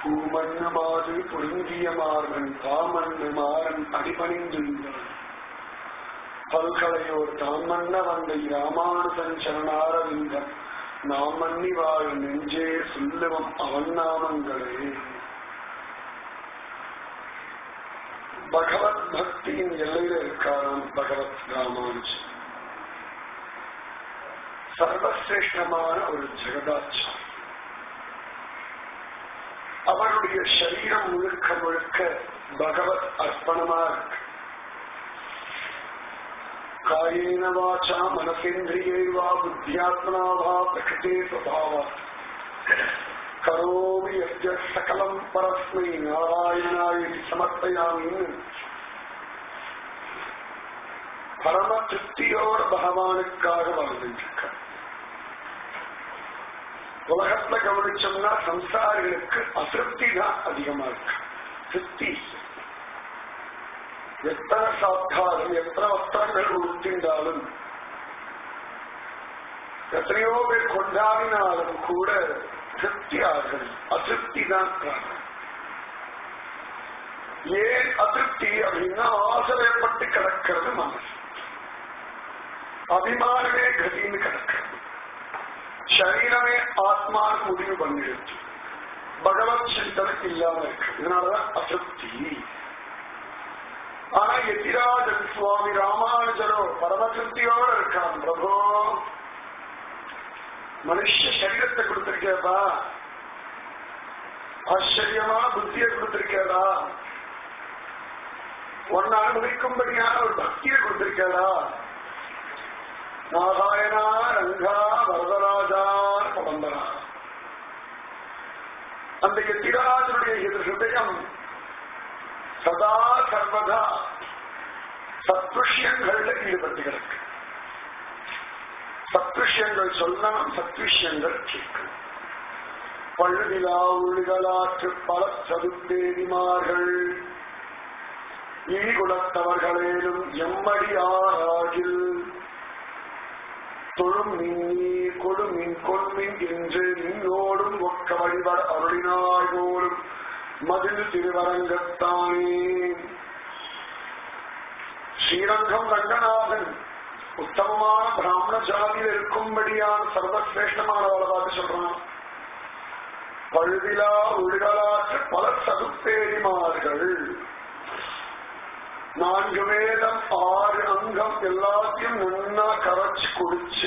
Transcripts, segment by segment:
பூமண்ணு மாது பொருந்திய மார்பன் பாமண்ணு மாறன் அடிபணிந்துள்ளான் பல்கலையோர் தாம் மன்ன வந்தை ராமானுசன் சரணாரவிந்தன் நாம் மன்னி வாழ் நெஞ்சே சொல்லுவம் அவன் நாமங்களே பகவத் பக்தியின் எல்லையில இருக்காராம் பகவத் ராமானுஜன் சர்வசிரேஷ்டமான ஒரு ஜெகதாச்சார் அவருடைய சரீரம் முழுக்க முழுக்க பகவத் அர்ப்பணமா இருக்கு காயேன வாச்சா மனசேந்திரியே வா புத்தியாத்மனா வா பிரகிருதே சுபாவா கரோமி யஸ்ய சகலம் பரஸ்மை நாராயணாய சமர்ப்பயாமின்னு பரம திருப்தியோட பகவானுக்காக வாழ்ந்துட்டு உலகத்துல கவனிச்சோம்னா சம்சாரிகளுக்கு அதிருப்தி தான் அதிகமா இருக்கு திருப்தி எத்தனை சாப்பிட்டாலும் எத்தனை வஸ்திரங்கள் உடுத்தின்றாலும் எத்தனையோ பேர் கொண்டாடினாலும் கூட திருப்தி ஆகிறது அதிருப்தி தான் காரணம் ஏன் அதிருப்தி அப்படின்னா ஆசைப்பட்டு கிடக்கிறது மனசு அபிமானமே கதின்னு கிடக்கிறது சரீரமே ஆத்மா முடிவு பண்ணிடுச்சு பகவத் சிந்தனை இல்லாம இருக்கு இதனாலதான் அதிருப்தி ஆனா எதிராஜன் சுவாமி ராமானுஜரோ பரம திருப்தியோட இருக்கான் பிரபோ மனுஷ சரீரத்தை கொடுத்திருக்கேப்பா ஆச்சரியமா புத்தியை கொடுத்திருக்கேடா உன்னை அனுபவிக்கும்படியான ஒரு பக்தியை கொடுத்திருக்கேடா நாராயணா ரங்கா வரதராஜா பவந்தரா அந்த எத்திராஜனுடைய ஹிருதயம் சதா சர்வதா சத்விஷயங்கள்ல ஈடுபட்டு கிடக்கு சத்விஷயங்கள் சொல்லணும் சத்விஷயங்கள் கேட்கணும் பழுதிலா உள்களாற்று பல சதுர்தேவிமார்கள் ஈகுலத்தவர்களேனும் எம்மடியாராகில் தொழும் மின்னீர் கொடுமின் கொன்மின் என்று நின்னோடும் ஒக்க வழிபட அருளினாய் போலும் மதில் திருவரங்கத்தானே ஸ்ரீரங்கம் ரங்கநாதன் உத்தமமான பிராமண ஜாதியில் இருக்கும்படியான சர்வசிரேஷ்டமானவளை பார்த்து சொல்றான் பழுதிலா உள்களாற்று பல சதுப்பேரிமார்கள் நான்கு வேதம் ஆறு அங்கம் எல்லாத்தையும் நன்னா கரைச்சு குடிச்சு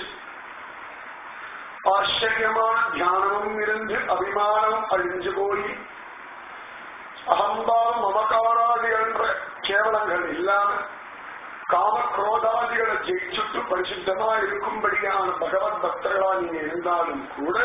ஆச்சரியமான தியானமும் இருந்து அபிமானம் அழிஞ்சு போய் அகம்பாவம் மமகாராதி என்ற கேவலங்கள் இல்லாம காம குரோதாதிகளை ஜெயிச்சுட்டு பரிசுத்தமா இருக்கும்படியான பகவத் பக்தர்களா நீங்க இருந்தாலும் கூட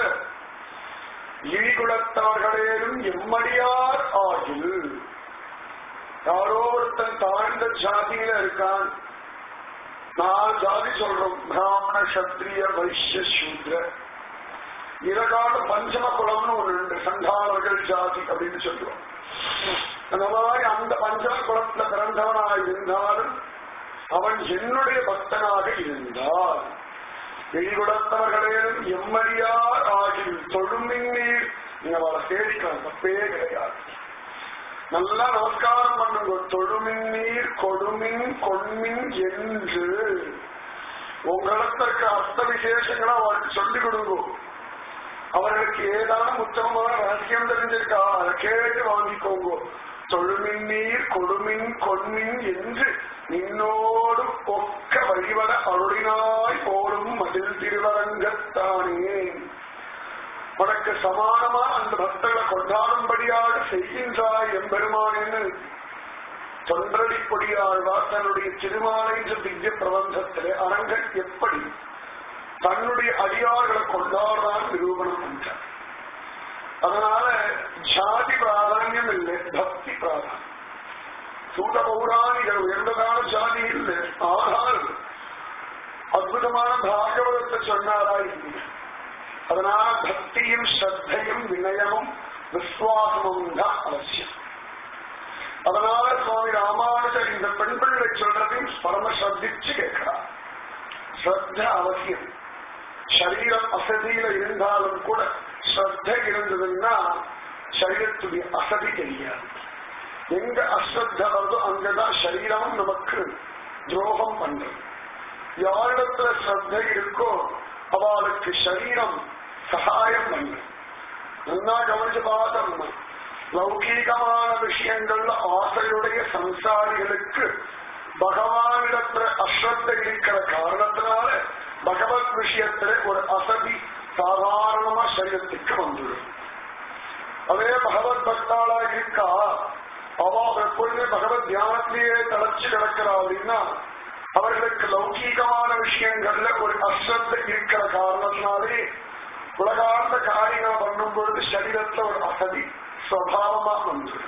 ஈகுலத்தவர்களேனும் எம்மடியார் ஆகில் யாரோ ஒருத்தன் தாழ்ந்த ஜாதியில இருக்கான் நாலு ஜாதி சொல்றோம் பிராமண சத்திரிய வைசிய சூத்ர இரகால பஞ்சம குலம்னு ஒண்ணு உண்டு சண்டாளர்கள் ஜாதி அப்படின்னு சொல்லுவோம் அந்த மாதிரி அந்த பஞ்சம குலத்துல பிறந்தவனாக இருந்தாலும் அவன் என்னுடைய பக்தனாக இருந்தால் வெளிகுடத்தவர்களேனும் எம்மடியார் ஆகில் தொழுமின் நீர் நீங்க அவளை சேவிக்கலாம் தப்பே கிடையாது நல்லா நமஸ்காரம் பண்ணுங்க தொழுமின் நீர் கொடுமின் கொன்மின் என்று உங்களிடத்திற்கு அர்த்த விசேஷங்களை அவருக்கு சொல்லிக் கொடுங்க அவர்களுக்கு ஏதாவது உத்தமமான ரகசியம் தெரிஞ்சிருக்கா அதை கேட்டு வாங்கிக்கோங்க தொழுமின் நீர் கொடுமின் கொன்மின் என்று நின்னோடு ஒக்க வழிபட அருளினாய் போடும் மதில் திருவரங்கத்தானே உனக்கு சமானமா அந்த பக்தர்களை கொண்டாடும்படியாக செய்கின்றாய் எம்பெருமானேன்னு தொன்றடி கொடியாழ்வார் தன்னுடைய திருமாலை என்ற திவ்ய பிரபந்தத்திலே அரங்கன் எப்படி தன்னுடைய அடியார்களை கொண்டாடுறான் நிரூபணம் பண்றார் அதனால ஜாதி பிராதானியம் இல்லை பக்தி பிராதானியம் சூத பௌராணிகள் உயர்ந்ததான ஜாதி இல்லை ஆனால் அற்புதமான பாகவதத்தை சொன்னாரா இல்லை அதனால பக்தியும் ஸ்ரத்தையும் வினயமும் விசுவாசமும் தான் அவசியம் அதனால சுவாமி ராமானுஜர் இந்த பெண் பிள்ளை சொல்றதையும் பரம ஸ்ரத்திச்சு கேட்கிறார் ஸ்ரத்த அவசியம் சரீரம் அசதியில இருந்தாலும் கூட ஸ்ரத்த இருந்ததுன்னா சரீரத்துடைய அசதி தெரியாது எங்க அஸ்ரத்த வருதோ அங்கதான் சரீரம் நமக்கு துரோகம் பண்றது யாரிடத்துல ஸ்ரத்த இருக்கோ அவளுக்கு சரீரம் சகாயம் பண்ணும் நல்லா கவனிச்சு பார்த்தோம்னா லௌகீகமான விஷயங்கள்ல ஆசையுடைய சம்சாரிகளுக்கு பகவானிடத்துல அஸ்ரத்த இருக்கிற காரணத்தினால பகவத் விஷயத்துல ஒரு அசதி சாதாரணமா சரீரத்துக்கு வந்துடும் அதே பகவத் பக்தாளா இருக்கா அவ எப்பொழுதுமே பகவத் தியானத்திலேயே தலைச்சு கிடக்கிறா அப்படின்னா அவர்களுக்கு லௌகீகமான விஷயங்கள்ல ஒரு அஸ்ரத்த இருக்கிற காரணத்தினாலே உலகார்ந்த காரியம் பண்ணும் பொழுது சரீரத்துல ஒரு அசதி சுவாவமா வந்துடும்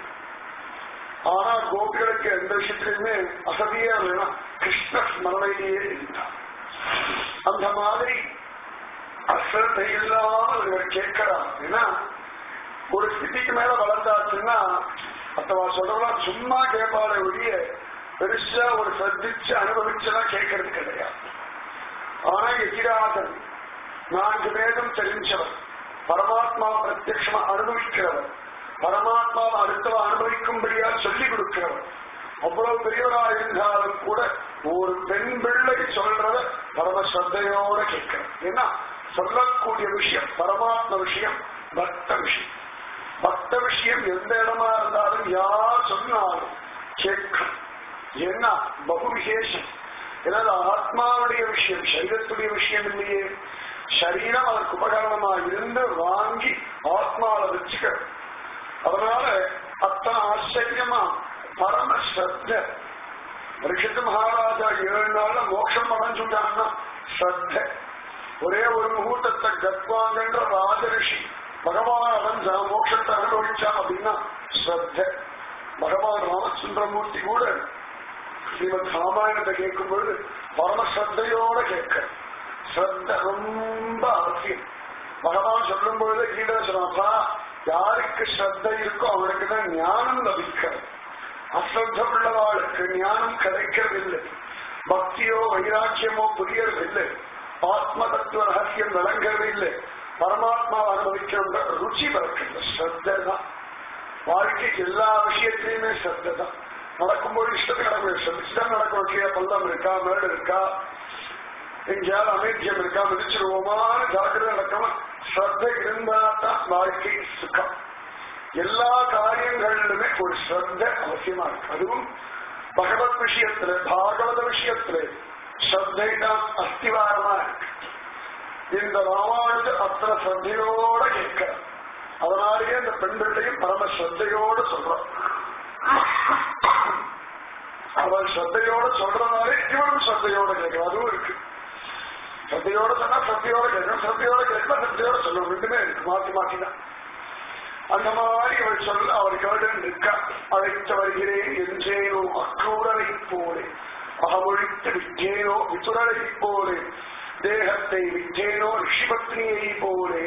ஆனா கோபிகளுக்கு எந்த விஷயத்திலுமே அசதியே இல்லைன்னா கிருஷ்ண ஸ்மரணையிலேயே இருந்தார் அந்த மாதிரி அஸ்ரத்தை இல்லாமல் இவர் கேட்கிறார் ஏன்னா ஒரு ஸ்திதிக்கு மேல வளர்ந்தாச்சுன்னா மற்றவா சொல்றதெல்லாம் சும்மா கேட்பாளே ஒழிய பெருசா ஒரு சர்திச்சு அனுபவிச்செல்லாம் கேட்கறது கிடையாது ஆனா எதிராதன் நான்கு வேதம் தெரிஞ்சவர் பரமாத்மா பிரத்யட்சமா அனுபவிக்கிறவர் பரமாத்மாவை அடுத்தவ அனுபவிக்கும்படியா சொல்லிக் கொடுக்கிறவர் அவ்வளவு பெரியவரா இருந்தாலும் கூட ஒரு பெண் பிள்ளை சொல்றத பரம ஸ்ரத்தையோட கேட்கிறேன் ஏன்னா சொல்லக்கூடிய விஷயம் பரமாத்ம விஷயம் பக்த விஷயம் பக்த விஷயம் எந்த இடமா இருந்தாலும் யார் சொன்னாலும் கேட்கும் என்ன பகு விசேஷம் ஏன்னா ஆத்மாவுடைய விஷயம் சரீரத்துடைய விஷயம் இல்லையே சரீரம் அதற்கு உபகரணமா இருந்து வாங்கி ஆத்மாவை வச்சுக்க அதனால அத்தனை ஆச்சரியமா பரம ஸ்ரத்த ரிஷித் மகாராஜா ஏழு நாள்ல மோட்சம் அடைஞ்சுட்டான்னா ஸ்ரத்த ஒரே ஒரு முகூர்த்தத்தை கத்வாங்கன்ற ராஜரிஷி பகவான் அடைஞ்சா மோட்சத்தை அனுபவிச்சான் அப்படின்னா ஸ்ரத்த பகவான் ராமச்சந்திரமூர்த்தி கூட ஸ்ரீமத் ராமாயணத்தை கேட்கும் பொழுது பரம ஸ்ரத்தையோட கேட்க ஸ்ரத்த ரொம்ப அவசியம் பகவான் சொல்லும் பொழுது கீழே சொன்னாப்பா யாருக்கு ஸ்ரத்த இருக்கோ அவனுக்கு தான் ஞானம் லபிக்கிறது அஸ்ரத்த உள்ளவாளுக்கு ஞானம் கிடைக்கிறதில்லை பக்தியோ வைராக்கியமோ புரியறதில்லை ஆத்ம தத்துவ ரகசியம் விளங்குறதில்லை பரமாத்மாவை அனுபவிக்கிற ருச்சி பிறக்கின்ற ஸ்ரத்த தான் வாழ்க்கைக்கு எல்லா விஷயத்திலையுமே ஸ்ரத்த தான் நடக்கும்போது இஷ்டத்துக்கு நடக்கும் ஸ்ரத்திச்சுதான் நடக்கும் கீழே பள்ளம் இருக்கா மேடு இருக்கா எங்கேயாவது அமைத்தியம் இருக்கா மிதிச்சிருவோமான்னு ஜாக்கிரதை நடக்கணும் ஸ்ரத்த இருந்தா தான் வாழ்க்கை சுகம் எல்லா காரியங்களிலுமே ஒரு ஸ்ரத்த அவசியமா இருக்கு அதுவும் பகவத் விஷயத்துல பாகவத விஷயத்துல ஸ்ரத்தை தான் அஸ்திவாரமா இருக்கு இந்த ராமானுஜ அத்தனை ஸ்ரத்தையோட கேட்க அதனாலேயே இந்த பெண்களையும் பரம ஸ்ரத்தையோட சொல்றான் அவள் ஸ்ரத்தையோட சொல்றதுனாலே இவனும் ஸ்ரத்தையோட கேட்கணும் அதுவும் இருக்கு சத்தையோட சொன்னா சத்தையோட கேட்கணும் சத்தையோட கேட்கணும் சத்தையோட சொல்லணும் ரெண்டுமே இருக்கு மாத்தி மாத்தி தான் அந்த மாதிரி அவள் சொல்ல அவர் கேட்டு நிற்க அழைத்து வருகிறேன் என்றேனோ அக்ரூரனை போலே அகமொழித்து விட்டேனோ விதுரனை போலே தேகத்தை விட்டேனோ ரிஷிபத்னியை போலே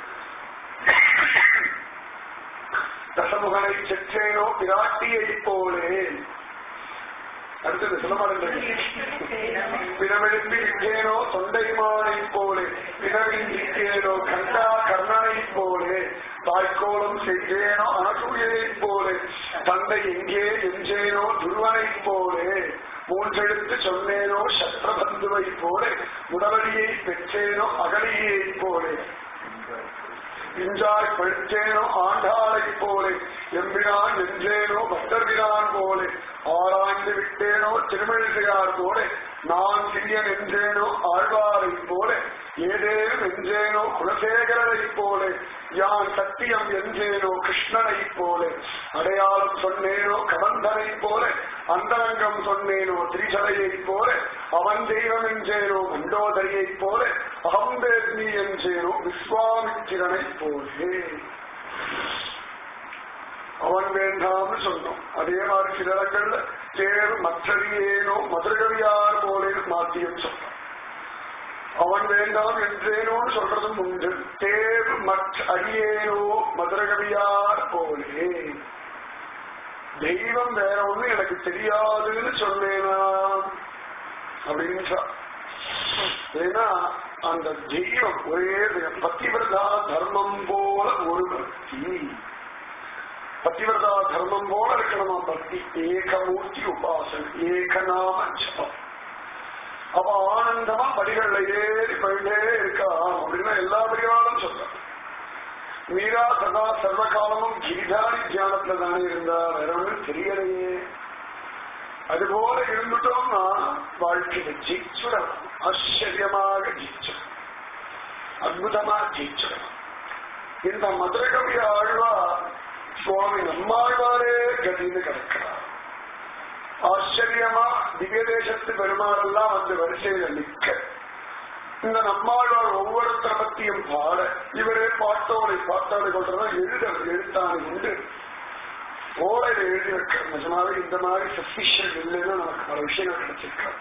தசமுகனை செற்றேனோ பிராட்டியை போலே அடுத்தது சொல்லமாட்டேன் பிணமெழுப்பி விட்டேனோ தொண்டைமானை போலே பிணவின் விட்டேனோ கண்டா கர்ணனை போலே தாய்க்கோலம் செய்தேனோ அனசூயை போலே தந்தை எங்கே எஞ்சேனோ துருவனை போலே மூன்றெழுத்து சொன்னேனோ சத்ரபந்துவை போலே உடவழியை பெற்றேனோ அகலியை போலே இஞ்சாய் பழுத்தேனோ ஆண்டாளை போலே எம்பினான் வென்றேனோ பக்தர்பினான் போலே ஆராய்ந்து விட்டேனோ திருமழிசையார் போலே நான் சிறியன் என்றேனோ ஆழ்வாரை போலே ஏதேனும் என்றேனோ குலசேகரரை போலே யான் சத்தியம் என்றேனோ கிருஷ்ணனை போலே அடையாளம் சொன்னேனோ கவந்தனை போலே அந்தரங்கம் சொன்னேனோ திரிசடையை போலே அவன் தெய்வம் என்றேனோ மண்டோதரியை போலே அகம்பேத்மி என்றேனோ விஸ்வாமித்திரனை போலே அவன் வேண்டாம்னு சொன்னோம் அதே மாதிரி சில இடங்கள்ல தேர் மற்றடியேனோ மதுரகவியார் போலே மாத்தியம் சொன்னான் அவன் வேண்டாம் என்றேனோன்னு சொல்றதும் உண்டு தேர் மற்ற அடியேனோ மதுரகவியார் போலே தெய்வம் வேற ஒண்ணு எனக்கு தெரியாதுன்னு சொன்னேனா அப்படின்னு ஏன்னா அந்த தெய்வம் ஒரே பக்திவிரதா தர்மம் போல ஒரு பக்தி பத்திவிரதா தர்மம் போல இருக்கணுமா பக்தி ஏகமூர்த்தி உபாசன் ஏகநாம ஜபம் அவ ஆனந்தமா படிகள்ல ஏறி போயிட்டே இருக்கா அப்படின்னா எல்லா பிரிவாலும் சொல்றாங்க மீரா சதா சர்வ காலமும் கீதாரி தியானத்துல தானே இருந்தா வேற ஒன்றும் தெரியலையே அதுபோல இருந்துட்டோம்னா வாழ்க்கையை ஜெயிச்சுடலாம் ஆச்சரியமாக ஜெயிச்சிடலாம் அற்புதமா ஜெயிச்சிடலாம் இந்த மதுரகவி ஆழ்வா சுவாமி நம்மாழ்வாரே கதின்னு கிடக்கிறார் ஆச்சரியமா திவ்ய தேசத்து பெருமாளெல்லாம் வந்து வரிசையில நிற்க இந்த நம்மாழ்வார் ஒவ்வொருத்தர பத்தியும் பாட இவரே பாட்டோரை பாட்டோரை கொண்டதா எழுத எழுத்தாணி உண்டு ஓலையில எழுதி வைக்கிற நிஜமாவே இந்த மாதிரி சஃபிஷியல் இல்லைன்னா நமக்கு பல விஷயங்கள் கிடைச்சிருக்காது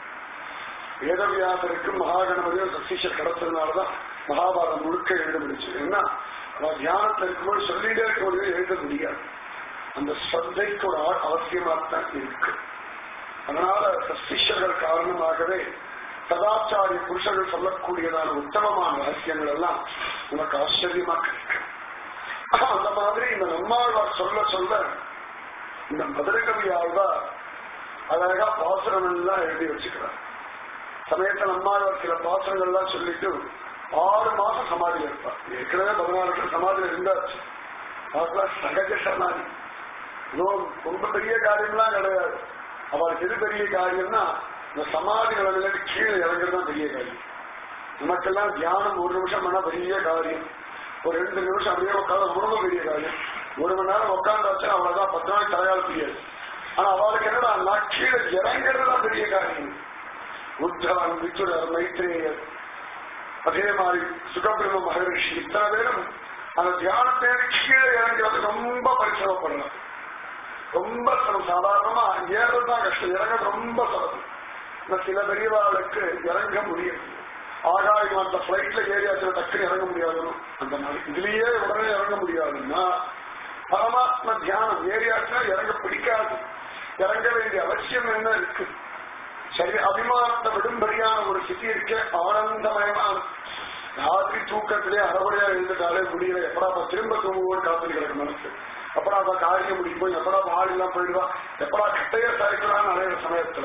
வேதவியாசருக்கும் மகாகணபதியும் சஃபிஷியல் கிடைச்சதுனாலதான் மகாபாரதம் முழுக்க எழுத முடிச்சு ஏன்னா அவன் தியானத்துல இருக்கும்போது சொல்லிட்டே இருக்கும்போது எழுத முடியாது அந்த ஸ்ரத்தைக்கு ஒரு ஆ- அவசியமாத்தான் இருக்கு அதனால சஸ்திஷர்கள் காரணமாகவே சதாச்சாரிய புருஷர்கள் சொல்லக்கூடியதான உத்தமமான ரகசியங்கள் எல்லாம் உனக்கு ஆச்சரியமா கிடைக்கும் அந்த மாதிரி இந்த நம்மாழ்வார் சொல்ல சொல்ல இந்த மதுரகவி ஆழ்வார் அழகா பாசுரம் எல்லாம் எழுதி வச்சுக்கிறார் சமயத்துல நம்மாழ்வார் சில பாசுரங்கள் எல்லாம் சொல்லிட்டு ஆறு மாசம் சமாதி இருப்பார் ஏற்கனவே பதினாலு வருஷம் சமாதியில இருந்தாச்சு அவருக்குலாம் சகஜ சமாதி இன்னும் ரொம்ப பெரிய காரியம்லாம் கிடையாது அவருக்கு எது பெரிய காரியம்னா இந்த சமாதி நிலைமையில கீழே இறங்குறது தான் பெரிய காரியம் நமக்கெல்லாம் தியானம் ஒரு நிமிஷம் பண்ணா பெரிய காரியம் ஒரு ரெண்டு நிமிஷம் அப்படியே உட்காந்து ரொம்ப பெரிய காரியம் ஒரு மணி நேரம் உட்காந்தாச்சு அவ்வளவுதான் பத்து நாள் தலையால் தெரியாது ஆனா அவளுக்கு என்னடா கீழே இறங்குறது தான் பெரிய காரியம் உத்தவன் வித்துரர் மைத்ரேயர் அதே மாதிரி சுகபிரம மகரிஷி இத்தனை பேரும் அந்த தியானத்தை கீழே இறங்குறது ரொம்ப பரிசிரமப்படுறாங்க ரொம்ப சிரமம் சாதாரணமா ஏறதுதான் கஷ்டம் இறங்க ரொம்ப சிரமம் இந்த சில பெரியவாளுக்கு இறங்க முடியும் ஆகாயம் அந்த பிளைட்ல ஏறியாச்சுன்னா டக்குன்னு இறங்க முடியாது அந்த மாதிரி இதுலயே உடனே இறங்க முடியாதுன்னா பரமாத்ம தியானம் ஏறியாச்சுன்னா இறங்க பிடிக்காது இறங்க வேண்டிய அவசியம் என்ன இருக்கு சரி அபிமானத்தை விடும்படியான ஒரு சித்தி இருக்க ஆனந்தமயமான ராத்திரி தூக்கத்திலே அறகுறையா எழுந்துட்டாலே முடியல எப்படா திரும்ப தூங்குவோம் காத்து கிடக்கு மனசு எப்படா அவ காரியம் முடிக்கும் எப்படா மாடு எல்லாம் போயிடுவா எப்படா கட்டைய சாய்க்கலாம்னு அலையிற சமயத்துல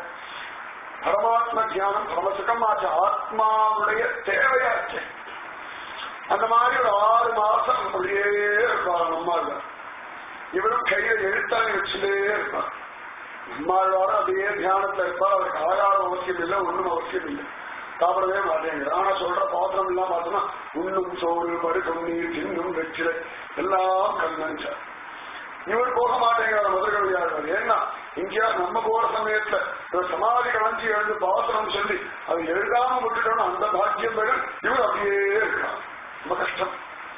பரமாத்ம தியானம் பரமசுகமாச்சு ஆத்மாவுடைய தேவையாச்சு அந்த மாதிரி ஒரு ஆறு மாசம் அப்படியே இருப்பார் நம்மாழ்வார் இவரும் கையில எழுத்தாணி வச்சுட்டே இருப்பார் நம்மாழ்வாரும் அப்படியே தியானத்துல இருப்பார் அவருக்கு ஆகாரம் அவசியம் இல்லை ஒண்ணும் அவசியம் இல்லை சாப்பிடவே மாட்டேங்குது ஆனா சொல்ற பாத்திரம் எல்லாம் பார்த்தோம்னா உண்ணும் சோறு படுக்கும் நீர் தின்னும் வெற்றிலை எல்லாம் கண்ணஞ்சார் இவர் போக மாட்டேங்கிறார் மதுரகவியாளர் ஏன்னா இங்கேயா நம்ம போற சமயத்துல இவர் சமாதி கலைஞ்சி எழுந்து பாசனம் சொல்லி அது எழுதாம விட்டுட்டோம் அந்த பாக்கியம் பெற இவர் அப்படியே இருக்கார் ரொம்ப கஷ்டம்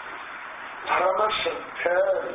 பரம ஸ்ரத்த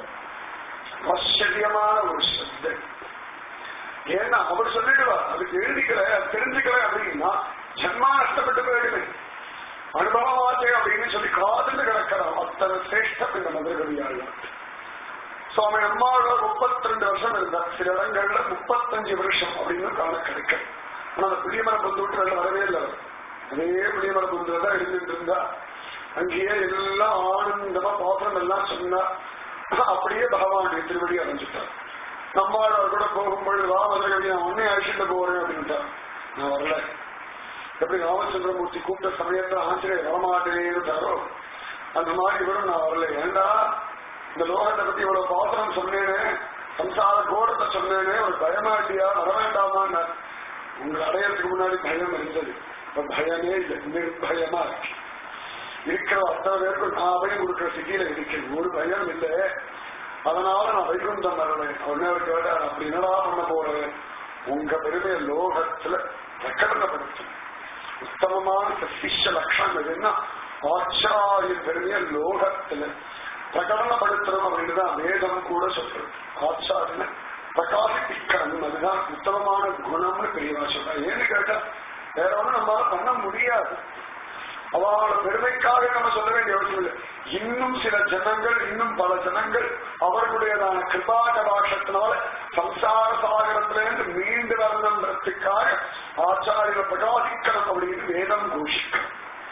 ஆச்சரியமான ஒரு ஸ்ரத்தை ஏன்னா அவர் சொல்லிடுவார் அதுக்கு எழுதிக்கல அது தெரிஞ்சுக்கல அப்படின்னா ஜன்மா நஷ்டப்பட்டு போயிடுமே அனுபவமாச்சே அப்படின்னு சொல்லி காதல் கிடக்கிறார் அத்தனை சிரேஷ்டம் இந்த மதுரகவியாளர் சுவாமி நம்மாழ்வார் முப்பத்தி ரெண்டு வருஷம் இருந்தார் சில இடங்கள்ல முப்பத்தஞ்சு வருஷம் அப்படின்னு காண கிடைக்கும் ஆனா அந்த புளியமர பந்து விட்டு வெளில வரவே இல்லை அவர். அதே புளியமர பந்துல தான் இருந்துட்டு இருந்தா அங்கேயே எல்லாம் ஆனந்தமா பாத்திரம் எல்லாம் சொன்னா அப்படியே பகவானுடைய திருவடி அடைஞ்சிட்டார் நம்மாழ்வார் கூட போகும்பொழுது வா மதுரகவி நான் உன்னை அழைச்சிட்டு போறேன் அப்படின்ட்டார் நான் வரல எப்படி ராமச்சந்திரமூர்த்தி கூப்பிட்ட சமயத்துல ஆசிரியர் வரமாட்டேன்னுட்டாரோ அந்த மாதிரி கூட நான் வரல ஏண்டா இந்த லோகத்தை பத்தி இவ்வளவு பாசனம் சொன்னேனே சம்சார கோரத்தை சொன்னேனே ஒரு பயமா இல்லையா வர வேண்டாமான்னு உங்களை அடையறதுக்கு முன்னாடி பயம் இருந்தது இப்ப பயமே இல்லை நிர்பயமா இருக்கு இருக்கிற அத்தனை பேருக்கும் நான் அபயம் கொடுக்கிற சிட்டியில இருக்கேன் ஒரு பயம் இல்லை அதனால நான் வைகுண்டம் வரவேன் உடனே அவர் கேட்டார் அப்படி என்னடா பண்ண போறேன் உங்க பெருமையை லோகத்துல பிரகடனப்படுத்தும் உத்தமமான சசிஷ லட்சணம் எதுன்னா ஆச்சாரிய பெருமையை லோகத்துல பிரகடனப்படுத்தணும் அப்படின்னு தான் வேதம் கூட சொல்றது ஆச்சாரியனை பிரகாசிப்பிக்கணும் அதுதான் உத்தமமான குணம்னு பெரியவா சொல்றாங்க ஏன்னு கேட்டா வேற ஒண்ணும் நம்மளால பண்ண முடியாது அவளோட பெருமைக்காக நம்ம சொல்ல வேண்டிய அவசியம் இல்லை இன்னும் சில ஜனங்கள் இன்னும் பல ஜனங்கள் அவர்களுடையதான கிருபா கடாட்சத்தினால சம்சார சாகரத்திலிருந்து மீண்டு வரணுன்றதுக்காக ஆச்சாரியனை பிரகாசிக்கணும் அப்படின்னு வேதம் கோஷிக்கணும்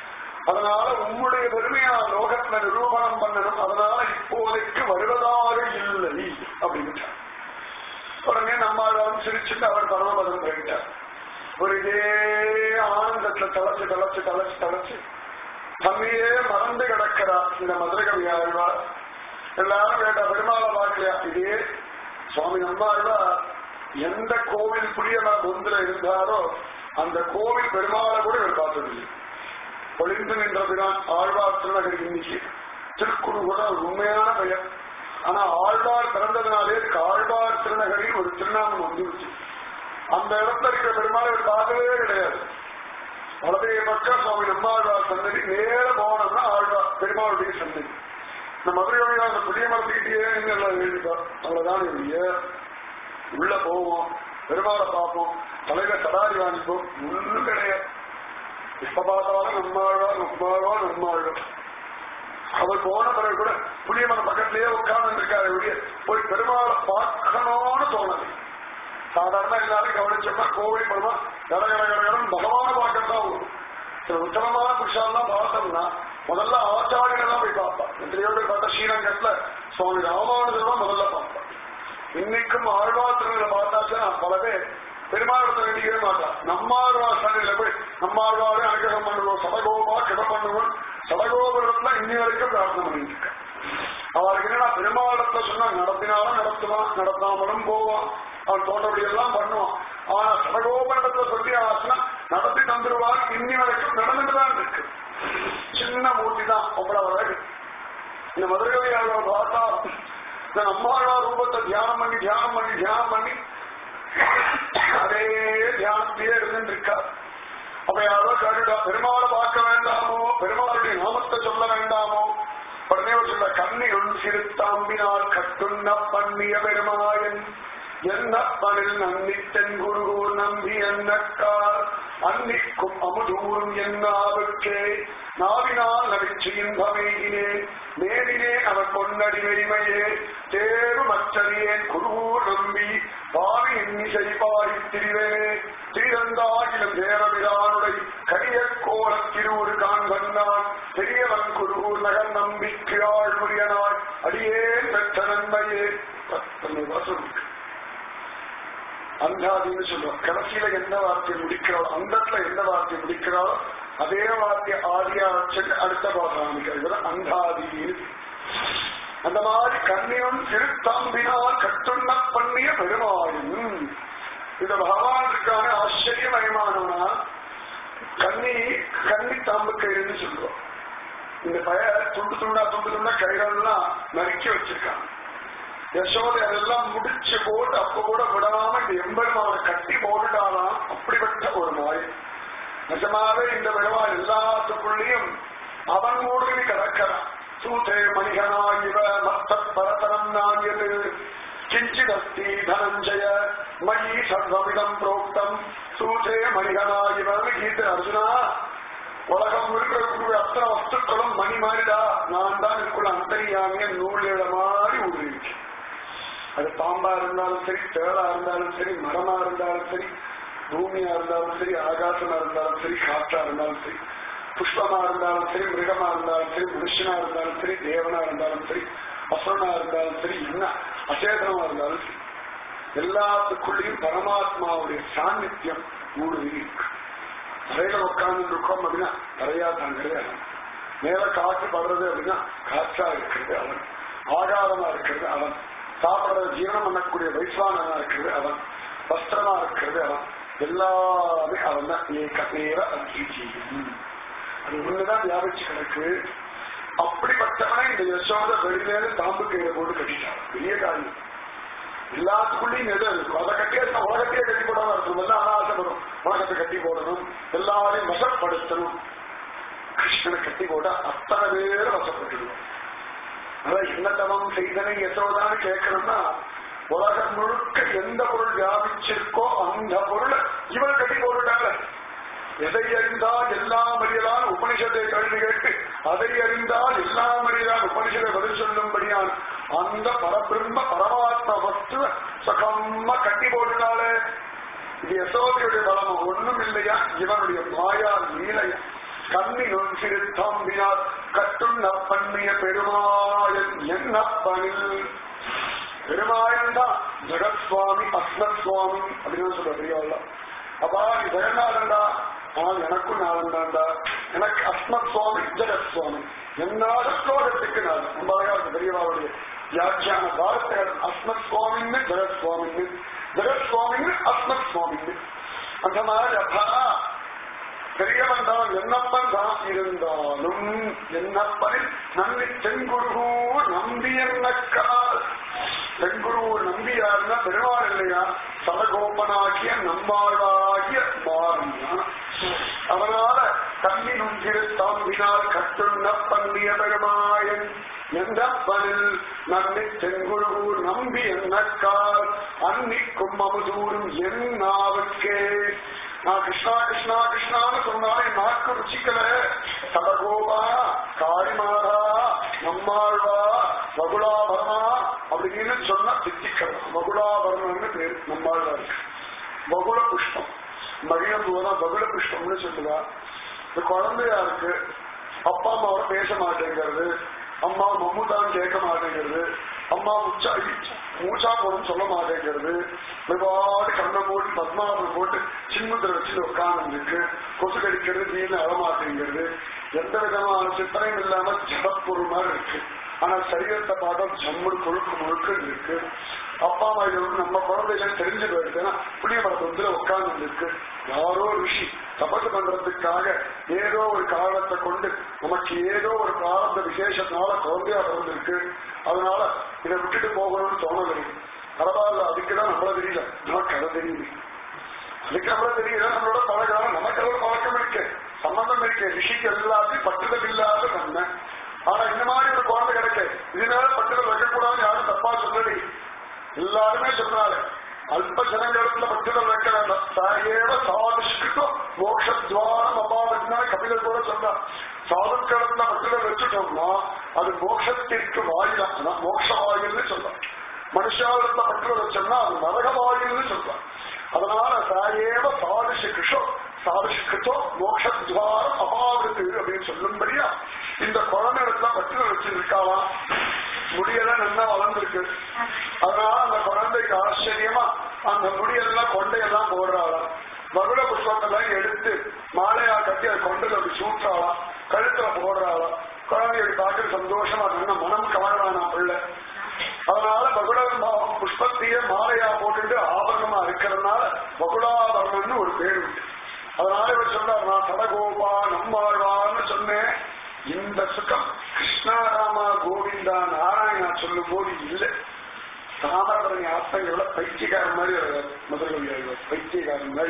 அதனால உம்முடைய பெருமையா லோகத்துல நிரூபணம் பண்ணணும் அதனால இப்போதைக்கு வருவதாக இல்லை அப்படின்னு உடனே நம்மாழ்வாரும் சிரிச்சுட்டு அவர் பரமபதம் போயிட்டார் ஒரு இதே ஆனந்தத்துல தளச்சு தளச்சு தளச்சு தளச்சு தம்மையே மறந்து கிடக்கிறார் இந்த மதுரை கவி ஆழ்வார் எல்லாரும் கேட்டா பெருமாளை பார்க்கலையா இதே சுவாமி நம்மாழ்வார் எந்த கோவில் புளியம பொந்துல இருந்தாரோ அந்த கோவில் பெருமாளை கூட இவர் பார்த்ததில்லை பொழிந்து நின்ற பிரான் ஆழ்வார் திருநகர் இன்னைக்கு திருக்குறு கூட ஒரு உண்மையான பெயர் ஆனா ஆழ்வார் பிறந்ததுனாலே இதுக்கு ஆழ்வார் திருநகரில் ஒரு திருநாமம் வந்துருச்சு அந்த இடத்துல இருக்கிற பெருமாளை இவர் பார்த்ததே கிடையாது வலதைய பக்கம் சுவாமி நம்மாழ்வார் சன்னதி நேர போனோம்னா ஆழ்வார் பெருமாளுடைய சன்னதி இந்த மதுரை வழியா அந்த புதிய மரத்துக்கிட்டே எல்லாம் எழுதிப்பார் அவ்வளவுதான் இல்லைய உள்ள போவோம் பெருமாளை பார்ப்போம் தலையில சடாரி வாங்கிப்போம் ஒன்றும் கிடையாது எப்ப பார்த்தாலும் நம்மாழ்வா நம்மாழ்வா நம்மாழ்வா அவர் போன பிறகு கூட புளியமரம் பக்கத்திலேயே உட்கார்ந்து இருக்காரு ஒழிய போய் பெருமாளை பார்க்கணும்னு தோணலை சாதாரண எல்லாரும் கவனிச்சோம்னா கோவில் பெருமா கட கட கடகடன் பகவான பார்க்கத்தான் வரும் சில உத்தமமான புருஷாலாம் பார்த்தோம்னா முதல்ல ஆச்சாரியெல்லாம் போய் பார்ப்பான் எத்தனையோ பேர் பார்த்தா ஸ்ரீரங்கத்துல சுவாமி ராமானுஜர் தான் முதல்ல பார்ப்பான் இன்னைக்கும் ஆழ்வாத்திரங்களை பார்த்தாச்சுன்னா பல பேர் பெருமாளத்தை வேண்டிக்கவே மாட்டான் நம்மாழ்வார் சண்டையில போய் நம்மாழ்வாரு அனுகிரகம் பண்ணுவோம் சடகோபா கிட பண்ணுவோம் சடகோபுரத்துல இன்னி வரைக்கும் பிரார்த்தனை பண்ணிட்டு இருக்கேன் அவருக்கு என்னன்னா பெருமாளத்தை சொன்னா நடத்தினாலும் நடத்துவான் நடத்தாமலும் போவான் அவன் தோன்றபடி எல்லாம் பண்ணுவான் ஆனா சடகோபுரத்துல சொல்லி ஆச்சுன்னா நடத்தி தந்துருவான் இன்னி வரைக்கும் நடந்துட்டு தான் இருக்கு சின்ன மூர்த்தி தான் அவ்வளவு அழகு இந்த மதுரகவியாளர் பார்த்தா இந்த நம்மாழ்வார் ரூபத்தை தியானம் பண்ணி தியானம் பண்ணி தியானம் பண்ணி அதே தியானத்திலே இருந்துட்டு இருக்கா அப்ப யாரோ கேட்டுட்டா பெருமாளை பார்க்க வேண்டாமோ பெருமாளுடைய நாமத்தை சொல்ல வேண்டாமோ உடனே ஒரு சொல்ல கண்ணியுள் சிறுத்தாம்பினால் கட்டுண்ண பண்ணிய பெருமாயன் என்ன பணில் நன்னித்தன் குருகூர் நம்பி என்னக்கார் அன்னிக்கும் அமுதூரும் என்னாவுக்கே நாவினால் நடிச்சு இன்பமையினேன் நேரிலே அவர் பொன்னடி வெறிமையே தேரு மற்றறியேன் குருகூர் நம்பி பாவி எண்ணிசை பாடித் திரிவேனே திரிதந்தாகிலும் தேரவிழானுடை கரிய கோல திருவுரு காண்பன்னான் பெரியவன் குருகூர் நகர் நம்பிக்கு ஆழ்முரியனாய் அடியேன் பெற்ற நன்மையே பத்தொன்பது வருஷம் இருக்கு அந்தாதின்னு சொல்றோம் கடைசியில எந்த வார்த்தையை முடிக்கிறாளோ அந்தத்துல எந்த வார்த்தையை முடிக்கிறாளோ அதே வார்த்தையை ஆதியா வச்சு அடுத்த பாசம் ஆரம்பிக்கிறது அந்தாதின்னு அந்த மாதிரி கண்ணியும் திருத்தாம்பினால் கட்டுண்ண பண்ணிய பெருமாளும் இந்த பகவான் இருக்கான ஆச்சரியமயமானவனா கண்ணி கண்ணி தாம்பு கயிறுன்னு சொல்லுவோம் இந்த பய துண்டு துண்டா துண்டு துண்டா கயிறெல்லாம் நறுக்கி வச்சிருக்காங்க யசோதை அதெல்லாம் முடிச்சு போட்டு அப்ப கூட விடாம இந்த எம்பெருமானை கட்டி போட்டுட்டாலாம் அப்படிப்பட்ட ஒரு மாய் நிஜமாவே இந்த பெருமாள் எல்லாத்துக்குள்ளேயும் அவன் மூடி கிடக்கிறான் சூதே மணிகனா இவ மத்த பரதரம் நாயது கிஞ்சிதஸ்தி தனஞ்சய மயி சர்வமிடம் புரோக்தம் சூதே மணிகனா இவன் கீத அர்ஜுனா உலகம் இருக்கிற அத்தனை வஸ்துக்களும் மணி மாதிரிடா நான் தான் இதுக்குள்ள அந்தரியாமிய நூலிழ மாதிரி உருவிச்சு அது பாம்பா இருந்தாலும் சரி தேளா இருந்தாலும் சரி மரமா இருந்தாலும் சரி பூமியா இருந்தாலும் சரி ஆகாசமா இருந்தாலும் சரி காற்றா இருந்தாலும் சரி புஷ்பமா இருந்தாலும் சரி மிருகமா இருந்தாலும் சரி மனுஷனா இருந்தாலும் சரி தேவனா இருந்தாலும் சரி அசுரனா இருந்தாலும் சரி என்ன அசேதனமா இருந்தாலும் சரி எல்லாத்துக்குள்ளேயும் பரமாத்மாவுடைய சாநித்தியம் ஊடுருவி இருக்கு தரையில உட்கார்ந்து இருக்கோம் அப்படின்னா தரையா தான் கிடையாது மேல காற்று படுறது அப்படின்னா காற்றா இருக்கிறது அவன் ஆகாரமா இருக்கிறது அவன் சாப்பிடுறது ஜீவனம் பண்ணக்கூடிய வைஸ்வானனா இருக்கிறது அவன் வஸ்திரமா இருக்கிறது அவன் எல்லாமே அவன் தான் ஏக நேர அங்கீஜீவன் அது ஒண்ணுதான் வியாபிச்சு கிடக்கு அப்படிப்பட்டவனை இந்த யசோத வெளியிலேருந்து தாம்பு கையில போட்டு கட்டிட்டான் பெரிய காரியம் எல்லாத்துக்குள்ளேயும் எது இருக்கும் அதை கட்டி அந்த உலகத்தையே கட்டி போடாம இருக்கணும் எல்லாம் அனாசப்படும் உலகத்தை கட்டி போடணும் எல்லாரையும் வசப்படுத்தணும் கிருஷ்ணனை கட்டி போட்டா அத்தனை பேர் வசப்பட்டுடுவோம் அதான் என்ன தவம் செய்தனை யசோதான்னு கேட்கணும்னா உலகம் முழுக்க எந்த பொருள் வியாபிச்சிருக்கோ அந்த பொருளை இவன் கட்டி போட்டுட்டாங்க எதை அறிந்தால் எல்லாம் அறியலான் உபனிஷத்தை கல்வி கேட்டு அதை அறிந்தால் எல்லாம் அறியலான் உபனிஷத்தை பதில் சொல்லும்படியான் அந்த பரபிரம்ம பரமாத்மா வஸ்துவ சகம்மா கட்டி போட்டுனாலே இது யசோதையுடைய பலம் ஒண்ணும் இல்லையா இவனுடைய மாயா லீலையா கண்ணினும் சிறுத்தாம்பினார் கட்டுண்ண பண்ணிய பெருமாயன் என்னப்பனில் பெருமாயன் தான் ஜெகத்சுவாமி அஸ்மத் சுவாமி அப்படின்னு சொல்ற பெரியவாள் அப்பா நீ ஜெகநாதன்டா ஆனால் எனக்கும் நாதன் தான்டா எனக்கு அஸ்மத் சுவாமி ஜெகத் சுவாமி என்னால ஸ்லோகத்துக்கு நான் ரொம்ப அழகா இருக்கு பெரியவாவுடைய வியாக்கியான பாரத்தை அஸ்மத் சுவாமின்னு ஜெகத் சுவாமின்னு ஜெகத் சுவாமின்னு அஸ்மத் சுவாமின்னு அந்த மாதிரி அப்பா பெரியவன் தான் என்னப்பன் தான் இருந்தாலும் என்னப்பனில் நன்றி தென்குருகூ நம்பி என்னக்கால் தென்குருவூர் நம்பியாருன்னா பெருமாள் இல்லையா சதகோப்பனாகிய நம்மாழ்வாகிய மாறினான் அதனால கண்ணினும் திருத்தாம்பினால் கட்டுண்ண பண்ணிய பெருமாயன் எந்தப்பனில் நன்மை தென்குருகூர் நம்பி என்னக்கால் அன்னிக்கும் அமுதூரும் என் நாவுக்கே நான் கிருஷ்ணா கிருஷ்ணா கிருஷ்ணான்னு சொன்னாலும் என் நாக்கு ருச்சிக்கல சடகோபா காரிமாரா நம்மாழ்வா வகுலாபரணா அப்படின்னு சொன்னா தித்திக்கலாம் வகுலாபரணம்னு பேரு நம்மாழ்வா இருக்கு வகுல புஷ்பம் மகிழம் போதான் வகுல புஷ்பம்னு சொல்லுவா இந்த குழந்தையா இருக்கு அப்பா அம்மாவோட பேச மாட்டேங்கிறது அம்மா மம்முதான் கேட்க மாட்டேங்கிறது அம்மா முச்சா மூச்சா போடும் சொல்ல மாட்டேங்கிறது பாடு கண்ணை போட்டு பத்மாவனம் போட்டு சின்முத்திர வச்சு உட்கார்ந்து கொசு கடிக்கிறது நீல அழ மாட்டேங்கிறது எந்த விதமான சித்தனையும் இல்லாம ஜபப்பொருள் மாதிரி இருக்கு ஆனா சரீரத்தை பார்த்தா ஜம்முடு கொழுக்கு முழுக்க இருக்கு அப்பா அம்மா இது வந்து நம்ம குழந்தைகள் தெரிஞ்சு போயிடுச்சுன்னா புளிய மரத்துல உட்கார்ந்து இருக்கு யாரோ ரிஷி தபசு பண்றதுக்காக ஏதோ ஒரு காரணத்தை கொண்டு நமக்கு ஏதோ ஒரு பிராரந்த விசேஷத்தினால குழந்தையா பிறந்திருக்கு அதனால இதை விட்டுட்டு போகணும்னு தோணவில்லை பரவாயில்ல அதுக்குதான் நம்மள தெரியல நமக்கு அதை தெரியுது அதுக்கு நம்மள தெரியல நம்மளோட பழகாலம் நமக்கு ஒரு பழக்கம் இருக்கு சம்பந்தம் இருக்கு ரிஷிக்கு எல்லாத்தையும் பட்டுதல் இல்லாத தன்மை ஆனா இந்த மாதிரி ஒரு குழந்தை கிடைக்க இதனால பட்டுதல் வைக்கக்கூடாதுன்னு யாரும் தப்பா சொல்லலை எல்லாருமே சொன்னாரு அல்ப ஜனங்களிடத்துல பட்டுதல் வைக்க வேண்டாம் சாயேவ சாதுஷ்கிருத்தம் மோட்சத்வாரம் அபாவத்னா கபிலர் கூட சொன்னார் சாதுக்களத்துல பட்டுதல் வச்சுட்டோம்னா அது மோட்சத்திற்கு வாயிலாம் மோட்ச வாயில்னு சொல்றான் மனுஷாவிடத்துல பட்டுதல் வச்சோம்னா அது நரக வாயில்னு சொல்றான் அதனால சாயேவ சாதுஷ கிருஷோ சாதுஷ்கிருத்தோ மோட்சத்வாரம் அபாவிருத்து அப்படின்னு சொல்லும்படியா இந்த குழந்தை இடத்துல பட்டுதல் வச்சிருக்காளாம் முடியெல்லாம் நல்லா வளர்ந்துருக்கு அதனால அந்த குழந்தைக்கு ஆச்சரியமா அந்த முடியெல்லாம் கொண்டையெல்லாம் போடுறாளாம் மகுட புஷ்பத்தெல்லாம் எடுத்து மாலையா கட்டி அதை கொண்டு அப்படி சூட்டுறாளாம் கழுத்துல போடுறாளாம் குழந்தைய பார்த்து சந்தோஷமா நல்ல மனம் கவரானா பிள்ளை அதனால மகுட புஷ்பத்தையே மாலையா போட்டுட்டு ஆபரணமா இருக்கிறதுனால மகுடாபரணம்னு ஒரு பேர் உண்டு அதனால இவர் சொல்றார் நான் சடகோபா நம்மாழ்வான்னு சொன்னேன் இந்த சுகம் கிருஷ்ணாராமா கோவிந்தா நாராயணா சொல்லும் போது இல்லை தாமிரபரணி ஆத்தங்களோட பைத்தியக்காரன் மாதிரி வருவார் மதுரை பைத்தியக்காரன் மாதிரி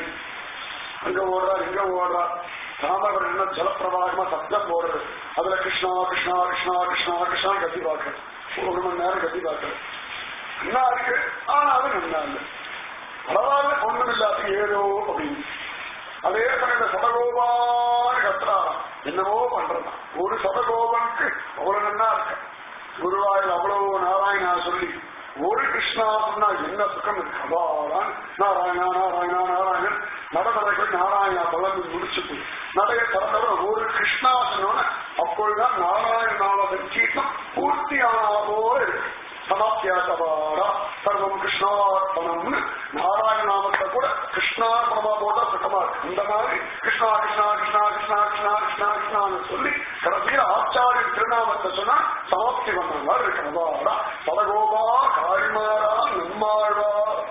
அங்க ஓடுறார் இங்க ஓடுறார் தாமிரபரணி என்ன ஜலப்பிரவாகமா சப்தம் போடுறது அதுல கிருஷ்ணா கிருஷ்ணா கிருஷ்ணா கிருஷ்ணா கிருஷ்ணா கத்தி பார்க்கறது ஒரு மணி நேரம் கத்தி பார்க்கறது நல்லா இருக்கு ஆனாலும் நல்லா இல்லை பரவாயில்ல ஒண்ணும் இல்லாத ஏதோ அப்படின்னு அதே சமயம் சதகோபான கத்துறாராம் என்னவோ பண்றதான் ஒரு சதகோபனுக்கு அவ்வளவு நல்லா இருக்கு குருவாயில் அவ்வளவு நாராயணா சொல்லி ஒரு கிருஷ்ணா சொன்னா என்ன சுகம் இருக்கு அவாதான் நாராயணா நாராயணா நாராயணன் நடனதைகள் நாராயணா பலன் முடிச்சுட்டு நடைய திறந்தவர் ஒரு கிருஷ்ணா சொன்னோன்னு அப்பொழுதுதான் நாராயண நாம சங்கீதம் பூர்த்தி ஆனா போல இருக்கு சமாப்தியாசவாரா சர்வம் கிருஷ்ணார்ப்பணம்னு நாராயண நாமத்தை கூட கிருஷ்ணார்ப்பணமா போட்டா சுத்தமா இருக்கு இந்த மாதிரி கிருஷ்ணா கிருஷ்ணா கிருஷ்ணா கிருஷ்ணா கிருஷ்ணா கிருஷ்ணா கிருஷ்ணான்னு சொல்லி கடைசியில் ஆச்சாரியன் திருநாமத்தை சொன்னா சமாப்தி பண்ண மாதிரி இருக்கு அவாரா பலகோபா காரிமாரா நம்மாழ்வா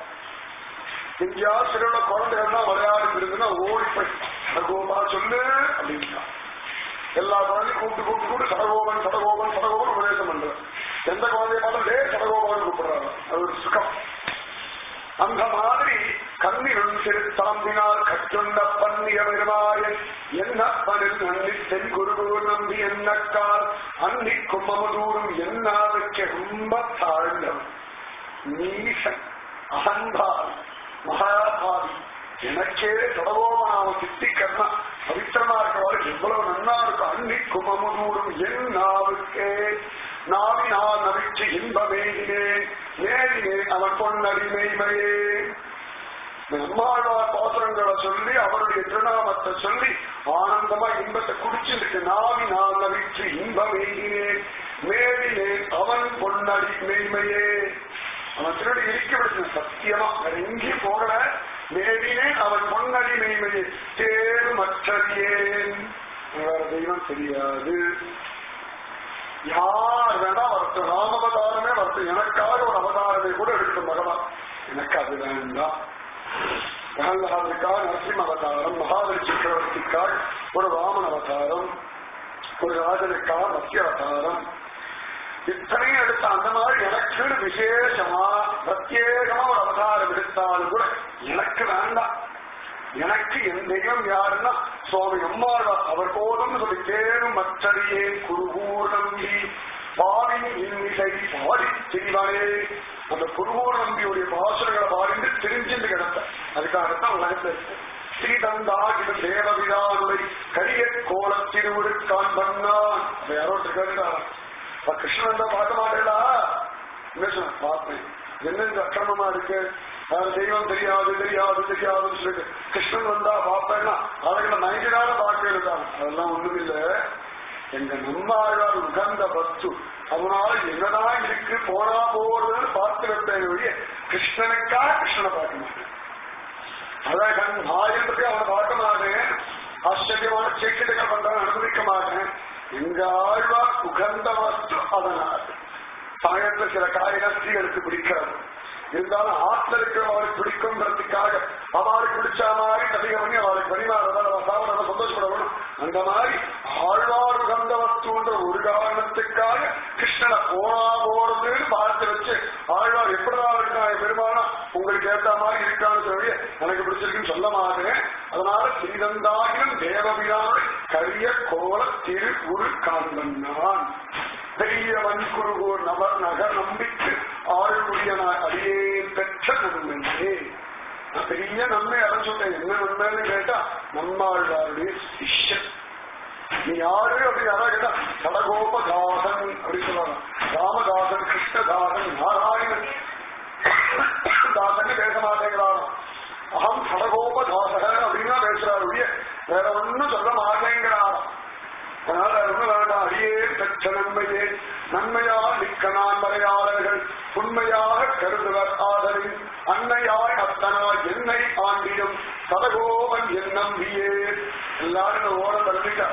எங்கேயா சிறுவ குழந்தைகள்லாம் விளையாடி இருந்துன்னா ஓடி போய் சடகோபா சொல்லு அப்படின்னா எல்லா குழந்தையும் கூப்பிட்டு கூப்பிட்டு கூப்பிட்டு சடகோபன் சடகோபன் சடகோபன் உபதேசம் பண்றேன் எந்த குழந்தைய பார்த்தாலும் டே சடகோபன் கூப்பிடுறாங்க அது ஒரு சுகம் அந்த மாதிரி கண்ணினும் சிறுத்தாம்பினால் கற்றுண்ட பன்னிய பெருமாயன் என்ன பனில் நன்னி தென் குருகூர் நம்பி என்னக்கால் அன்னி கும்பமதூரும் என்னாவுக்கு ரொம்ப தாழ்ந்தவன் நீசன் அகந்தால் மகாபாவி எனக்கே தொடவோமனாம சித்தி கர்ணா பவித்திரமா இருக்கிறவர்கள் எவ்வளவு நன்னா இருக்கும் அன்னி குமமுதூரும் என் நாவுக்கே நாவினால் நவிச்சு இன்பமேகினேன் நேரினேன் அவன் பொன்னடிமைமையே நம்மாழ்வார் பாசுரங்களை சொல்லி அவருடைய திருநாமத்தை சொல்லி ஆனந்தமா இன்பத்தை குடிச்சிருக்கு நாவி நான் நவிற்று இன்பமேகினேன் மேலினேன் அவன் பொன்னடி மெய்மையே அவன் திருடி இருக்க விடுச்சு சத்தியமா வேற எங்கேயும் போகல மேலினேன் அவன் பொன்னடி மெய்மையே தேடு மற்றறியேன் வேற தெய்வம் தெரியாது யார் வேணா வரட்டும் ராமவதாரமே வரட்டும் எனக்காக ஒரு அவதாரத்தை கூட எடுக்கட்டும் பகவான் எனக்கு அது வேண்டாம் பிரகலாதனுக்காக நரசிம்ம அவதாரம் மகாபலி சக்கரவர்த்திக்காக ஒரு வாமன் அவதாரம் ஒரு ராஜனுக்காக மத்திய அவதாரம் இத்தனையும் எடுத்த அந்த மாதிரி எனக்கு விசேஷமா பிரத்யேகமா ஒரு அவதாரம் எடுத்தாலும் கூட எனக்கு வேண்டாம் எனக்கு என் தெய்வம் யாருன்னா சுவாமி அம்மாழ்வார் அவர் போதும் சொல்லி தேடும் மற்றடியே குருகூர் நம்பி பாவின் இன்னிசை பாடி திரிவானே அந்த குருகூர் நம்பியுடைய பாசுரங்களை பாடிந்து தெரிஞ்சுட்டு கிடந்த அதுக்காகத்தான் உலகத்தில் இருக்கு ஸ்ரீதந்தாகித தேவவிதானுடைய கரிய கோல திருவுருக்கான் பண்ணான் அதை யாரோ கேட்கிறாரா கிருஷ்ணன் தான் பார்க்க மாட்டேடா என்ன சொன்ன பார்ப்பேன் என்ன இந்த அக்கிரமமா இருக்கு வேற தெய்வம் தெரியாது தெரியாது தெரியாதுன்னு சொல்லிட்டு கிருஷ்ணன் வந்தா பார்ப்பேன்னா அதுகளை நைட்டினால பார்க்கலாம் அதெல்லாம் ஒண்ணும் இல்ல எங்க நம்மாழ்வார் உகந்த பக்து அதனால என்னதான் இருக்கு போனா போறதுன்னு பார்த்து வைப்பேன் ஒழிய கிருஷ்ணனுக்காக கிருஷ்ணனை பார்க்க மாட்டேன் அழகன் மாயன்றதை அவனை பார்க்க மாட்டேன் ஆச்சரியமான சேக்கிட்டுகள் பண்றான் அனுமதிக்க மாட்டேன் எங்க ஆழ்வார் உகந்த வஸ்து அதனால் சமயத்துல சில காய்கள் ஸ்திரீகளுக்கு பிடிக்காது இருந்தாலும் ஆத்துல இருக்கிறவங்களுக்கு பிடிக்கும்ன்றதுக்காக அவளுக்கு பிடிச்ச மாதிரி கதிக பண்ணி அவளுக்கு பரிமாறதான் சாவன சந்தோஷப்படணும் அந்த மாதிரி ஆழ்வார் உகந்த வஸ்துன்ற ஒரு காரணத்துக்காக கிருஷ்ணனை போனா போறதுன்னு பார்த்து வச்சு ஆழ்வார் எப்படிதான் இருக்கா பெருமானா உங்களுக்கு ஏத்த மாதிரி இருக்கான்னு சொல்லி எனக்கு பிடிச்சிருக்குன்னு சொல்ல மாட்டேன் அதனால ஸ்ரீதந்தாகினம் தேவபிரான கரிய கோல திரு உரு காண்பன் நான் பெரிய வன்குருகூர் நபர் நகர் நம்பிக்கு ஆழ்வுடைய நான் அடியே பெற்ற நன்மையே நான் பெரிய நன்மை அடைஞ்சுட்டேன் என்ன நன்மைன்னு கேட்டா நம்மாழ்வாருடைய சிஷ்யன் நீ யாரு அப்படி யாரா கேட்டா சடகோபதாசன் அப்படி சொல்லுவாங்க ராமதாசன் கிருஷ்ணதாசன் நாராயணன் தாசன் பேச மாட்டேங்கிறான் அகம் சடகோபதாசகன் அப்படின்னு பேசுறாரு வேற ஒன்னும் சொல்ல மாட்டேங்கிறான் அதனால ஒண்ணு வேண்டாம் அடியே பெற்ற நன்மையே நன்மையால் மிக்க நான் மறையாளர்கள் உண்மையாக கருதுவர் ஆதலின் அன்னையாய் அத்தனாய் என்னை ஆண்டியும் சதகோபன் என் நம்பியே எல்லாரும் இந்த ஓரம் தள்ளிட்டா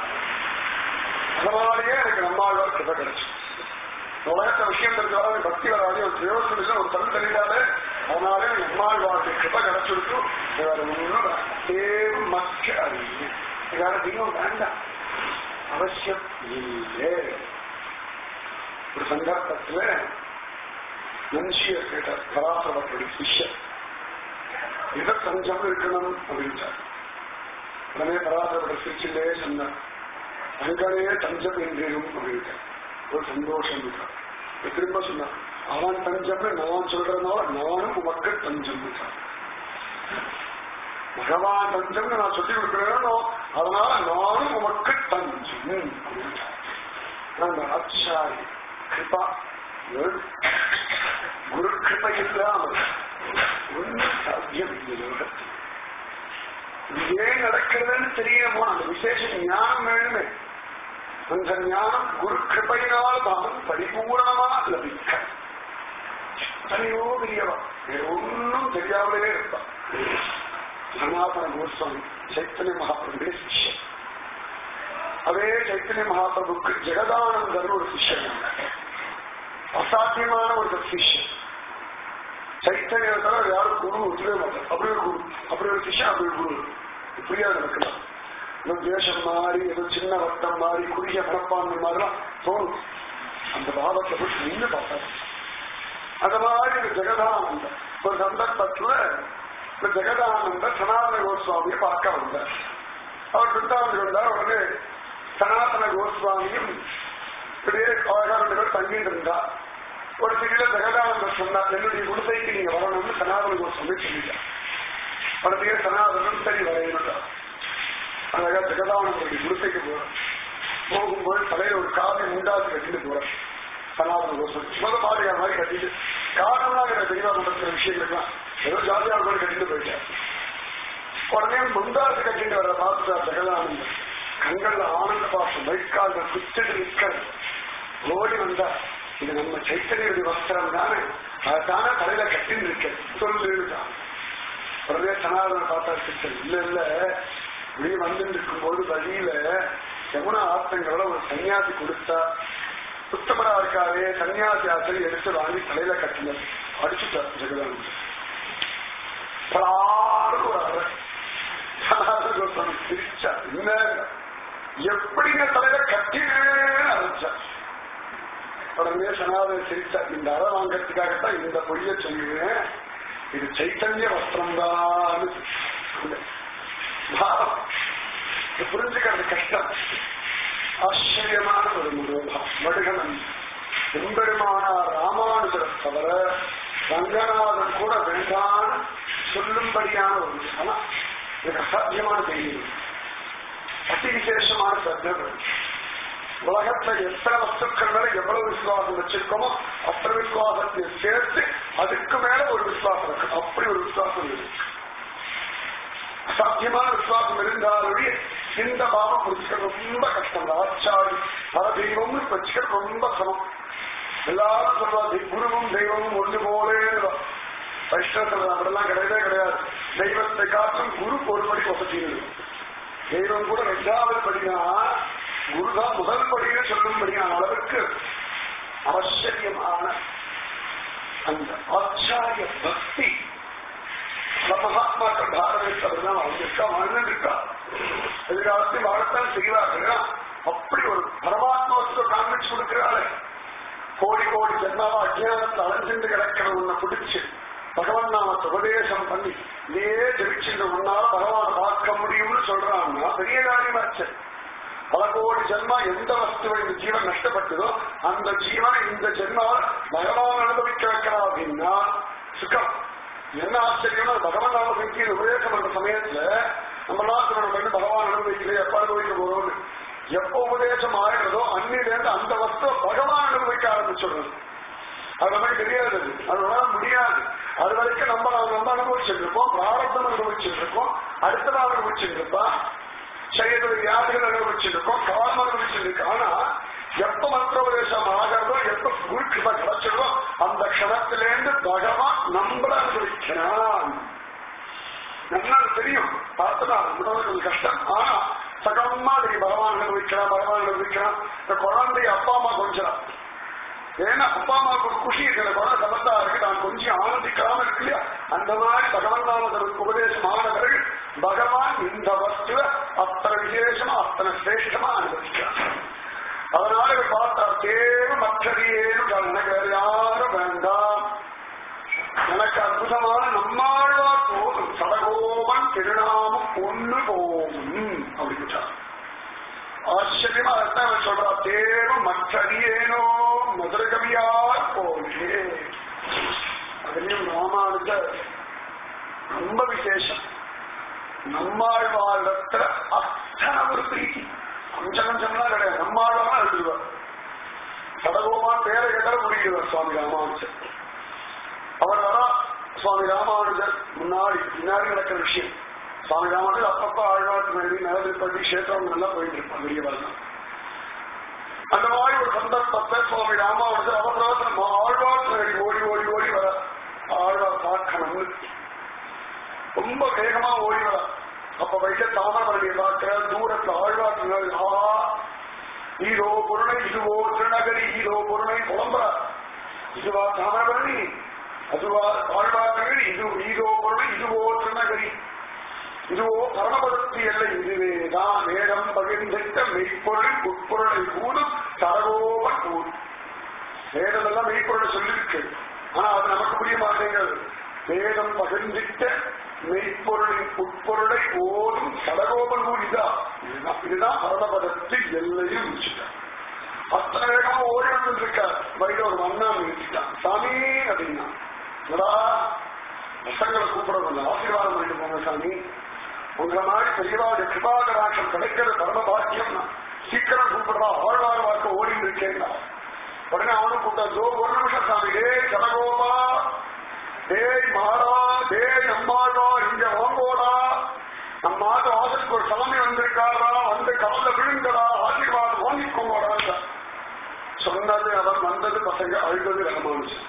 அதனாலேயே எனக்கு நம்மாழ்வார் கிட்ட கிடைச்சு உலகத்த விஷயம் தெரிஞ்சாலும் பக்தி வராது ஒரு பிரயோஜனம் ஒரு தள்ளி தெரியாத அதனாலே நம்மாழ்வாருக்கு கிருப்ப கிடைச்சிருக்கு வேற ஒன்றும் தேவ மற்ற அறிவு வேற தெய்வம் வேண்டாம் அவசியம் இல்லை ஒரு சந்தர்ப்பத்துல மனுஷியர் கேட்டார் பராசரவர்களுடைய சிஷ்யர் எதை தஞ்சம் இருக்கணும் அப்படின்ட்டார் உடனே பராசரவர்கள் சிரிச்சிலே சொன்னார் அங்கனே தஞ்சம் என்றும் அப்படின்ட்டார் ஒரு சந்தோஷம் இருக்கார் திரும்ப சொன்னார் அவன் தஞ்சம்னு நான் சொல்றதுனால நானும் உமக்கு தஞ்சம் இருக்கார் பகவான் தஞ்சம்னு நான் சொல்லி கொடுக்கிறேனோ அதனால நானும் உமக்கு தஞ்சம் அந்த ஆச்சாரி கிருபா குரு கிருபை இல்லாமல் ஒன்றும் சாத்தியம் இந்த லோகத்தில் இது ஏன் நடக்கிறதுன்னு தெரியணுமோ அந்த விசேஷ ஞானம் வேணுமே அந்த ஞானம் குரு கிருபையினால் தான் பரிபூர்ணமா லபிக்க எத்தனையோ பெரியவா வேற ஒன்றும் தெரியாமலே இருப்பான் சனாதன கோஸ்வாமி சைத்தன்ய மகாபிரபுடைய சிஷ்யன் அதே சைத்தன்ய மகாபிரபுக்கு ஜெகதானந்தர் ஒரு சிஷ்யன் அசாத்தியமான ஒரு சிஷ்யன் சைத்தன்ய தவிர யாரும் குரு ஒத்துவே மாட்டார் அப்படி ஒரு குரு அப்படி ஒரு சிஷ்யன் அப்படி ஒரு குரு இப்படியா நடக்கலாம் ஏதோ தேசம் மாறி ஏதோ சின்ன வட்டம் மாறி குறுகிய மனப்பான்மை மாதிரிலாம் தோணும் அந்த பாவத்தை போட்டு நின்று பார்த்தாரு அந்த மாதிரி ஒரு ஜெகதானந்தர் ஒரு சந்தர்ப்பத்துல இந்த ஜெகதானந்தர் சனாதன கோஸ்வாமியை பார்க்க வந்தார் அவர் பிருந்தாவன் வந்தார் உடனே சனாதன கோஸ்வாமியும் இப்படியே அழகா ரெண்டு பேர் தங்கிட்டு இருந்தார் ஒரு சிறிய ஜெகதானந்தர் சொன்னார் என்னுடைய குடிசைக்கு நீங்க வரணும்னு சனாதன கோஸ்வாமி சொல்லிட்டார் உடனே சனாதனம் சரி வரையிட்டார் அழகா ஜெகதானந்தருடைய குடிசைக்கு போறார் போகும்போது தலையில ஒரு காதை உண்டாசி கட்டிட்டு போறார் சனாதன கோஸ்வாமி சுமத மாதிரியா மாதிரி கட்டிட்டு காரணம்லாம் எனக்கு தெளிவா நடக்கிற விஷயங்கள்லாம் ஏதோ ஜாலியா கூட கட்டிட்டு போயிட்டார் உடனே முந்தாசு கட்டிட்டு வர பார்த்துட்டார் ஜெகதானந்தன் கண்கள்ல ஆனந்த பாசம் வைக்கால் குச்சிட்டு நிற்கிறது ஓடி வந்தா இது நம்ம சைத்தன்யருடைய வஸ்திரம் தானே அதுதானே தலையில கட்டின்னு இருக்க சொல்லுதான் உடனே சனாதன பார்த்தா சிஸ்டர் இல்ல இல்ல வெளியே வந்துட்டு இருக்கும்போது வழியில யமுனா ஆத்தங்களோட ஒரு சன்னியாசி கொடுத்தா சுத்தமரா இருக்காவே சன்னியாசி ஆசிரியர் எடுத்து வாங்கி தலையில கட்டினார் அடிச்சுட்டார் ஜெகதானந்தன் பலாறு ஒரு அறை சனாதன கோஸ்வாமி சிரிச்சா என்ன எப்படிங்க தலையில கட்டினேன்னு அரைச்சா உடனே சனாதன சிரிச்சா இந்த அறை வாங்கறதுக்காகத்தான் இந்த பொய்ய சொல்லுவேன் இது சைத்தன்ய வஸ்திரம் தான் புரிஞ்சுக்கிறது கஷ்டம் ஆச்சரியமான ஒரு முருகன் வடுகனன் எம்பெருமானார் ராமானுஜரை தவிர ரங்கநாதன் கூட வேண்டான சொல்லும்படியான ஒரு ஆனா எனக்கு அசாத்தியமான தெரியும் அதி விசேஷமான சத்தம் உலகத்துல எத்தனை வஸ்துக்கள் மேல எவ்வளவு விசுவாசம் வச்சிருக்கோமோ அத்தனை விசுவாசத்தை சேர்த்து அதுக்கு மேல ஒரு விசுவாசம் இருக்கு அப்படி ஒரு விசுவாசம் இருக்கு அசாத்தியமான விசுவாசம் இருந்தாலுடைய இந்த பாவம் புரிஞ்சுக்கிறது ரொம்ப கஷ்டம் ஆச்சாரி பல தெய்வம்னு வச்சுக்கிறது ரொம்ப சமம் எல்லாரும் சொல்லுவாங்க குருவும் தெய்வமும் ஒன்று போலே வைஷ்ணவத்தில் அப்படிலாம் கிடையவே கிடையாது தெய்வத்தை காட்டும் குரு ஒரு படி வசதிகள் தெய்வம் கூட ரெண்டாவது படினா குருதான் முதல் படின்னு சொல்லும்படியான அளவுக்கு ஆச்சரியமான அந்த ஆச்சாரிய பக்தி மகாத்மாக்கள் பாரதத்தில் அப்படிதான் வாழ்ந்திருக்கா வாழ்ந்துருக்கா எதிர்காலத்தில் வாழத்தான் செய்வார்கள் அப்படி ஒரு பரமாத்மாவுக்கு காண்பிச்சு கொடுக்கிறாள் கோடி கோடி ஜென்மாவா அஜ்ஞானத்தில் அலைஞ்சிட்டு கிடக்கிற உன்னை பிடிச்சு பகவான் நாமத்தை உபதேசம் பண்ணி இதே ஜெயிச்சுட்டு உன்னால பகவான் பார்க்க முடியும்னு சொல்றான்னா பெரிய காரியமாச்சு பல கோடி ஜென்மா எந்த வஸ்துவை இந்த ஜீவன் நஷ்டப்பட்டதோ அந்த ஜீவனை இந்த ஜென்மாவை பகவான் அனுபவிக்க வைக்கிறான் அப்படின்னா சுகம் என்ன ஆச்சரியம்னா பகவான் நாம உபதேசம் பண்ற சமயத்துல நம்ம நாட்டு நம்ம வந்து பகவான் அனுபவிக்கல எப்ப அனுபவிக்க போறோம்னு எப்ப உபதேசம் ஆயிடுறதோ அன்னிலிருந்து அந்த வஸ்துவை பகவான் அனுபவிக்க ஆரம்பிச்சிடுறது அது நமக்கு தெரியாது அதனால முடியாது அது வரைக்கும் நம்ம நம்ம அனுபவிச்சுட்டு இருக்கோம் பிராரத்தம் அனுபவிச்சுட்டு இருக்கோம் அடுத்த நாள் அனுபவிச்சுட்டு இருப்பான் சரீரத்தில் வியாதிகள் அனுபவிச்சுட்டு இருக்கோம் காலம் அனுபவிச்சுட்டு இருக்கு ஆனா எப்ப மந்திரோபதேசம் ஆகிறதோ எப்ப குரு கிருப கிடைச்சிடோ அந்த க்ஷணத்திலேருந்து பகவான் நம்மள அனுபவிக்கிறான் நல்லா தெரியும் பார்த்ததா நம்மளுக்கு கஷ்டம் ஆனா சகமா தெரியும் பகவான் அனுபவிக்கிறான் பகவான் அனுபவிக்கிறான் இந்த குழந்தைய அப்பா அம்மா கொஞ்சம் ஏன்னா அப்பா அம்மாவுக்கு ஒரு குஷி இருக்கிற குழந்தை சமத்தா இருக்கு நான் கொஞ்சம் ஆனந்திக்காம இருக்கு இல்லையா அந்த மாதிரி பகவான் நாமதற்கு உபதேசம் ஆனவர்கள் பகவான் இந்த வஸ்துவ அத்தனை விசேஷமா அத்தனை சிரேஷ்டமா அனுபவிக்கிறார் அதனால இவர் பார்த்தார் தேவை மற்றடியேன்னு எனக்கு வேற யாரும் வேண்டாம் எனக்கு அற்புதமான நம்மாழ்வார் போதும் சடகோபன் திருநாமம் ஒண்ணு போகும் அப்படின்ட்டார் ஆச்சரியமா அதான் அவர் சொல்றா தேவ மற்றடியேனோ மதுரகவியார் போலே அதுலயும் ராமானுஜர் ரொம்ப விசேஷம் நம்மாழ்வாழத்துல அத்தனை ஒரு பிரீத்தி கொஞ்சம் கொஞ்சம்லாம் கிடையாது நம்மாழ்வார் எழுதுவார் சடகோபான் பேரை கேட்டால் புரியுவார் சுவாமி ராமானுஜர் அவர் வரா சுவாமி ராமானுஜர் முன்னாடி பின்னாடி நடக்கிற விஷயம் சுவாமி ராமானுஜர் அப்பப்ப ஆழ்வார் மேலே நகர்ப்பள்ளி கஷேத்திரம் எல்லாம் போயிட்டு இருப்பாங்க வெளியே வரலாம் அந்த மாதிரி ஒரு சந்தர்ப்பத்தை சுவாமி ராமானுஜர் அவசரத்தில் ஆழ்வார் மேலே ஓடி ஓடி ஓடி வர ஆழ்வார் பார்க்கணும்னு ரொம்ப வேகமா ஓடி வர அப்ப வைக்க தாமரவரணியை பார்க்கிற தூரத்துல ஆழ்வார் ஆஹா ஈரோ பொருணை இதுவோ திருநகரி ஈரோ பொருணை புலம்புற இதுவா தாமரவரணி அதுவா ஆழ்வார்கள் இது ஈரோ பொருள் இதுவோ திருநகரி இதுவோ பரமபதத்து எல்லை இதுவேதான் வேடம் பகிர்ந்திட்ட மெய்ப்பொருள் உட்பொருளை கூடும் சரகோவன் கூடும் வேதம் எல்லாம் மெய்ப்பொருளை சொல்லியிருக்கு ஆனா அது நமக்கு புரிய மாட்டேங்கிறது வேதம் பகிர்ந்திட்ட மெய்ப்பொருளின் உட்பொருளை ஓடும் சடகோபன் கூடி இதுதான் இதுதான் இதுதான் பரமபதத்து எல்லையும் வச்சுட்டான் அத்தனை வேகமா ஓடி வந்துட்டு இருக்கார் வயல ஒரு மண்ணா நிறுத்திட்டான் சாமி அப்படின்னா என்னடா பசங்களை கூப்பிடணும் ஆசீர்வாதம் பண்ணிட்டு போங்க சாமி உங்களை மாதிரி பெரியவாடு கிருபாகராட்சம் கிடைக்கிற பரம பாக்கியம் சீக்கிரம் கூப்பிடுறா ஆழ்வார் வாக்க ஓடி இருக்கேன்னா உடனே அவனும் கூப்பிட்டா ஜோ ஒரு நிமிஷம் சாமி ஏ கடகோபா டேய் மாறா டேய் நம்மாடா இங்க வாங்கோடா நம்ம மாத வாசலுக்கு ஒரு சாமி வந்திருக்காரா வந்து கவல விழுங்கடா ஆசீர்வாதம் வாங்கிக்கோங்கடா சொன்னது அவன் வந்தது பசங்க அழுதது ராமானுஜன்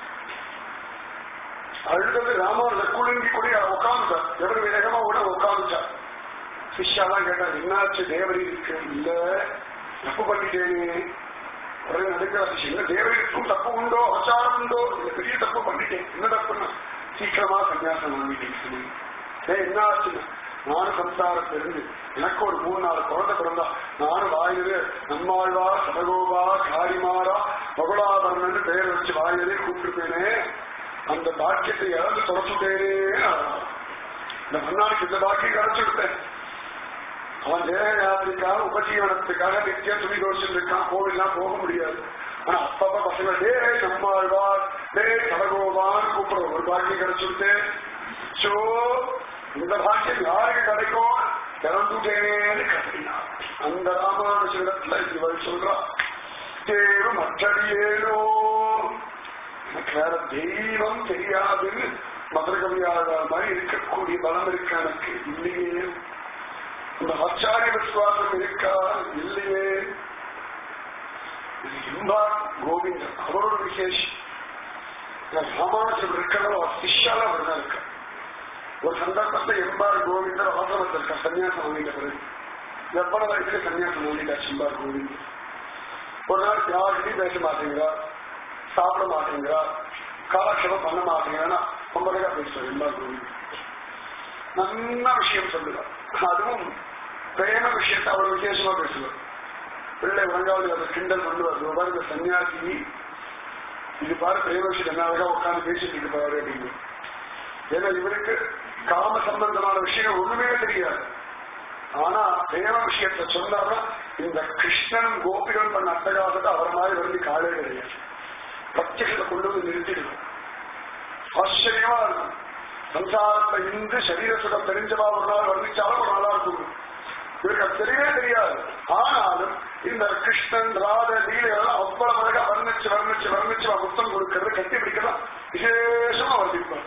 அழுதது ராமானுஜன் குலுங்கி குடி உட்காந்துட்டார் எவ்வளவு வேகமா கூட உட்காந்துட்டார் சிஷ்யாலாம் கேட்டார் என்னாச்சு தேவரி இருக்கு இல்ல தப்பு பண்ணிட்டேனே உடனே நடுக்கிற சிஷ்யம் தேவரிக்கும் தப்பு உண்டோ ஆச்சாரம் உண்டோ இல்ல பெரிய தப்பு பண்ணிட்டேன் என்ன தப்புன்னா சீக்கிரமா சன்னியாசம் வாங்கிட்டேன் ஏன் என்ன ஆச்சுன்னா நானும் சம்சாரத்துல இருந்து எனக்கு ஒரு மூணு நாலு குழந்தை பிறந்தா நானும் வாயிலே நம்மாழ்வா சடகோபா காரிமாரா மகுளாபரணன் பெயர் வச்சு வாயிலே கூப்பிட்டுருப்பேனே அந்த பாக்கியத்தை இழந்து தொடச்சுட்டேனே இந்த மன்னாருக்கு இந்த பாக்கியம் கிடைச்சு விட்டேன் அவன் தேக யாத்திரைக்காக உபஜீவனத்துக்காக நித்தியம் துணி தோஷம் இருக்கான் கோவில்லாம் போக முடியாது ஆனா அப்பப்ப பசங்க டே நம்மாழ்வார் டே சடகோபான்னு கூப்பிடுற ஒரு பாக்கியம் கிடைச்சுட்டு சோ இந்த பாக்கியம் யாருக்கு கிடைக்கும் திறந்துட்டேனேன்னு கத்தினார் அந்த ராமானுஜிடத்துல இவள் சொல்றா தேரும் மற்றடியேனோ எனக்கு வேற தெய்வம் தெரியாதுன்னு மதுரகவியாளர் மாதிரி இருக்கக்கூடிய பலம் இருக்கு எனக்கு இல்லையே இந்த ஆச்சாரிய விசுவாசம் இருக்கா இல்லையே இது இம்பார் கோவிந்தன் அவரோட விசேஷம் ராமானுஜம் இருக்கிறதோ சிஷ்யால அவர் தான் இருக்க ஒரு சந்தர்ப்பத்தை எம்பார் கோவிந்தர் ஆசிரமத்தில் இருக்க சன்னியாசம் வாங்கிட்ட பிறகு எவ்வளவு வயசுல சன்னியாசம் வாங்கிட்டாச்சு எம்பார் கோவிந்தர் ஒரு நாள் யார்கிட்டையும் பேச மாட்டேங்கிறா சாப்பிட மாட்டேங்கிறா காலக்ஷேபம் பண்ண மாட்டேங்கிறா ரொம்ப அழகா பேசுவார் எம்பார் கோவிந்தர் நல்ல விஷயம் சொல்லுவார் அதுவும் பிரேம விஷயத்தை அவர் விசேஷமா பேசுவார் பிள்ளை உறங்காவது அதை கிண்டல் பண்ணுவார் பாரு இந்த சன்னியாசி இது பாரு பிரேம விஷயம் என்ன அழகா உட்காந்து பேசிட்டு இருப்பாரு அப்படின்னு ஏன்னா இவருக்கு காம சம்பந்தமான விஷயம் ஒண்ணுமே தெரியாது ஆனா பிரேம விஷயத்தை சொன்னார்னா இந்த கிருஷ்ணன் கோபிகள் பண்ண அட்டகாசத்தை அவர் மாதிரி வந்து காலே கிடையாது பிரத்யத்தை கொண்டு வந்து நிறுத்திடுவோம் ஆச்சரியமா இருக்கும் சம்சாரத்தை இந்து சரீர சுகம் தெரிஞ்சவா ஒரு நாள் வர்ணிச்சாலும் ஒரு நாளா இருக்கும் இவருக்கு அது தெரியவே தெரியாது ஆனாலும் இந்த கிருஷ்ணன் ராத லீலையெல்லாம் அவ்வளவு அழகா வர்ணிச்சு வர்ணிச்சு வர்ணிச்சு முத்தம் கொடுக்கறது கட்டி பிடிக்கலாம் விசேஷமா வர்ணிப்பார்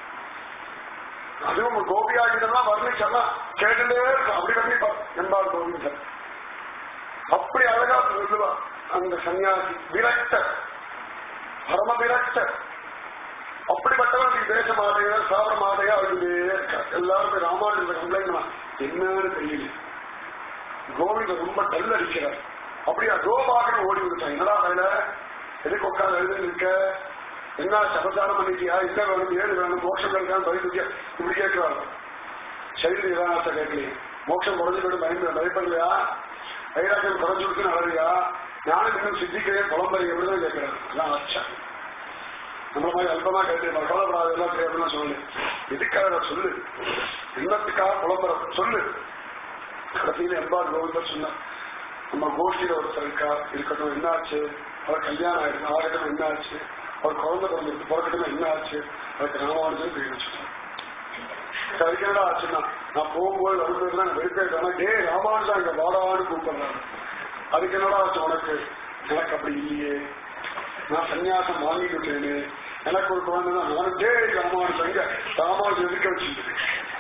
அதுவும் கோபியாகிதெல்லாம் வர்ணிச்செல்லாம் கேட்டுட்டே இருக்கும் அப்படி வர்ணிப்பார் என்பார் கோவிந்தன் அப்படி அழகா சொல்லுவா அந்த சன்னியாசி விரக்தர் பரம விரக்தர் அப்படிப்பட்டவன் நீ பேச மாட்டேங்க சாப்பிட மாட்டேங்க அவருக்கு எல்லாருமே ராமானுஜ கம்ப்ளைண்ட் பண்ணா என்னன்னு தெரியல கோவிந்த ரொம்ப டல் அடிக்கிறார் அப்படியா கோபாகன் ஓடி விட்டான் என்னடா வேலை எதுக்கு உட்காந்து எழுதி இருக்க என்ன சபசாரம் பண்ணிட்டியா என்ன வேணும் ஏது வேணும் மோட்சம் இருக்கான்னு பயந்துட்டியா இப்படி கேட்கிறாங்க சரீர நிதானத்தை கேட்கலையே மோட்சம் குறைஞ்சு போயிட்டு பயந்து பயப்படலையா வைராக்கியம் குறைஞ்சு விட்டு நடறியா நானும் இன்னும் சித்திக்கிறேன் புலம்பரி எப்படிதான் கேட்கிறாரு அதான் ஆச்சா நம்ம மாதிரி அல்பமா கேட்டு கவலைப்படாத எல்லாம் தெரியாதுன்னு சொல்லு எதுக்காக சொல்லு என்னத்துக்காக புலம்புற சொல்லு கடைசியில எம்பார் கோவிந்தர் சொன்ன நம்ம கோஷ்டியில ஒருத்தர் இருக்கா இருக்கட்டும் என்ன ஆச்சு அவர் கல்யாணம் ஆயிருக்கு ஆகட்டும் என்ன ஆச்சு அவர் குழந்தை பிறந்திருக்கு பிறக்கட்டும் என்ன ஆச்சு அதுக்கு ராமானுஜன் பேர் வச்சுட்டான் அதுக்கு என்னடா ஆச்சுன்னா நான் போகும்போது வரும்போது நான் வெறுப்பேன் டே ராமானுஜா இங்க வாடான்னு கூப்பிடுறாங்க அதுக்கு என்னடா ஆச்சு உனக்கு எனக்கு அப்படி இல்லையே நான் சன்னியாசம் வாங்கிக்கிட்டேன்னு எனக்கு ஒரு குழந்தை தான் நானும் டே ராமானுஜன் இங்க ராமானுஜன் எதுக்க வச்சுட்டு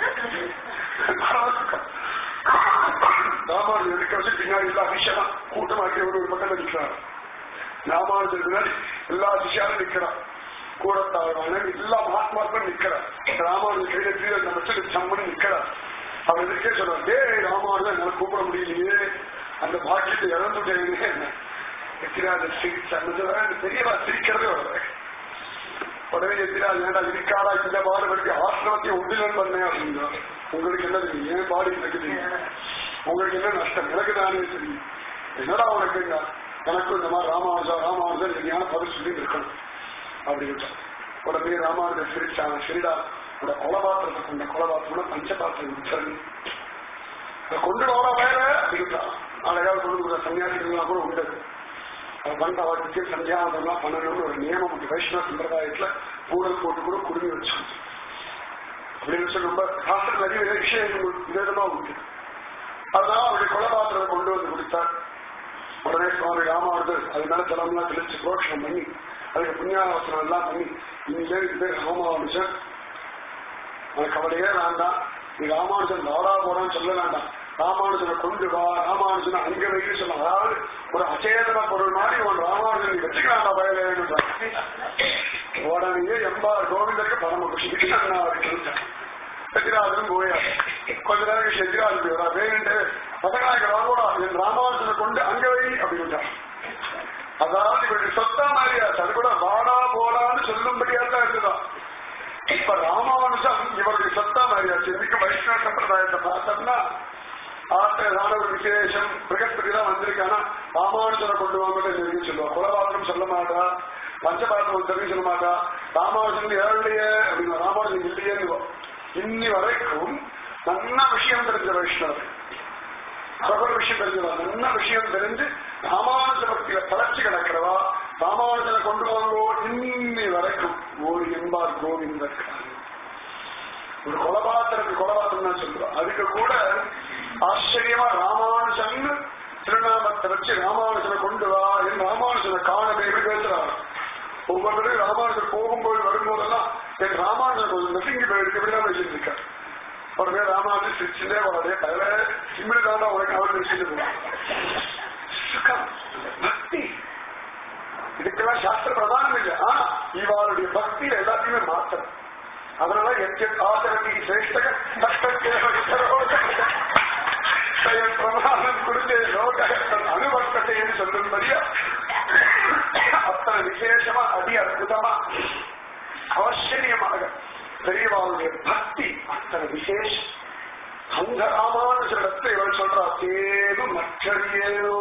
ராமானுஜன் எதுக்க வச்சு பின்னாடி எல்லா விஷயமா கூட்டமாக்கி ஒரு ஒரு பக்கம் நிற்கிறார் ராமானுஜன் பின்னாடி எல்லா விஷயாலும் நிற்கிறான் கூடத்தாழ்வான எல்லா மகாத்மாக்களும் நிற்கிறார் ராமானுஜன் கையில தீர வச்சுட்டு சம்மன் நிற்கிறார் அவர் எதுக்கே சொல்றார் டே ராமானுஜன் என்னால கூப்பிட முடியலையே அந்த பாக்கியத்தை இழந்துட்டேன்னு என்ன எத்திராஜ சிரிச்சாங்க பெரியவா சிரிக்கிறதே வருது உடனே எத்திராஜ் ஏண்டா இருக்காடா இந்த பாடுபடுத்தி ஆசிரமத்தை உண்டிலன் பண்ணேன் அப்படின்னா உங்களுக்கு என்ன தெரியும் ஏன் பாடு எனக்கு தெரியும் உங்களுக்கு என்ன நஷ்டம் எனக்கு தானே தெரியும் என்னடா உனக்கு எனக்கும் இந்த மாதிரி ராமானுஜா ராமானுஜன் சரியான பதில் சொல்லி இருக்கணும் அப்படின்னு உடனே ராமானுஜன் சிரிச்சாங்க சரிடா உட கொலபாத்திரத்தை கொண்ட கொலபாத்திரம் பஞ்சபாத்திரம் விட்டுறேன் கொண்டு வர வேற அப்படின்ட்டான் அழகா கொண்டு கொடுக்குற சன்னியாசிகள்லாம் கூட உண்டு வந்து அவருக்கு சந்தியாவதெல்லாம் பண்ணணும்னு ஒரு நியமம் உண்டு வைஷ்ணவ சம்பிரதாயத்துல கூடல் போட்டு கூட குடுமி வச்சு அப்படின்னு சொல்லி ரொம்ப சாஸ்திரம் நிறைய விஷயங்கள் விதமா உண்டு அதனால அவருடைய கொலபாத்திரத்தை கொண்டு வந்து கொடுத்தார் உடனே சுவாமி ராமாவர்கள் அது மேல ஜலம்லாம் தெளிச்சு புரோஷனம் பண்ணி அதுக்கு புண்ணியாவசனம் எல்லாம் பண்ணி இனிமே இது பேர் ராமானுஜன் உனக்கு கவலையே வேண்டாம் நீ ராமானுஜன் வாடா போடான்னு சொல்ல வேண்டாம் ராமானுஜனை கொண்டு வா ராமானுஜனை அங்க வைக்க சொல்ல அதாவது ஒரு அச்சேதன பொருள் மாதிரி உன் ராமானுஜன் நீ வச்சுக்கலாம்டா பயலேன்னு உடனே எம்பார் கோவிந்தருக்கு பரம குஷி அண்ணா இருக்கு சச்சிராஜன் போயா கொஞ்ச நேரம் சச்சிராஜன் போயிடா வேண்டு பசங்களாக வாங்கோடா என் ராமானுஜனை கொண்டு அங்க வை அப்படின்னு அதாவது இவருக்கு சொத்தா மாதிரியா அது கூட வாடா போடான்னு சொல்லும்படியா தான் இருந்துதான் இப்ப ராமானுஜம் இவருடைய சொத்தா மாதிரியாச்சு இன்னைக்கு வைஷ்ணவ சம்பிரதாயத்தை பார்த்தோம்னா ஆத்திரதான ஒரு விசேஷம் பிரகஸ்பதி தான் வந்திருக்கானா ராமானுஜனை கொண்டு வாங்கன்னு தெரிஞ்சு சொல்லுவா குலபாத்திரம் சொல்ல மாட்டா பஞ்சபாத்திரம் தெரிஞ்சு சொல்ல மாட்டா ராமானுஜன் ஏழையே அப்படின்னு ராமானுஜன் இல்லையேன்னு இன்னி வரைக்கும் நல்ல விஷயம் தெரிஞ்ச வைஷ்ணவர் பிரபல விஷயம் தெரிஞ்சவா நல்ல விஷயம் தெரிஞ்சு ராமானுஜ பக்தியில தலைச்சு கிடக்கிறவா ராமானுஜனை கொண்டு வாங்கோ இன்னி வரைக்கும் ஒரு எம்பார் கோவிந்தர் ஒரு கொலபாத்திரத்துக்கு கொலபாத்திரம் தான் சொல்லுவா அதுக்கு கூட ஆச்சரியமா ராமானுஜன் திருநாமத்தை வச்சு ராமானுஜனை கொண்டு வா என் ராமானுஜனை காணவே பேசுறாரு ஒவ்வொருத்தரும் ராமானுஜர் போகும்போது வரும்போதெல்லாம் என் ராமானுஜன் கொஞ்சம் நெசுங்கி போயிருக்கு இப்படிதான் பேசிட்டு இருக்காரு உடனே ராமானுஜன் சிரிச்சுட்டே வராதே தவிர இப்படி தான் உனக்கு அவர் பேசிட்டு போவான் சுகம் பக்தி இதுக்கெல்லாம் சாஸ்திர பிரதானம் இல்லை ஆனா இவாளுடைய பக்தி எல்லாத்தையுமே மாத்தணும் அதனால எச்ச ஆதரவி சிரேஷ்டக பிரமாணம் கொடுத்து லோகத்தன் அனுபவத்தை என்று சொல்லும்படியா அத்தனை விசேஷமா அதி அற்புதமா ஆச்சரியமாக பெரியவாளுடைய பக்தி அத்தனை விசேஷம் அந்த ராமானுஜரிடத்தை இவள் சொல்றா தேதும் மற்றடியேனோ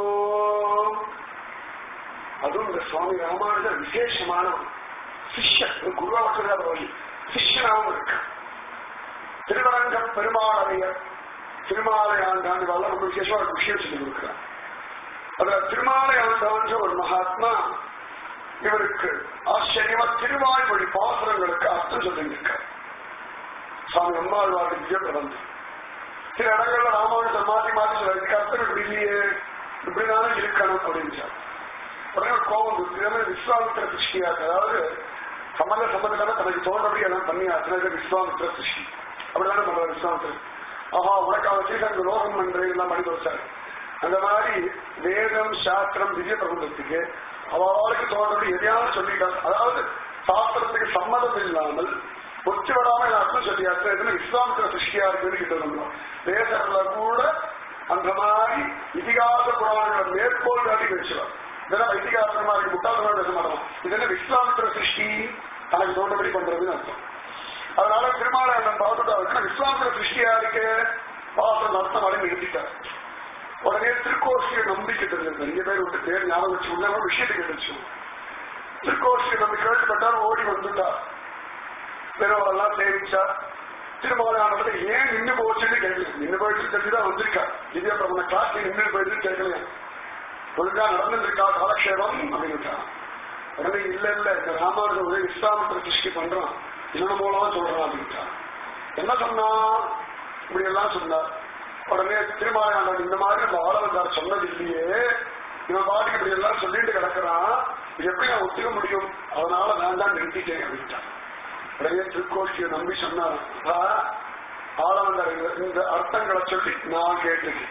அதுவும் இந்த சுவாமி ராமானுஜர் விசேஷமானவன் சிஷ்யன் குருவாக்குற வழி சிஷ்யனாகவும் இருக்க திருவரங்க பெருமாளையர் திருமாலை ஆண்டாண்டு வல்ல ரொம்ப விசேஷமா ஒரு விஷயம் சொல்லி கொடுக்கிறார் அதுல திருமாலை ஆண்டான்ற ஒரு மகாத்மா இவருக்கு ஆச்சரியமா திருவாய் வழி பாசுரங்களுக்கு அர்த்தம் சொல்லியிருக்கார் சுவாமி அம்மாழ்வார் திவ்ய பிரபந்தம் சில இடங்கள்ல ராமானுஜர் மாத்தி மாத்தி சொல்ல இதுக்கு அர்த்தம் இப்படி இல்லையே இப்படிதானே இருக்கணும் அப்படின்னு உடனே ஒரு கோபம் கொடுத்து விஸ்வாமித்திர சிருஷ்டியாக்கு அதாவது சம்மந்த சம்மந்தம் இல்லாம தனக்கு தோன்றபடி எல்லாம் பண்ணி அத்தனை விஸ்வாமித்திர சிருஷ்டி அப்படிதானே பண்ற விஸ்வாமித்திரன் ஆஹா உனக்கு அவன் சீசன் லோகம் பண்ற எல்லாம் பண்ணி வச்சாரு அந்த மாதிரி வேதம் சாஸ்திரம் திவ்ய பிரபந்தத்துக்கு அவளுக்கு தோன்றபடி எதையாவது சொல்லிட்டான் அதாவது சாஸ்திரத்துக்கு சம்மதம் இல்லாமல் ஒத்து விடாம அர்த்தம் சொல்லியாச்சு இதுல விஸ்வாமித்திர சிருஷ்டியா இருக்குன்னு கிட்ட வந்தோம் வேதத்துல கூட அந்த மாதிரி இதிகாச புராணங்களை மேற்கோள் காட்டி வச்சுருவான் இதெல்லாம் வைத்திகாசமா இருக்கு முட்டாளமா பேச மாட்டோம் இதெல்லாம் விஸ்வாமித்திர சிருஷ்டி தனக்கு தோன்றபடி பண்றதுன்னு அர்த்தம் அதனால திருமாலயன் பார்த்துட்டு அவருக்கு விஸ்வாமித்திர சிருஷ்டியா இருக்கு பாசம் அர்த்தம் வரை நிறுத்திட்டார் உடனே திருக்கோஷியை நம்பிக்கிட்டு இருந்தது நிறைய பேர் விட்டு பேர் ஞாபகம் வச்சு உள்ள விஷயத்தை கேட்டுச்சு திருக்கோஷியை நம்பி கேட்டுப்பட்டார் ஓடி வந்துட்டார் பெருவெல்லாம் சேவிச்சா திருமாலானது ஏன் நின்று போச்சுன்னு கேட்கல நின்று போயிட்டு தெரிஞ்சுதான் வந்திருக்கா திவ்யா பிரபல கிளாஸ் நின்று போயிட்டு கேட்கலையா ஒழுங்கா நடந்துருக்கா காலக்ஷேபம் அப்படின்னு உடனே இல்ல இல்ல இந்த ராமானுஜன் ஒரே இஸ்லாமத்தை சிருஷ்டி பண்றான் இன்னொரு மூலமா சொல்றான் அப்படின்ட்டா என்ன சொன்னா இப்படி எல்லாம் சொன்னார் உடனே திருமாலாண்டன் இந்த மாதிரி நம்ம ஆள வந்தார் சொன்னது இல்லையே இவன் பாட்டுக்கு இப்படி எல்லாம் சொல்லிட்டு கிடக்குறான் இது எப்படி நான் ஒத்துக்க முடியும் அதனால நான் தான் நிறுத்திட்டேன் அப்படின்ட்டான் உடனே திருக்கோஷ்டியை நம்பி சொன்னார் ஆளவந்தார் இந்த அர்த்தங்களை சொல்லி நான் கேட்டுட்டேன்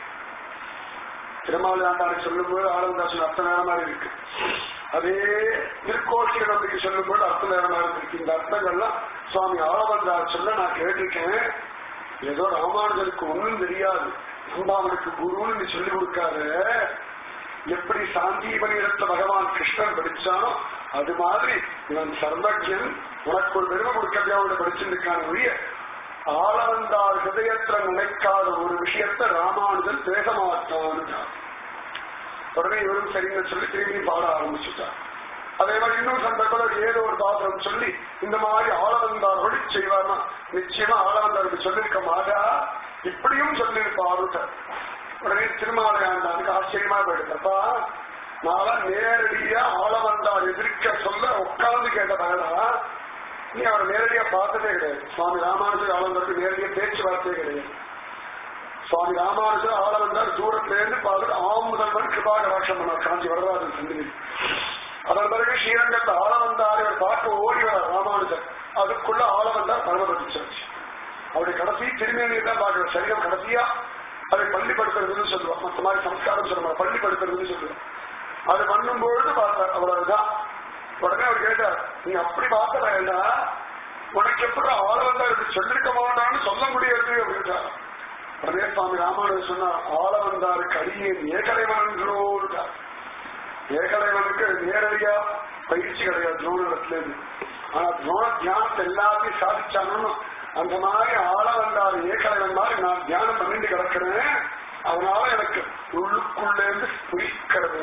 திருமாவளி சொல்லும்போது ஆளுந்தாசன் அர்த்த நேரமா இருக்கு அதே திருக்கோட்டிய நம்பிக்கை சொல்லும்போது அர்த்த நேரமா இருக்கு இந்த அர்த்தங்கள்லாம் சுவாமி ஆளவந்தார் சொல்ல நான் கேட்டிருக்கேன் ஏதோ ராமானுஜருக்கு ஒண்ணும் தெரியாது நம்ம அவனுக்கு குருன்னு நீ சொல்லிக் கொடுக்காத எப்படி சாந்தீபனிடத்த பகவான் கிருஷ்ணன் படிச்சானோ அது மாதிரி இவன் சர்வஜன் உனக்கு ஒரு பெருமை கொடுக்கறதே அவனை படிச்சிருக்கான ஒழிய ஆளவந்தார் ஹிருதயத்துல நினைக்காத ஒரு விஷயத்த ராமானுஜன் பேச மாட்டான்னு உடனே இவரும் சரின்னு சொல்லி திரும்பி பாட ஆரம்பிச்சுட்டார் அதே மாதிரி இன்னும் சந்தர்ப்பத்தில் ஏதோ ஒரு பாத்திரம் சொல்லி இந்த மாதிரி ஆளவந்தார் ஒளி செய்வார்னா நிச்சயமா ஆளவந்தாருக்கு சொல்லியிருக்க மாட்டா இப்படியும் சொல்லியிருப்பாரு உடனே திருமாலையாண்டானுக்கு ஆச்சரியமா போயிடுதப்பா நான் நேரடியா ஆளவந்தார் எதிர்க்க சொல்ல உட்கார்ந்து கேட்ட பயனா நீ அவரை நேரடியா பார்த்ததே கிடையாது சுவாமி ராமானுஜர் ஆளவந்தருக்கு நேரடியா பேச்சுவார்த்தையே கிடையாது சுவாமி ராமானுஜர் ஆளவந்தார் தூரத்துல இருந்து பார்த்துட்டு ஆம் முதல்வன் கிருபா கடாட்சம் பண்ணார் காஞ்சி வரராஜன் சந்திரி அதன் பிறகு ஸ்ரீரங்கத்தை ஆள வந்தார் இவர் பார்க்க ஓடி வர ராமானுஜர் அதுக்குள்ள ஆள வந்தார் பரமபதி சர்ச் அவருடைய கடைசி திருமேனியை தான் பார்க்கிற சரீரம் கடைசியா அதை பள்ளிப்படுத்துறதுன்னு சொல்லுவோம் மற்ற மாதிரி சம்ஸ்காரம் சொல்லுவாங்க பள்ளிப்படுத்துறதுன்னு சொல்லுவோம் அது பண்ணும்பொழுது பார்த்தார் அவர் அதுதான் உடனே அவர் கேட்டார் நீ அப்படி பார்த்தா உனக்கு எப்படி ஆள வந்தார் இப்படி சொல்லிருக்க மாட்டான்னு சொல்ல முடியாது அப்படின்றார் உடனே சுவாமி ராமானுஜர் சொன்னா ஆள வந்தார் கடியேன் ஏகலைவன் என்றோன்றார் ஏகலைவனுக்கு நேரடியா பயிற்சி கிடையாது துரோணத்துல இருந்து ஆனா துரோண தியானத்தை எல்லாத்தையும் சாதிச்சாங்கன்னு அந்த மாதிரி ஆள வந்தார் ஏகலைவன் மாதிரி நான் தியானம் பண்ணிட்டு கிடக்கிறேன் அதனால எனக்கு உள்ளுக்குள்ள இருந்து புரிக்கிறது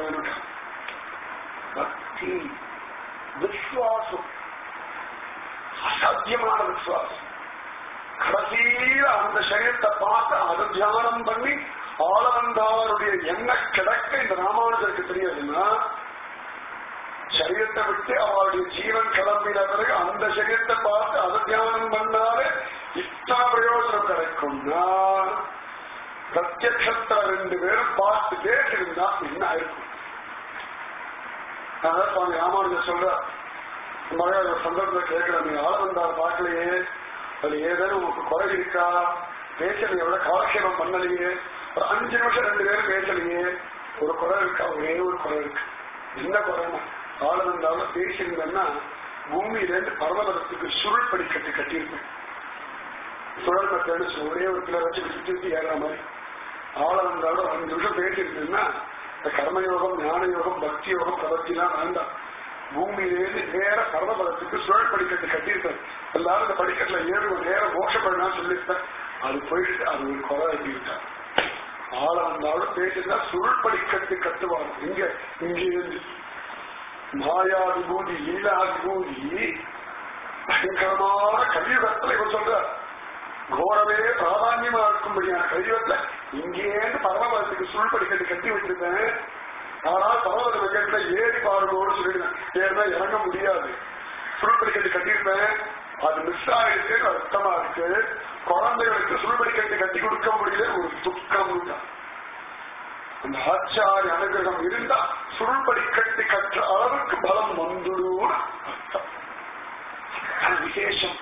பக்தி விஸ்வாசம் அசாத்தியமான விசுவாசம் கடைசியில அந்த சரீரத்தை பார்த்து அதை தியானம் பண்ணி ஆளவந்தாருடைய என்ன கிடக்க இந்த ராமானுஜருக்கு தெரியாதுன்னா சரீரத்தை விட்டு அவருடைய ஜீவன் கிளம்பின பிறகு அந்த சரீரத்தை பார்த்து அதை தியானம் பண்ணாலே இத்தனை பிரயோஜனம் கிடைக்கும்னா பிரத்யக்ஷத்துல ரெண்டு பேரும் பார்த்து கேட்டிருந்தா என்ன ஆயிருக்கும் அதான் சுவாமி ராமானுஜர் சொல்ற மழை ஒரு சந்தர்ப்பத்தில் கேட்கிற நீ ஆளவந்தார் பார்க்கலையே அது ஏதேனும் உனக்கு குறை இருக்கா பேசலையே எவ்வளவு காலக்ஷேபம் பண்ணலையே ஒரு அஞ்சு நிமிஷம் ரெண்டு பேரும் பேசலையே ஒரு குறை இருக்கா ஒரே ஒரு குறை இருக்கு என்ன குறைனா ஆளவந்தால பேசியிருந்தேன்னா பூமியிலேருந்து பர்வதத்துக்கு சுருள் படிக்கட்டு கட்டியிருப்பேன் சுழல் கட்டு ஒரே ஒரு கிலோ வச்சு சுத்தி சுத்தி ஏறுற மாதிரி ஆள வந்தாலும் அஞ்சு நிமிஷம் பேசியிருந்தேன்னா இந்த கர்மயோகம் ஞான யோகம் பக்தி யோகம் பிரபத்திலாம் வேண்டாம் பூமியிலேருந்து நேர பரமபலத்துக்கு சுழல் படிக்கட்டு கட்டியிருப்பேன் எல்லாரும் இந்த படிக்கட்டுல ஏறும் நேர மோஷப்படனா சொல்லியிருப்பேன் அது போயிட்டு அது ஒரு குறை அப்படின்ட்டான் ஆள வந்தாலும் பேசியிருந்தா சுருள் படிக்கட்டு கட்டுவாங்க இங்க இங்க இருந்து மாயா விபூதி லீலா விபூதி பயங்கரமான கலியுகத்துல இவன் சொல்ற கோரமே பிராதான்யமா இருக்கும்படியான கலியுகத்துல இங்கேருந்து பரமபதத்துக்கு சுருள் படிக்கட்டு கட்டி வச்சிருப்பேன் ஆனால் பரவத வெங்கட்ல ஏறி பாருங்கன்னு சொல்லிடுவேன் ஏறினா இறங்க முடியாது சுருள்படிக்கட்டு கட்டியிருப்பேன் அது மிஸ் ஆயிருக்கு அர்த்தமா இருக்கு குழந்தைகளுக்கு சுருள்படிக்கட்டு கட்டி கொடுக்க முடியல ஒரு துக்கம் தான் அந்த ஆச்சாரிய அனுகிரகம் இருந்தா சுருள்படிக்கட்டு கற்ற அளவுக்கு பலம் வந்துடும் அர்த்தம் அது விசேஷம்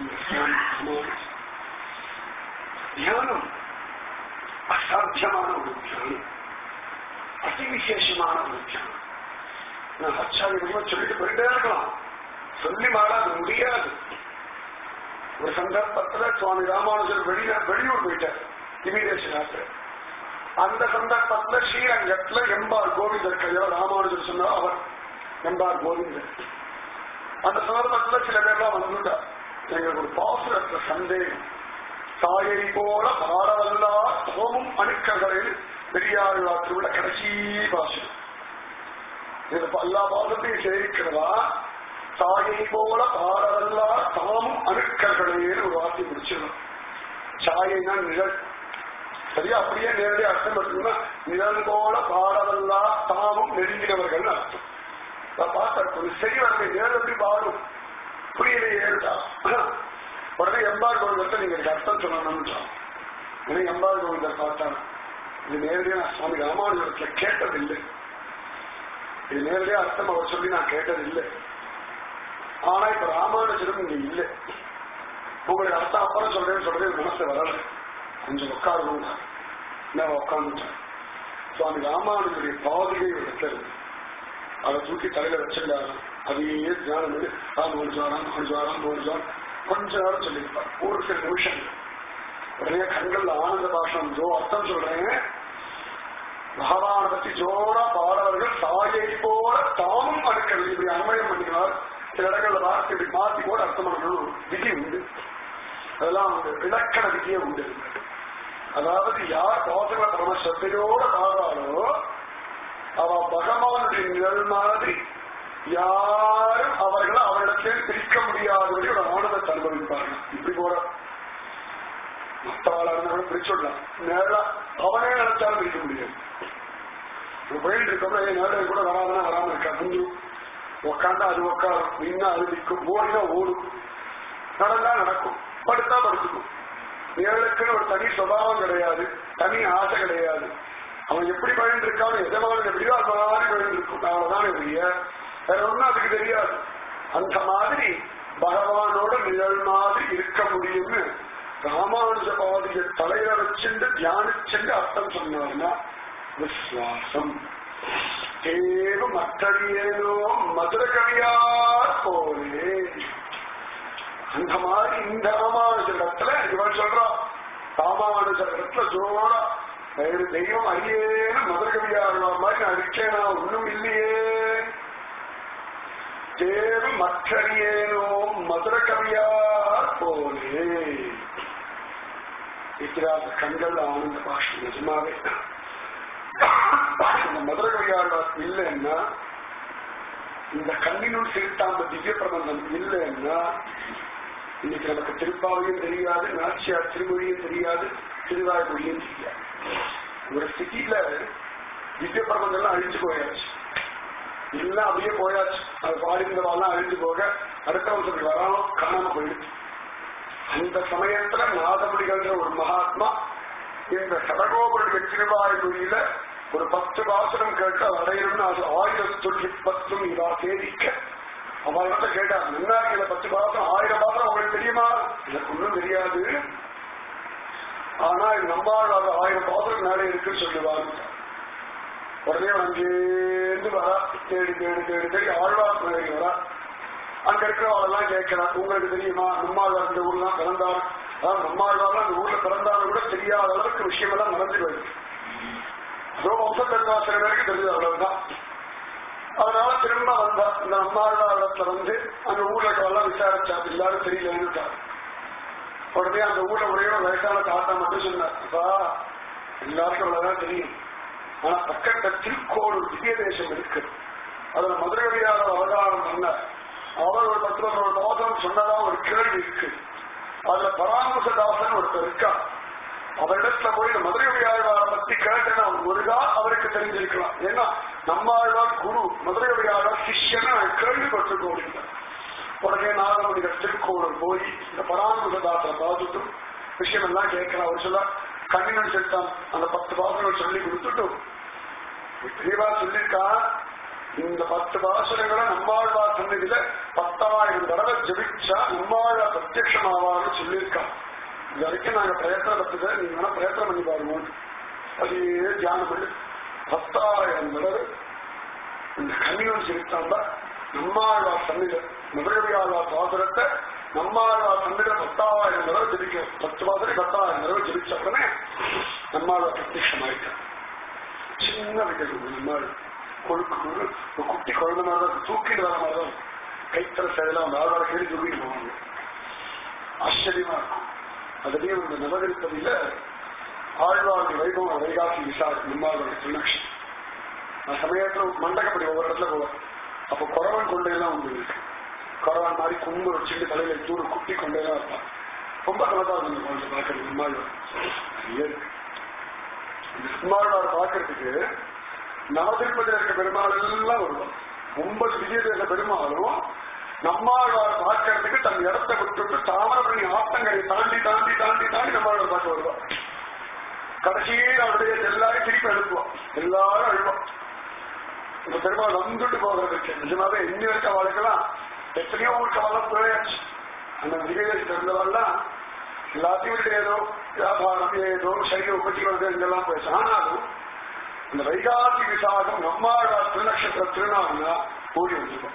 தியானம் அசாத்தியமான ஒரு தியானம் அதிவிசேஷமான ஒரு தியானம் நான் ஆச்சாரியமா சொல்லிட்டு போயிட்டே இருக்கலாம் சொல்லி மாறாது முடியாது ஒரு சந்தர்ப்பத்துல சுவாமி ராமானுஜர் வெளியில வெளியூர் போயிட்டார் இமீடியேஷன் யாத்திரை அந்த சந்தர்ப்பத்துல ஸ்ரீரங்கத்துல எம்பார் கோவிந்தர் கையோ ராமானுஜர் சொன்னார் அவர் எம்பார் கோவிந்தர் அந்த சந்தர்ப்பத்துல சில பேர்லாம் வந்துட்டா எங்களுக்கு ஒரு பாசுரத்துல சந்தேகம் தாயை போல பாடவல்லா தோமும் அணுக்கர்களில் பெரியாழ்வாற்றில் உள்ள கடைசி பாசுரம் இது எல்லா பாசத்தையும் சேவிக்கிறதா தாயை போல பாடவல்லா தாமும் அணுக்கர்களேன்னு ஒரு வார்த்தை முடிச்சிடணும் சாயைனா நிழல் சரியா அப்படியே நேரடியாக அர்த்தம் எடுத்தோம்னா நிழல் போல பாடவல்லா தாமும் நெருங்கினவர்கள் அர்த்தம் பார்த்தா கொஞ்சம் சரி வரல நேரம் எப்படி பாடும் புரியலையே ஏறுதா உடனே எம்பார் கோவிந்தத்தை நீங்க எனக்கு அர்த்தம் சொல்லணும்ன்றான் உடனே எம்பார் கோவிந்தர் பார்த்தாங்க இது நேரடியா நான் சுவாமி ராமானுஜத்துல கேட்டதில்லை இது நேரடியா அர்த்தம் அவர் சொல்லி நான் கேட்டதில்லை ஆனா இப்ப ராமானுஜரும் இங்க இல்லை உங்களுக்கு அர்த்தம் அப்புறம் சொல்றேன்னு சொல்றது மனசு வரல கொஞ்சம் உட்காரணும் நான் உட்காந்துட்டேன் சுவாமி ராமானுஜருடைய பாதுகை இடத்துல இருக்கு அதை தூக்கி தலையில வச்சிருந்தாரு அதையே தியானம் பண்ணி ராம் முடிஞ்சாராம் முடிஞ்சாராம் முடிஞ்சார் கொஞ்ச நேரம் சொல்லியிருப்பார் ஒரு சில நிமிஷம் உடனே கண்கள்ல ஆனந்த பாஷம் ஜோ அர்த்தம் சொல்றேன் பகவான பத்தி ஜோரா பாடவர்கள் தாயை போல தாமும் அடுக்கிறது இப்படி அன்மயம் பண்ணிக்கிறார் சில இடங்கள்ல வார்த்தை இப்படி மாத்தி கூட அர்த்தம் பண்ணணும் விதி உண்டு அதெல்லாம் உண்டு இலக்கண விதியே உண்டு அதாவது யார் பாசக பரம சத்தையோட பாடுறாளோ அவ பகவானுடைய நிழல் மாதிரி யாரும் அவர்களை அவரிடத்திலே பிரிக்க முடியாதபடி ஒரு ஆனந்தத்தை அனுபவிப்பார்கள் இப்படி போற மற்றவாளா இருந்தாலும் பிரிச்சுடலாம் நேரா அவனே நினைச்சாலும் பிரிக்க முடியாது போயிட்டு இருக்கோம்னா நேரம் கூட வராதுன்னா வராம இருக்கா முந்து உக்காந்தா அது உட்காரும் நின்னா அது நிற்கும் ஓடினா ஓடும் நடந்தா நடக்கும் படுத்தா படுத்துக்கும் நேரலுக்குன்னு ஒரு தனி சுபாவம் கிடையாது தனி ஆசை கிடையாது அவன் எப்படி பழந்து இருக்கான் எஜமான எப்படியோ அது மாதிரி பழந்து இருக்கும் அவ்வளவுதான் ஒழிய வேற ஒண்ணும் அதுக்கு தெரியாது அந்த மாதிரி பகவானோட நிழல் மாதிரி இருக்க முடியும்னு ராமானுஜ பாதிய தலையில வச்சுட்டு தியானிச்சுட்டு அர்த்தம் சொன்னார்னா விஸ்வாசம் தேவ மற்றடியேனோ மதுர கவியார் போலே அந்த மாதிரி இந்த ராமானுஜத்துல இவன் சொல்றான் ராமானுஜத்துல ஜோரா வேறு தெய்வம் அறியேன்னு மதுர கவியார் மாதிரி நான் இருக்கேனா ஒண்ணும் இல்லையே தேவ மற்றடியேனோ மதுர கவியார் போலே இருக்கிறார் கண்கள் ஆனந்த பாஷம் நிஜமாவே இந்த மதுர கவியாழ்வார் இல்லைன்னா இந்த கண்ணினுள் சிரித்தாந்த திவ்ய பிரபந்தம் இல்லைன்னா இன்னைக்கு நமக்கு திருப்பாவையும் தெரியாது நாச்சியார் திருமொழியும் தெரியாது திருவாய்மொழியும் தெரியாது ஒரு ஸ்திதியில திவ்ய பிரபந்தம் எல்லாம் அழிஞ்சு போயாச்சு எல்லாம் அப்படியே போயாச்சு அது பாடிந்தவாலாம் அழிஞ்சு போக அடுத்த வருஷத்துக்கு வராம காணாம போயிடுச்சு அந்த சமயத்துல நாதமுடிகள்ன்ற ஒரு மகாத்மா இந்த சடகோபுரம் திருவாய்மொழியில ஒரு பத்து பாசனம் கேட்டு அடையணும்னு அது ஆயிரத்துள் பத்தும் இதா சேதிக்க அவர்கிட்ட கேட்டார் முன்னாடியில பத்து பாசனம் ஆயிரம் பாசனம் உங்களுக்கு தெரியுமா எனக்கு ஒன்றும் தெரியாது ஆனா நம்மால் அது ஆயிரம் பாசனம் மேலே இருக்குன்னு சொல்லுவாங்க உடனே அங்கேருந்து வரா தேடி தேடி தேடி தேடி ஆழ்வார் மேலே வரா அங்க இருக்கிறவங்களெல்லாம் கேட்கிறான் உங்களுக்கு தெரியுமா நம்மாழ்வார் இந்த ஊர்லாம் பிறந்தார் அதாவது நம்மாழ்வார் அந்த ஊர்ல பிறந்தாலும் கூட தெரியாத அளவுக்கு விஷயமெல்லாம் மறந்து போயிருக்கு அதோ வம்சத்தெருமா சில பேருக்கு தெரிஞ்சது அவ்வளவுதான் அதனால திரும்ப வந்தா இந்த நம்மாழ்வாரத்துல வந்து அந்த ஊர்ல எல்லாம் விசாரிச்சா எல்லாரும் தெரியலன்னு உடனே அந்த ஊர்ல ஒரே ஒரு வயசான தாத்தா மட்டும் சொன்னார் அப்பா எல்லாருக்கும் அவ்வளவுதான் தெரியும் ஆனா பக்கத்துல திருக்கோளூர் திவ்ய தேசம் இருக்கு அதுல மதுரவியாளர் அவதாரம் பண்ணார் அவர் ஒரு பத்து பதினோரு மாதம் சொன்னதா ஒரு கேள்வி இருக்கு அதுல பராமசதாசன் ஒருத்தர் இருக்கா அவரிடத்துல போய் இந்த மதுரை ஆழ்வாரை பத்தி கேட்டேன்னா முருகா அவருக்கு தெரிஞ்சிருக்கலாம் ஏன்னா நம்ம ஆழ்வார் குரு மதுரை ஆழ்வார் சிஷ்யன்னு நான் கேள்விப்பட்டிருக்கோம் உடனே நாகமணிகள் திருக்கோளூர் போய் இந்த பராமசதாசனை பார்த்துட்டு விஷயம் எல்லாம் கேட்கலாம் அவர் சொல்ல கண்ணினன் செலுத்தான் அந்த பத்து பாசங்கள் சொல்லி கொடுத்துட்டு தெளிவா சொல்லியிருக்கா இந்த பத்து பாசனங்களை நம்மாழ்வார் சன்னதியில பத்தாயிரம் தடவை ஜபிச்சா நம்மாழ்வார் பிரத்யமாவான்னு சொல்லியிருக்கா இது வரைக்கும் நாங்க பிரயத்தனப்பட்டதை நீங்க வேணா பிரயத்தனம் பண்ணி பாருங்க அதையே தியானம் பண்ணி பத்தாயிரம் தடவை இந்த கண்ணியம் செலுத்தாம நம்மாழ்வார் சன்னித மதுரவியாழ்வார் பாசுரத்தை நம்மாழ்வார் சன்னித பத்தாயிரம் தடவை ஜபிக்க பத்து பாசனை பத்தாயிரம் தடவை ஜபிச்ச உடனே நம்மாழ்வார் பிரத்யமாயிட்டார் சின்ன விட்டு நம்மாள் கொழுக்கு ஒரு குட்டி குழந்தை மாதிரி தான் தூக்கிட்டு வர மாதிரி தான் கைத்தர செயலாம் அந்த ஆழ்வார கேள்வி தூக்கிட்டு போவாங்க ஆச்சரியமா இருக்கும் அதுலயும் இந்த நவதிருப்பதியில ஆழ்வாருடைய வைபவம் வைகாசி விசாரி நம்மாளுடைய திருநக்ஷி அந்த சமயத்துல மண்டகப்படி ஒவ்வொரு இடத்துல போவேன் அப்போ குறவன் கொண்டையெல்லாம் ஒன்று இருக்கு குறவன் மாதிரி கும்பு வச்சுட்டு தலையில தூடு குட்டி கொண்டையெல்லாம் இருப்பான் ரொம்ப கலதா இருக்கு கொஞ்சம் பார்க்கறது நம்மாழ்வார் நிறைய இருக்கு இந்த நம்மாழ்வார் பார்க்கறதுக்கு நவதிருப்பதியில் இருக்க பெருமாள் எல்லாம் வருவான் ஒன்பது விஜயதேச பெருமாளும் நம்மாழ்வார் பார்க்கறதுக்கு தன் இடத்தை விட்டுட்டு தாமிரபரணி ஆத்தங்களை தாண்டி தாண்டி தாண்டி தாண்டி நம்மாழ்வார் பார்க்க வருவான் கடைசியில் அவருடைய எல்லாரும் திருப்பி அனுப்புவான் எல்லாரும் அழுவான் இந்த பெருமாள் வந்துட்டு போகிறதுக்கு நிஜமாவே இன்னி இருக்க வாழ்க்கலாம் எத்தனையோ ஊருக்கு அவெல்லாம் போயாச்சு அந்த விஜயதேசம் இருந்தவெல்லாம் எல்லாத்தையும் விட்டு ஏதோ வியாபாரம் ஏதோ சைக்கிள் உபஜீவனம் இதெல்லாம் போயிடுச்சு ஆனாலும் இந்த வைகாசி விசாகம் நம்மாழ்வார் திருநட்சத்திர திருநாள்னா கூடி வந்துடும்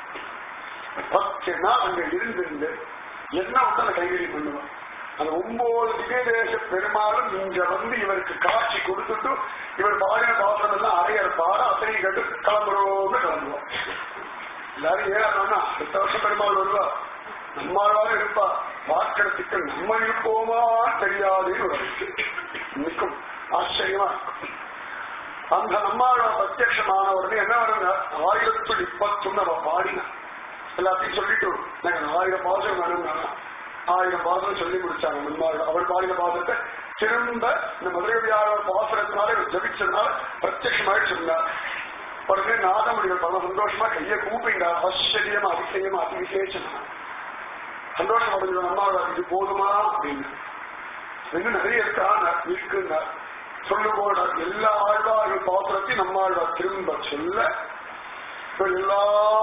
பத்து நாள் அங்க இருந்திருந்து என்ன வந்து அந்த கைகறி பண்ணுவான் அந்த ஒன்பது திவ்யதேச பெருமாளும் இங்க வந்து இவருக்கு காட்சி கொடுத்துட்டு இவர் பாடின பாத்திரம் எல்லாம் அரையர் பாட அத்தனை கட்டு கிளம்புறோம்னு கிளம்புவோம் எல்லாரும் ஏறானா அடுத்த வருஷம் பெருமாள் வருவா நம்மளால இருப்பா பார்க்கறதுக்கு நம்ம இருப்போமா தெரியாதுன்னு ஒரு இன்னைக்கும் ஆச்சரியமா இருக்கும் அந்த நம்மளோட பிரத்யமான உடனே என்ன வருங்க ஆயிரத்து இப்பத்தும் நம்ம பாடினோம் எல்லாத்தையும் சொல்லிட்டு நாங்க ஆயிரம் பாசம் வேணும் ஆயிரம் பாசம் சொல்லி முடிச்சாங்க முன்னாள் அவர் பாடின பாசத்தை திரும்ப இந்த மதுரை வியாழர் பாசனத்தினால இவர் ஜபிச்சதுனால பிரத்யமாயிட்டு சொன்னார் உடனே நாதமுடிகள் பல சந்தோஷமா கையை கூப்பிங்க ஆச்சரியமா அதிசயமா அதி விசேஷமா சந்தோஷம் அடைஞ்ச நம்மளோட இது போதுமா அப்படின்னு இன்னும் நிறைய இருக்கா இருக்குங்க சொல்லுவோட எல்லா ஆழ்வார்கள் பாத்திரத்தையும் நம்மாழ்வார் திரும்ப சொல்ல இப்ப எல்லாத்தையும்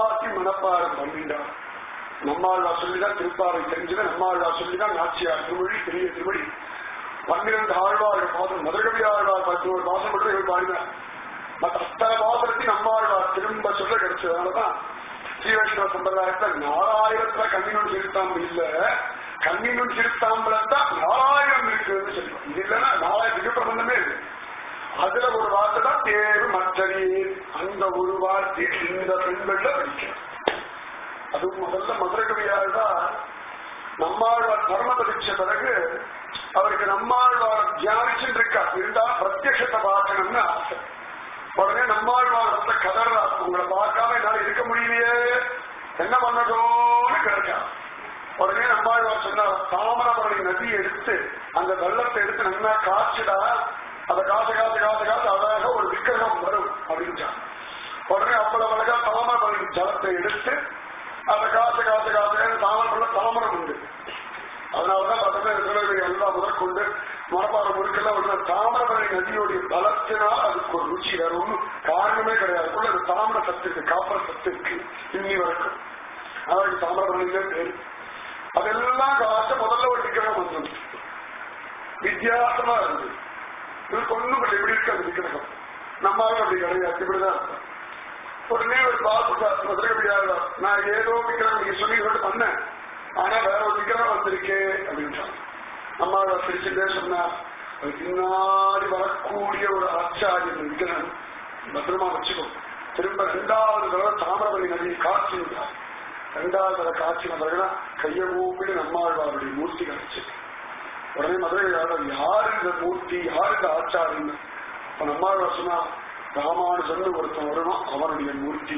மனப்பாடம் பண்ணிட்டார் நம்மாழ்வா சொல்லிதான் திருப்பாவை தெரிஞ்சது நம்மாழ்வா சொல்லிதான் நாச்சியார் திருமொழி பெரிய திருமொழி பன்னிரண்டு ஆழ்வார்கள் பாசம் மதுரகவி ஆழ்வார் பத்து ஒரு பாசம் மட்டும் இவர் பாடினார் மற்ற அத்தனை பாசனத்தையும் நம்மாழ்வார் திரும்ப சொல்ல கிடைச்சதுனாலதான் ஸ்ரீவைஷ்ணவ சம்பிரதாயத்தை நாலாயிரத்துல கண்ணினும் திருத்தாம்பு இல்ல கண்ணினும் திருத்தாம்பலத்தான் நாலாயிரம் இருக்குன்னு சொல்லுவோம் இது இல்லைன்னா நாலாயிரம் பிரபந்தமே இருக்கு அதுல ஒரு வார்த்தை தான் தேர்வு மற்றறியே அந்த ஒரு வார்த்தை இந்த பெண்கள்ல படிக்கிறோம் அது முதல்ல மதுரகவியார் தான் நம்மாழ்வார் தர்ம பரீட்சை பிறகு அவருக்கு நம்மாழ்வார் தியானிச்சுட்டு இருக்கா இருந்தா பிரத்யட்சத்தை பார்க்கணும்னு ஆசை உடனே நம்மாழ்வார் வந்து கதறா உங்களை பார்க்காம என்னால இருக்க முடியலையே என்ன பண்ணணும்னு கேட்டா உடனே நம்மாழ்வார் சொன்னார் தாமிரபரணி நதி எடுத்து அந்த வெள்ளத்தை எடுத்து நல்லா காய்ச்சுடா அதை காசு காசு காசு காசு அழகாக ஒரு விக்கிரகம் வரும் அப்படின்றான் உடனே அவ்வளவு அழகா தாமிரபரணி ஜலத்தை எடுத்து அதை காசு காசு காசு தாமரப்பள்ள தாமரம் உண்டு அதனாலதான் பக்கத்துல இருக்கிறவங்க எல்லாம் முதற்கொண்டு மரப்பாறை முறுக்கெல்லாம் உள்ள தாமிரபரணி நதியோடைய பலத்தினால் அதுக்கு ஒரு ருச்சி வேற ஒன்றும் காரணமே கிடையாது உள்ள அந்த தாமிர சத்து இருக்கு காப்பர் சத்து இருக்கு இன்னி வரைக்கும் அவருக்கு தாமிரபரணிலே பேரு அதெல்லாம் காசு முதல்ல ஒரு விக்கிரகம் வந்தது வித்தியாசமா இருந்தது இதுக்கு ஒண்ணும் இல்லை இப்படி இருக்கு அந்த விக்கிரகம் நம்மளால அப்படி கிடையாது இப்படிதான் இருக்கும் உடனே ஒரு பாபு மதுரகபியார் நான் ஏதோ விக்கிரகம் நீங்க சொல்லி பண்ணேன் ஆனா வேற ஒரு விக்கிரகம் வந்திருக்கே அப்படின்றாங்க அம்மாவை சிரிச்சுட்டே சொன்னா அது பின்னாடி வரக்கூடிய ஒரு ஆச்சாரியன் விக்கிரகம் பத்திரமா வச்சுக்கோ திரும்ப ரெண்டாவது தடவை தாமிரபரணி நதியை காய்ச்சிருந்தார் ரெண்டாவது தடவை காய்ச்சின பிறகுனா கையை ஊப்பிடு நம்மாழ்வாருடைய மூர்த்தி கிடைச்சு உடனே மதுரை யார் இந்த மூர்த்தி யார் இந்த ஆச்சாரியன் இப்ப நம்மாழ்வார் சொன்னா ராமானுஜன் ஒருத்தன் வருவான் அவனுடைய மூர்த்தி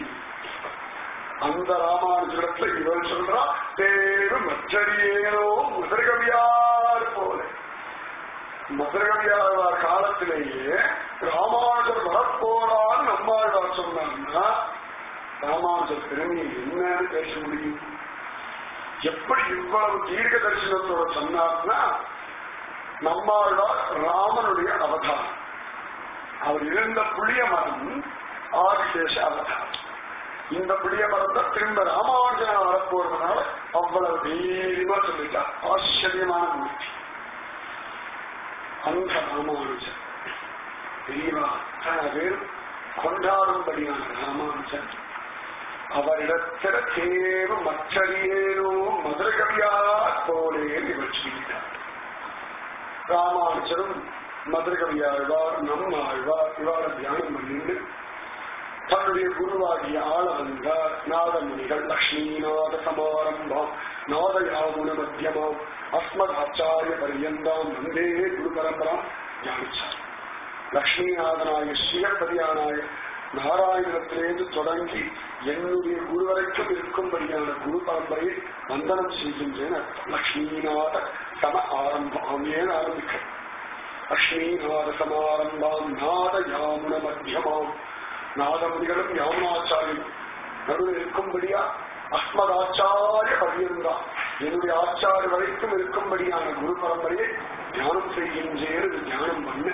அந்த ராமானுஜத்துல இவன் சொல்றா தேவ மற்றறியேனோ மதுரகவியார் போல மதுரகவியார் காலத்திலேயே ராமானுஜர் வரப்போறான்னு நம்மாழ்வார் சொன்னாங்கன்னா ராமானுஜர் பெருமையை என்னன்னு பேச முடியும் எப்படி இவ்வளவு தீர்க்க தரிசனத்தோட சொன்னார்னா நம்மாழ்வார் ராமனுடைய அவதாரம் அவர் இருந்த புளிய மரம் ஆதிசேஷ அவதாரம் இந்த புளிய மரத்தை திரும்ப ராமானுஜன வரப்போறதுனால அவ்வளவு தைரியமா சொல்லிட்டார் ஆச்சரியமான மூர்த்தி அந்த ராமானுஜன் தெரியவா அத்தனை பேர் கொண்டாடும்படியான ராமானுஜன் அவரிடத்தில தேவ மற்றறியேனோ மதுரகவியார் போலே இவர் சொல்லிட்டார் ராமானுஜரும் மதுரகவியாழ்வார் நம் ஆழ்வார் இவாள தியானம் பண்ணிட்டு தன்னுடைய குருவாகிய ஆள வந்தார் நாதமுனிகள் லக்ஷ்மீநாத சமாரம்பம் நாதயாகுண மத்தியமாம் அஸ்மதாச்சாரிய பரியந்தாம் வந்தே குரு பரம்பராம் தியானிச்சார் லக்ஷ்மிநாதனாய ஸ்ரீகபதியானாய நாராயணத்திலேருந்து தொடங்கி என்னுடைய குரு வரைக்கும் இருக்கும்படியான குரு பரம்பரையை வந்தனம் செய்கின்றேன் அர்த்தம் லக்ஷ்மிநாத சம ஆரம்பம் ஏன் ஆரம்பிக்க லக்ஷ்மிநாத சமாரம்பாம் நாத யாமுன மத்தியமாம் நாதமுனிகளும் யாமுனாச்சாரியம் நடுவில் இருக்கும்படியா அஸ்மதாச்சாரிய பரியந்தா என்னுடைய ஆச்சாரிய வரைக்கும் இருக்கும்படியான குரு பரம்பரையை தியானம் செய்கின்றேன் தியானம் பண்ண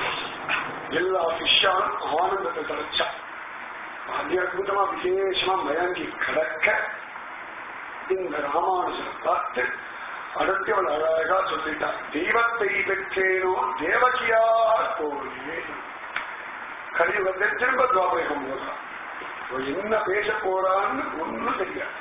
எல்லா சிஷ்யாலும் ஆனந்தத்தை கிடைச்சா அதி அற்புதமா விசேஷமா மயங்கி கிடக்க இந்த ராமானுஜனை பார்த்து அடுத்து அவள் அழகா சொல்லிட்டார் தெய்வத்தை பெற்றேனோ தேவகியார் போலே கலியுகத்தில் திரும்ப துவாபகம் போடுறான் என்ன பேச போறான்னு ஒண்ணும் தெரியாது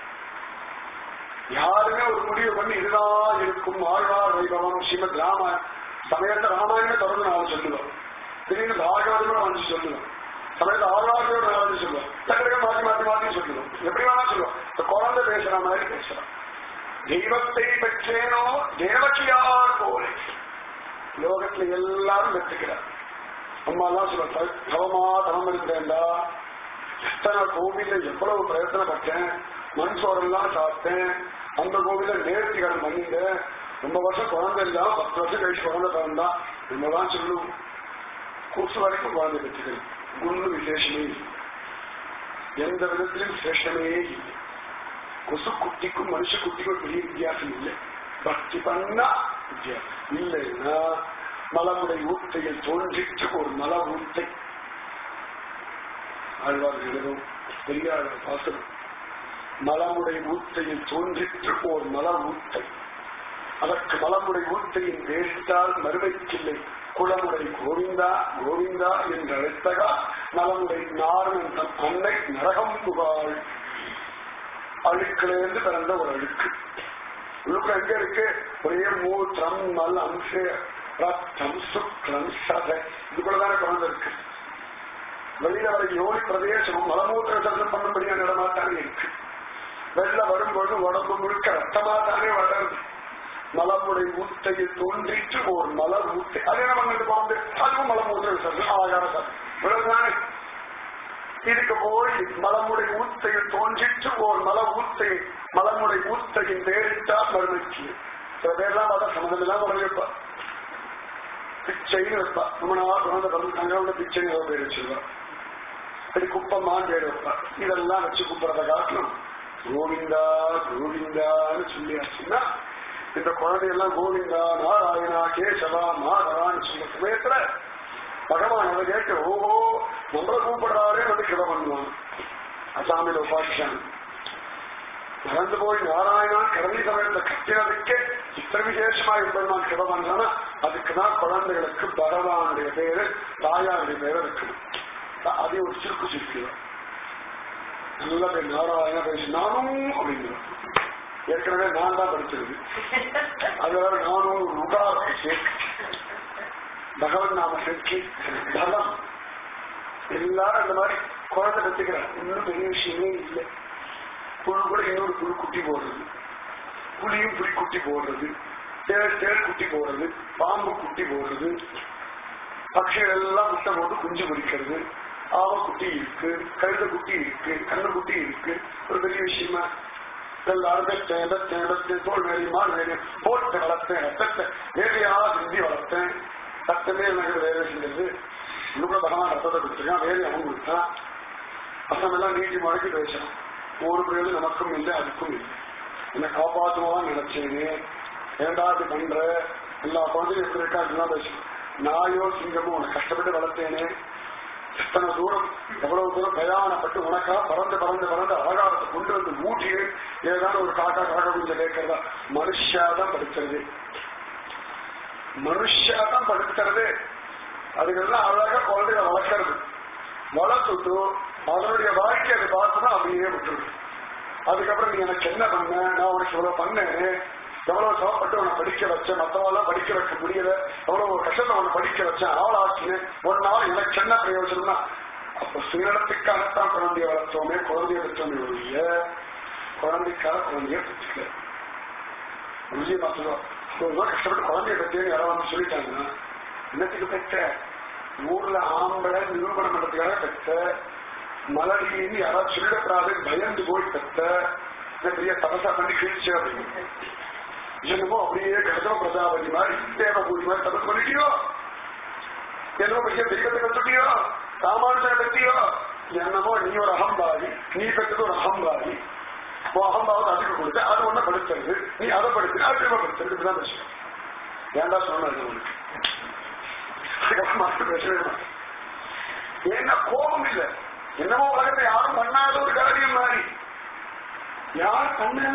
யாருமே ஒரு முடிவு பண்ணி இதுதான் இருக்கும் ஆழ்வார் வைபவம் ஸ்ரீமத் ராம சமயத்தை ராமாயணமே தொடர்ந்து நான் சொல்லுவேன் திடீர்னு பாகவதோட வந்து சொல்லுவேன் சமயத்தை ஆழ்வார்களோட நான் வந்து சொல்லுவேன் டக்கு மாற்றி மாற்றி மாற்றி சொல்லுவோம் எப்படி வேணா சொல்லுவோம் இந்த குழந்தை பேசுற மாதிரி பேசுறோம் தெய்வத்தை பெற்றேனோ தேவகியார் போல லோகத்துல எல்லாரும் பெற்றுக்கிறார் அம்மா எல்லாம் சொல்ல தவமா தவம் இருந்தேன்டா எத்தனை கோவில்ல எவ்வளவு பிரயத்தனப்பட்டேன் மண் சோறெல்லாம் சாப்பிட்டேன் அந்த கோவில நேர்த்திகள் பண்ணிட்டேன் ரொம்ப வருஷம் குழந்தை இல்லாம பத்து வருஷம் கழிச்சு குழந்தை பிறந்தா நம்மதான் சொல்லுவோம் குசு வரைக்கும் குழந்தை பெற்றுக்கணும் குண்டு விசேஷமே இல்லை எந்த விதத்திலும் விசேஷமே இல்லை கொசு குட்டிக்கும் மனுஷ குட்டிக்கும் பெரிய வித்தியாசம் இல்லை பக்தி பண்ணா வித்தியாசம் இல்லைன்னா மலமுடைய ஊத்தையில் தோன்றிட்டு ஒரு மல ஊத்தை ஆழ்வார் எழுதும் பெரியார் பாசனம் மலமுடை ஊத்தையில் தோன்றிற்று ஓர் மல ஊத்தை அதற்கு மலமுடை ஊத்தையின் வேறிட்டால் மறுமைக்கில்லை குளமுடை கோவிந்தா கோவிந்தா என்று அழைத்தகா நலமுடை நாரணன் தன் அன்னை நரகம் புகாள் அழுக்கிலிருந்து பிறந்த ஒரு அழுக்கு உள்ளுக்குள்ள எங்க இருக்கு ஒரே மூத்திரம் மல் அம்ச ரத்தம் சுக்லம் சதை இதுக்குள்ளதானே குழந்தை இருக்கு வெளியில வர யோனி பிரதேசமும் மலமூத்திர சர்ஜம் பண்ணும்படியான இடமா தானே இருக்கு வெள்ள வரும்பொழுது உடம்பு முழுக்க ரத்தமா தானே வளருது மலமுடை ஊத்தையில் தோன்றிட்டு ஒரு மலர் ஊத்தை அதே நம்ம குழந்தை அதுவும் மலமூத்திர விசர்ஜனம் ஆகார சர்ஜம் இவ்வளவுதானே இதுக்கு போய் மலமுடை ஊத்தையில் தோன்றிட்டு ஓர் மல ஊத்தை மலமுடை ஊத்தையின் பேரிட்டால் மறுமைக்கு சில பேர்லாம் பார்த்தா சம்மந்தம் எல்லாம் உடனே வைப்பா பிச்சைன்னு வைப்பா ரொம்ப நாள் குழந்தை பிறந்து தங்களோட பிச்சைன்னு ஏதோ பேர் வச்சிருவா இப்படி குப்பம்மான்னு பேர் வைப்பா இதெல்லாம் வச்சு குப்புறத காட்டணும் கோவிந்தா கோவிந்தான்னு சொல்லியாச்சுன்னா இந்த குழந்தையெல்லாம் கோவிந்தா நாராயணா கேசவா மாதவான்னு சொல்ல சமயத்துல பகவான் அதை கேட்டு ஓஹோ நம்மள கூப்பிடுறாரே வந்து கிட பண்ணுவான் அசாமியில உபாசிச்சான் நடந்து போய் நாராயணா கடமை சமயத்துல கத்தினதுக்கே இத்தனை விசேஷமா இருப்பதுதான் கிட பண்ணானா அதுக்குதான் குழந்தைகளுக்கு பகவானுடைய பேரு தாயாருடைய பேரு இருக்கணும் அதே ஒரு சிறுக்கு சிரிக்கிறோம் நல்ல பேர் நாராயண பேசி நானும் அப்படிங்கிறோம் ஏற்கனவே நான் தான் படிச்சிருக்கு அது வேற நானும் ருகா சேர்க்கு பகவன் நாம சக்தி பலம் எல்லாரும் அந்த மாதிரி குழந்தை பெற்றுக்கிறாங்க இன்னும் பெரிய விஷயமே இல்லை புழு கூட இன்னொரு புழு குட்டி போடுறது புலியும் புலி குட்டி போடுறது தேள் தேள் குட்டி போடுறது பாம்பு குட்டி போடுறது பட்சிகள் எல்லாம் முட்டை போட்டு குஞ்சு பிடிக்கிறது ஆவ குட்டி இருக்கு கழுத குட்டி இருக்கு கண்ணு குட்டி இருக்கு ஒரு பெரிய விஷயமா எல்லாரும் பெற்றேன் பெற்றேன் பெற்றேன் தோல் வேலையுமா வேலை போட்டு வளர்த்தேன் ரத்தத்தை வேலையா சிந்தி வளர்த்தேன் சத்தமே எனக்கு வேலை செஞ்சது இன்னும் கூட பகவான் ரத்தத்தை கொடுத்துருக்கான் வேலை அவன் கொடுத்தான் பசங்க எல்லாம் நீட்டி மடக்கி பேசான் ஒரு பேரு நமக்கும் இல்லை அதுக்கும் இல்லை என்னை காப்பாற்றுவான் நினைச்சேனே ஏண்டாது பண்ற எல்லா குழந்தையும் எப்படி இருக்கா அப்படிலாம் பேசும் நாயோ சிங்கமோ உனக்கு கஷ்டப்பட்டு வளர்த்தேனே இத்தனை தூரம் எவ்வளவு தூரம் பிரயாணப்பட்டு உனக்கா பறந்து பறந்து பறந்து அலங்காரத்தை கொண்டு வந்து ஊட்டி ஏதாவது ஒரு காக்கா காக்கா கொஞ்சம் கேட்கறதா மனுஷாதான் படிக்கிறது மனுஷாதான் படுத்துறது அதுக்கெல்லாம் அழகா குழந்தைகளை வளர்க்கறது வளர்த்துட்டு அதனுடைய வாழ்க்கை அதை பார்த்தோம்னா அப்படியே விட்டுருது அதுக்கப்புறம் நீ எனக்கு என்ன பண்ண நான் உனக்கு இவ்வளவு பண்ணேன் எவ்வளவு சிரமப்பட்டு உன்னை படிக்க வச்சேன் மற்றவெல்லாம் படிக்க வைக்க முடியல எவ்வளவு கஷ்டத்தை உன்னை படிக்க வச்சேன் ஆள் ஆச்சுன்னு ஒரு நாள் எனக்கு என்ன பிரயோஜனம்னா அப்ப சுயநலத்துக்காகத்தான் குழந்தைய வளர்த்தோமே குழந்தைய பெற்றோமே ஒழிய குழந்தைக்காக குழந்தைய பெற்றுக்கல விஜய் மாசம் ஒரு நாள் கஷ்டப்பட்டு குழந்தைய பெற்றேன்னு யாராவது வந்து சொல்லிட்டாங்கன்னா என்னத்துக்கு பெற்ற ஊர்ல ஆம்பளை நிரூபணம் பண்றதுக்காக பெற்ற மலடின்னு யாராவது சொல்லிடக்கூடாது பயந்து போய் பெற்ற பெரிய தபசா பண்ணி கிழிச்சு அப்படின்னு என்னமோ அப்படியே கர்தம பிரஜாபதி மாதிரி தேவபூரி மாதிரி தபஸ் பண்ணிட்டியோ என்னமோ பெரிய தெய்வத்தை கத்துட்டியோ ராமானுஜனை பத்தியோ என்னமோ நீ ஒரு அகம்பாதி நீ பெற்றது ஒரு அகம்பாதி உன் அகம்பாவத்தை அதுக்கு கொடுத்து அது ஒண்ணு படுத்துறது நீ அதை படுத்து அது திரும்ப படுத்துறது இப்படிதான் விஷயம் ஏன்டா சொன்னது உனக்கு அதுக்கப்புறம் மாற்ற பேசவே மாட்டேன் ஏன்னா கோபம் இல்லை என்னமோ உலகத்தை யாரும் பண்ணாத ஒரு காரியம் மாதிரி யார் பண்ணல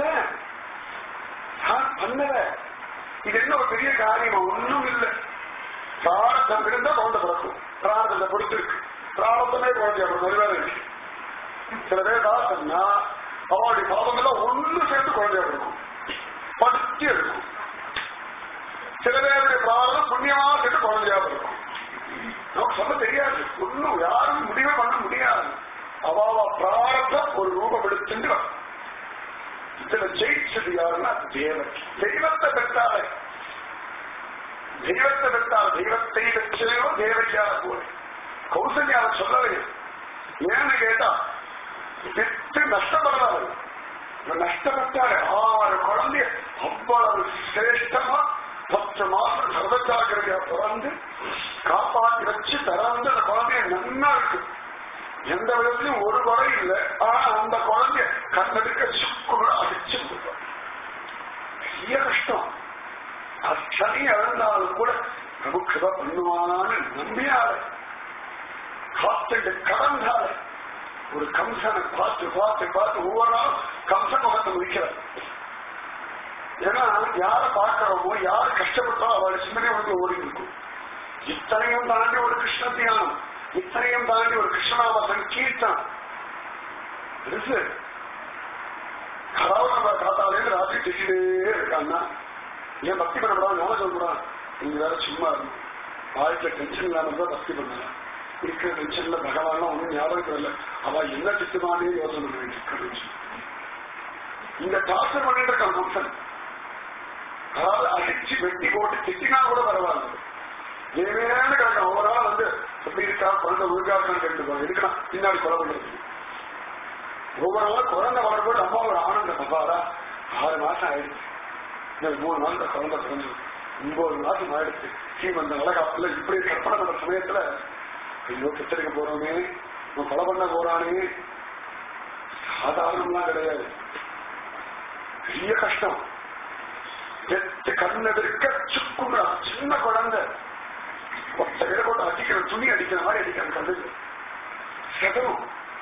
யார் பண்ணல இது என்ன ஒரு பெரிய காரியமா ஒண்ணும் இல்லை பிரார்த்தம் இருந்தா குழந்தை பிறக்கும் பிரார்த்தத்தை பொறுத்திருக்கு பிரார்த்தமே குழந்தை அப்படி ஒரு வேலை இருக்கு சில பேர் பார்த்தோம்னா அவளுடைய பாவம் எல்லாம் ஒண்ணு சேர்ந்து குழந்தையா பிறக்கும் படுத்தி இருக்கும் சில பேருடைய பிரார்த்தம் புண்ணியமா சேர்ந்து குழந்தையா பிறக்கும் நமக்கு சொல்ல தெரியாது ஒண்ணும் யாரும் முடிவே பண்ண முடியாது அவாவா பிரார்த்தம் ஒரு ரூபம் எடுத்துட்டு இதுல ஜெயிச்சது யாருன்னா தேவன் தெய்வத்தை பெற்றாலே தெய்வத்தை பெற்றால் தெய்வத்தை பெற்றையோ தேவையா போல கௌசல்யாவை சொல்லவே ஏன்னு கேட்டா பெற்று நஷ்டப்படுறாரு நஷ்டப்பட்டாரு ஆறு குழந்தைய அவ்வளவு சிரேஷ்டமா பத்து மாசம் சர்வஜாகிரதையா பிறந்து காப்பாற்றி வச்சு திறந்து அந்த குழந்தைய நன்னா இருக்கு எந்த விதத்திலும் ஒரு குறை இல்லை ஆனா அந்த குழந்தைய கண்ணெடுக்க சுக்குன்னு அடிச்சு விடுறோம் பெரிய கஷ்டம் அத்தனை இழந்தாலும் கூட நமக்கு தான் பண்ணுவானான்னு நம்பினாரு காத்துட்டு கடந்தாரு ஒரு கம்சனை பார்த்து பார்த்து பார்த்து ஒவ்வொரு நாளும் கம்ச முகத்தை முடிக்கிறார் ஏன்னா யார பார்க்கிறோமோ யார் கஷ்டப்பட்டோ அவளோட சிந்தனை வந்து ஓடி இருக்கும் இத்தனையும் தாண்டி ஒரு கிருஷ்ண தியானம் இத்தனையும் தாண்டி ஒரு கிருஷ்ணநாம சங்கீர்த்தம் பெருசு அதாவது நம்ம காத்தாலேருந்து ராத்திரி திட்டிலே இருக்கான்னா ஏன் பக்தி பண்ணக்கூடாது ஞானம் சொல்லக்கூடாது நீங்க வேற சும்மா இருக்கும் வாழ்க்கை டென்ஷன் இல்லாம இருந்தா பக்தி பண்ணலாம் இருக்கிற டென்ஷன்ல பகவான் ஒன்றும் ஞாபகம் இல்லை அவ என்ன திட்டுமானே யோசனை பண்ண வேண்டியிருக்க இந்த டார்ச்சர் பண்ணிட்டு இருக்கான் கம்சன் அதாவது அடிச்சு வெட்டி போட்டு திட்டினா கூட பரவாயில்ல ஏவேன்னு கிடக்கும் ஒவ்வொரு நாள் வந்து எப்படி இருக்கா குழந்தை உருக்காக்கான்னு கேட்டுப்பாங்க இருக்கலாம் பின்னாடி கொலை பண்றது ஒவ்வொரு நாள் குழந்தை வளரும்போது அம்மா ஒரு ஆனந்தம் அப்பாடா ஆறு மாசம் ஆயிடுச்சு இன்னும் மூணு நாள் இந்த குழந்தை பிறந்து ஒன்பது மாசம் ஆயிடுச்சு சீமந்த வளகாப்புல இப்படி கற்பனை பண்ண சமயத்துல ஐயோ பித்தரிக்க போறோமே நம்ம கொலை பண்ண போறானே சாதாரணம்லாம் கிடையாது பெரிய கஷ்டம் பெத்து கண்ணெதிர்க்க சுக்குறான் சின்ன குழந்தை ஒத்த பேரை போட்டு அடிக்கிற துணி அடிக்கிற மாதிரி அடிக்கிற கண்ணுக்கு செதறும்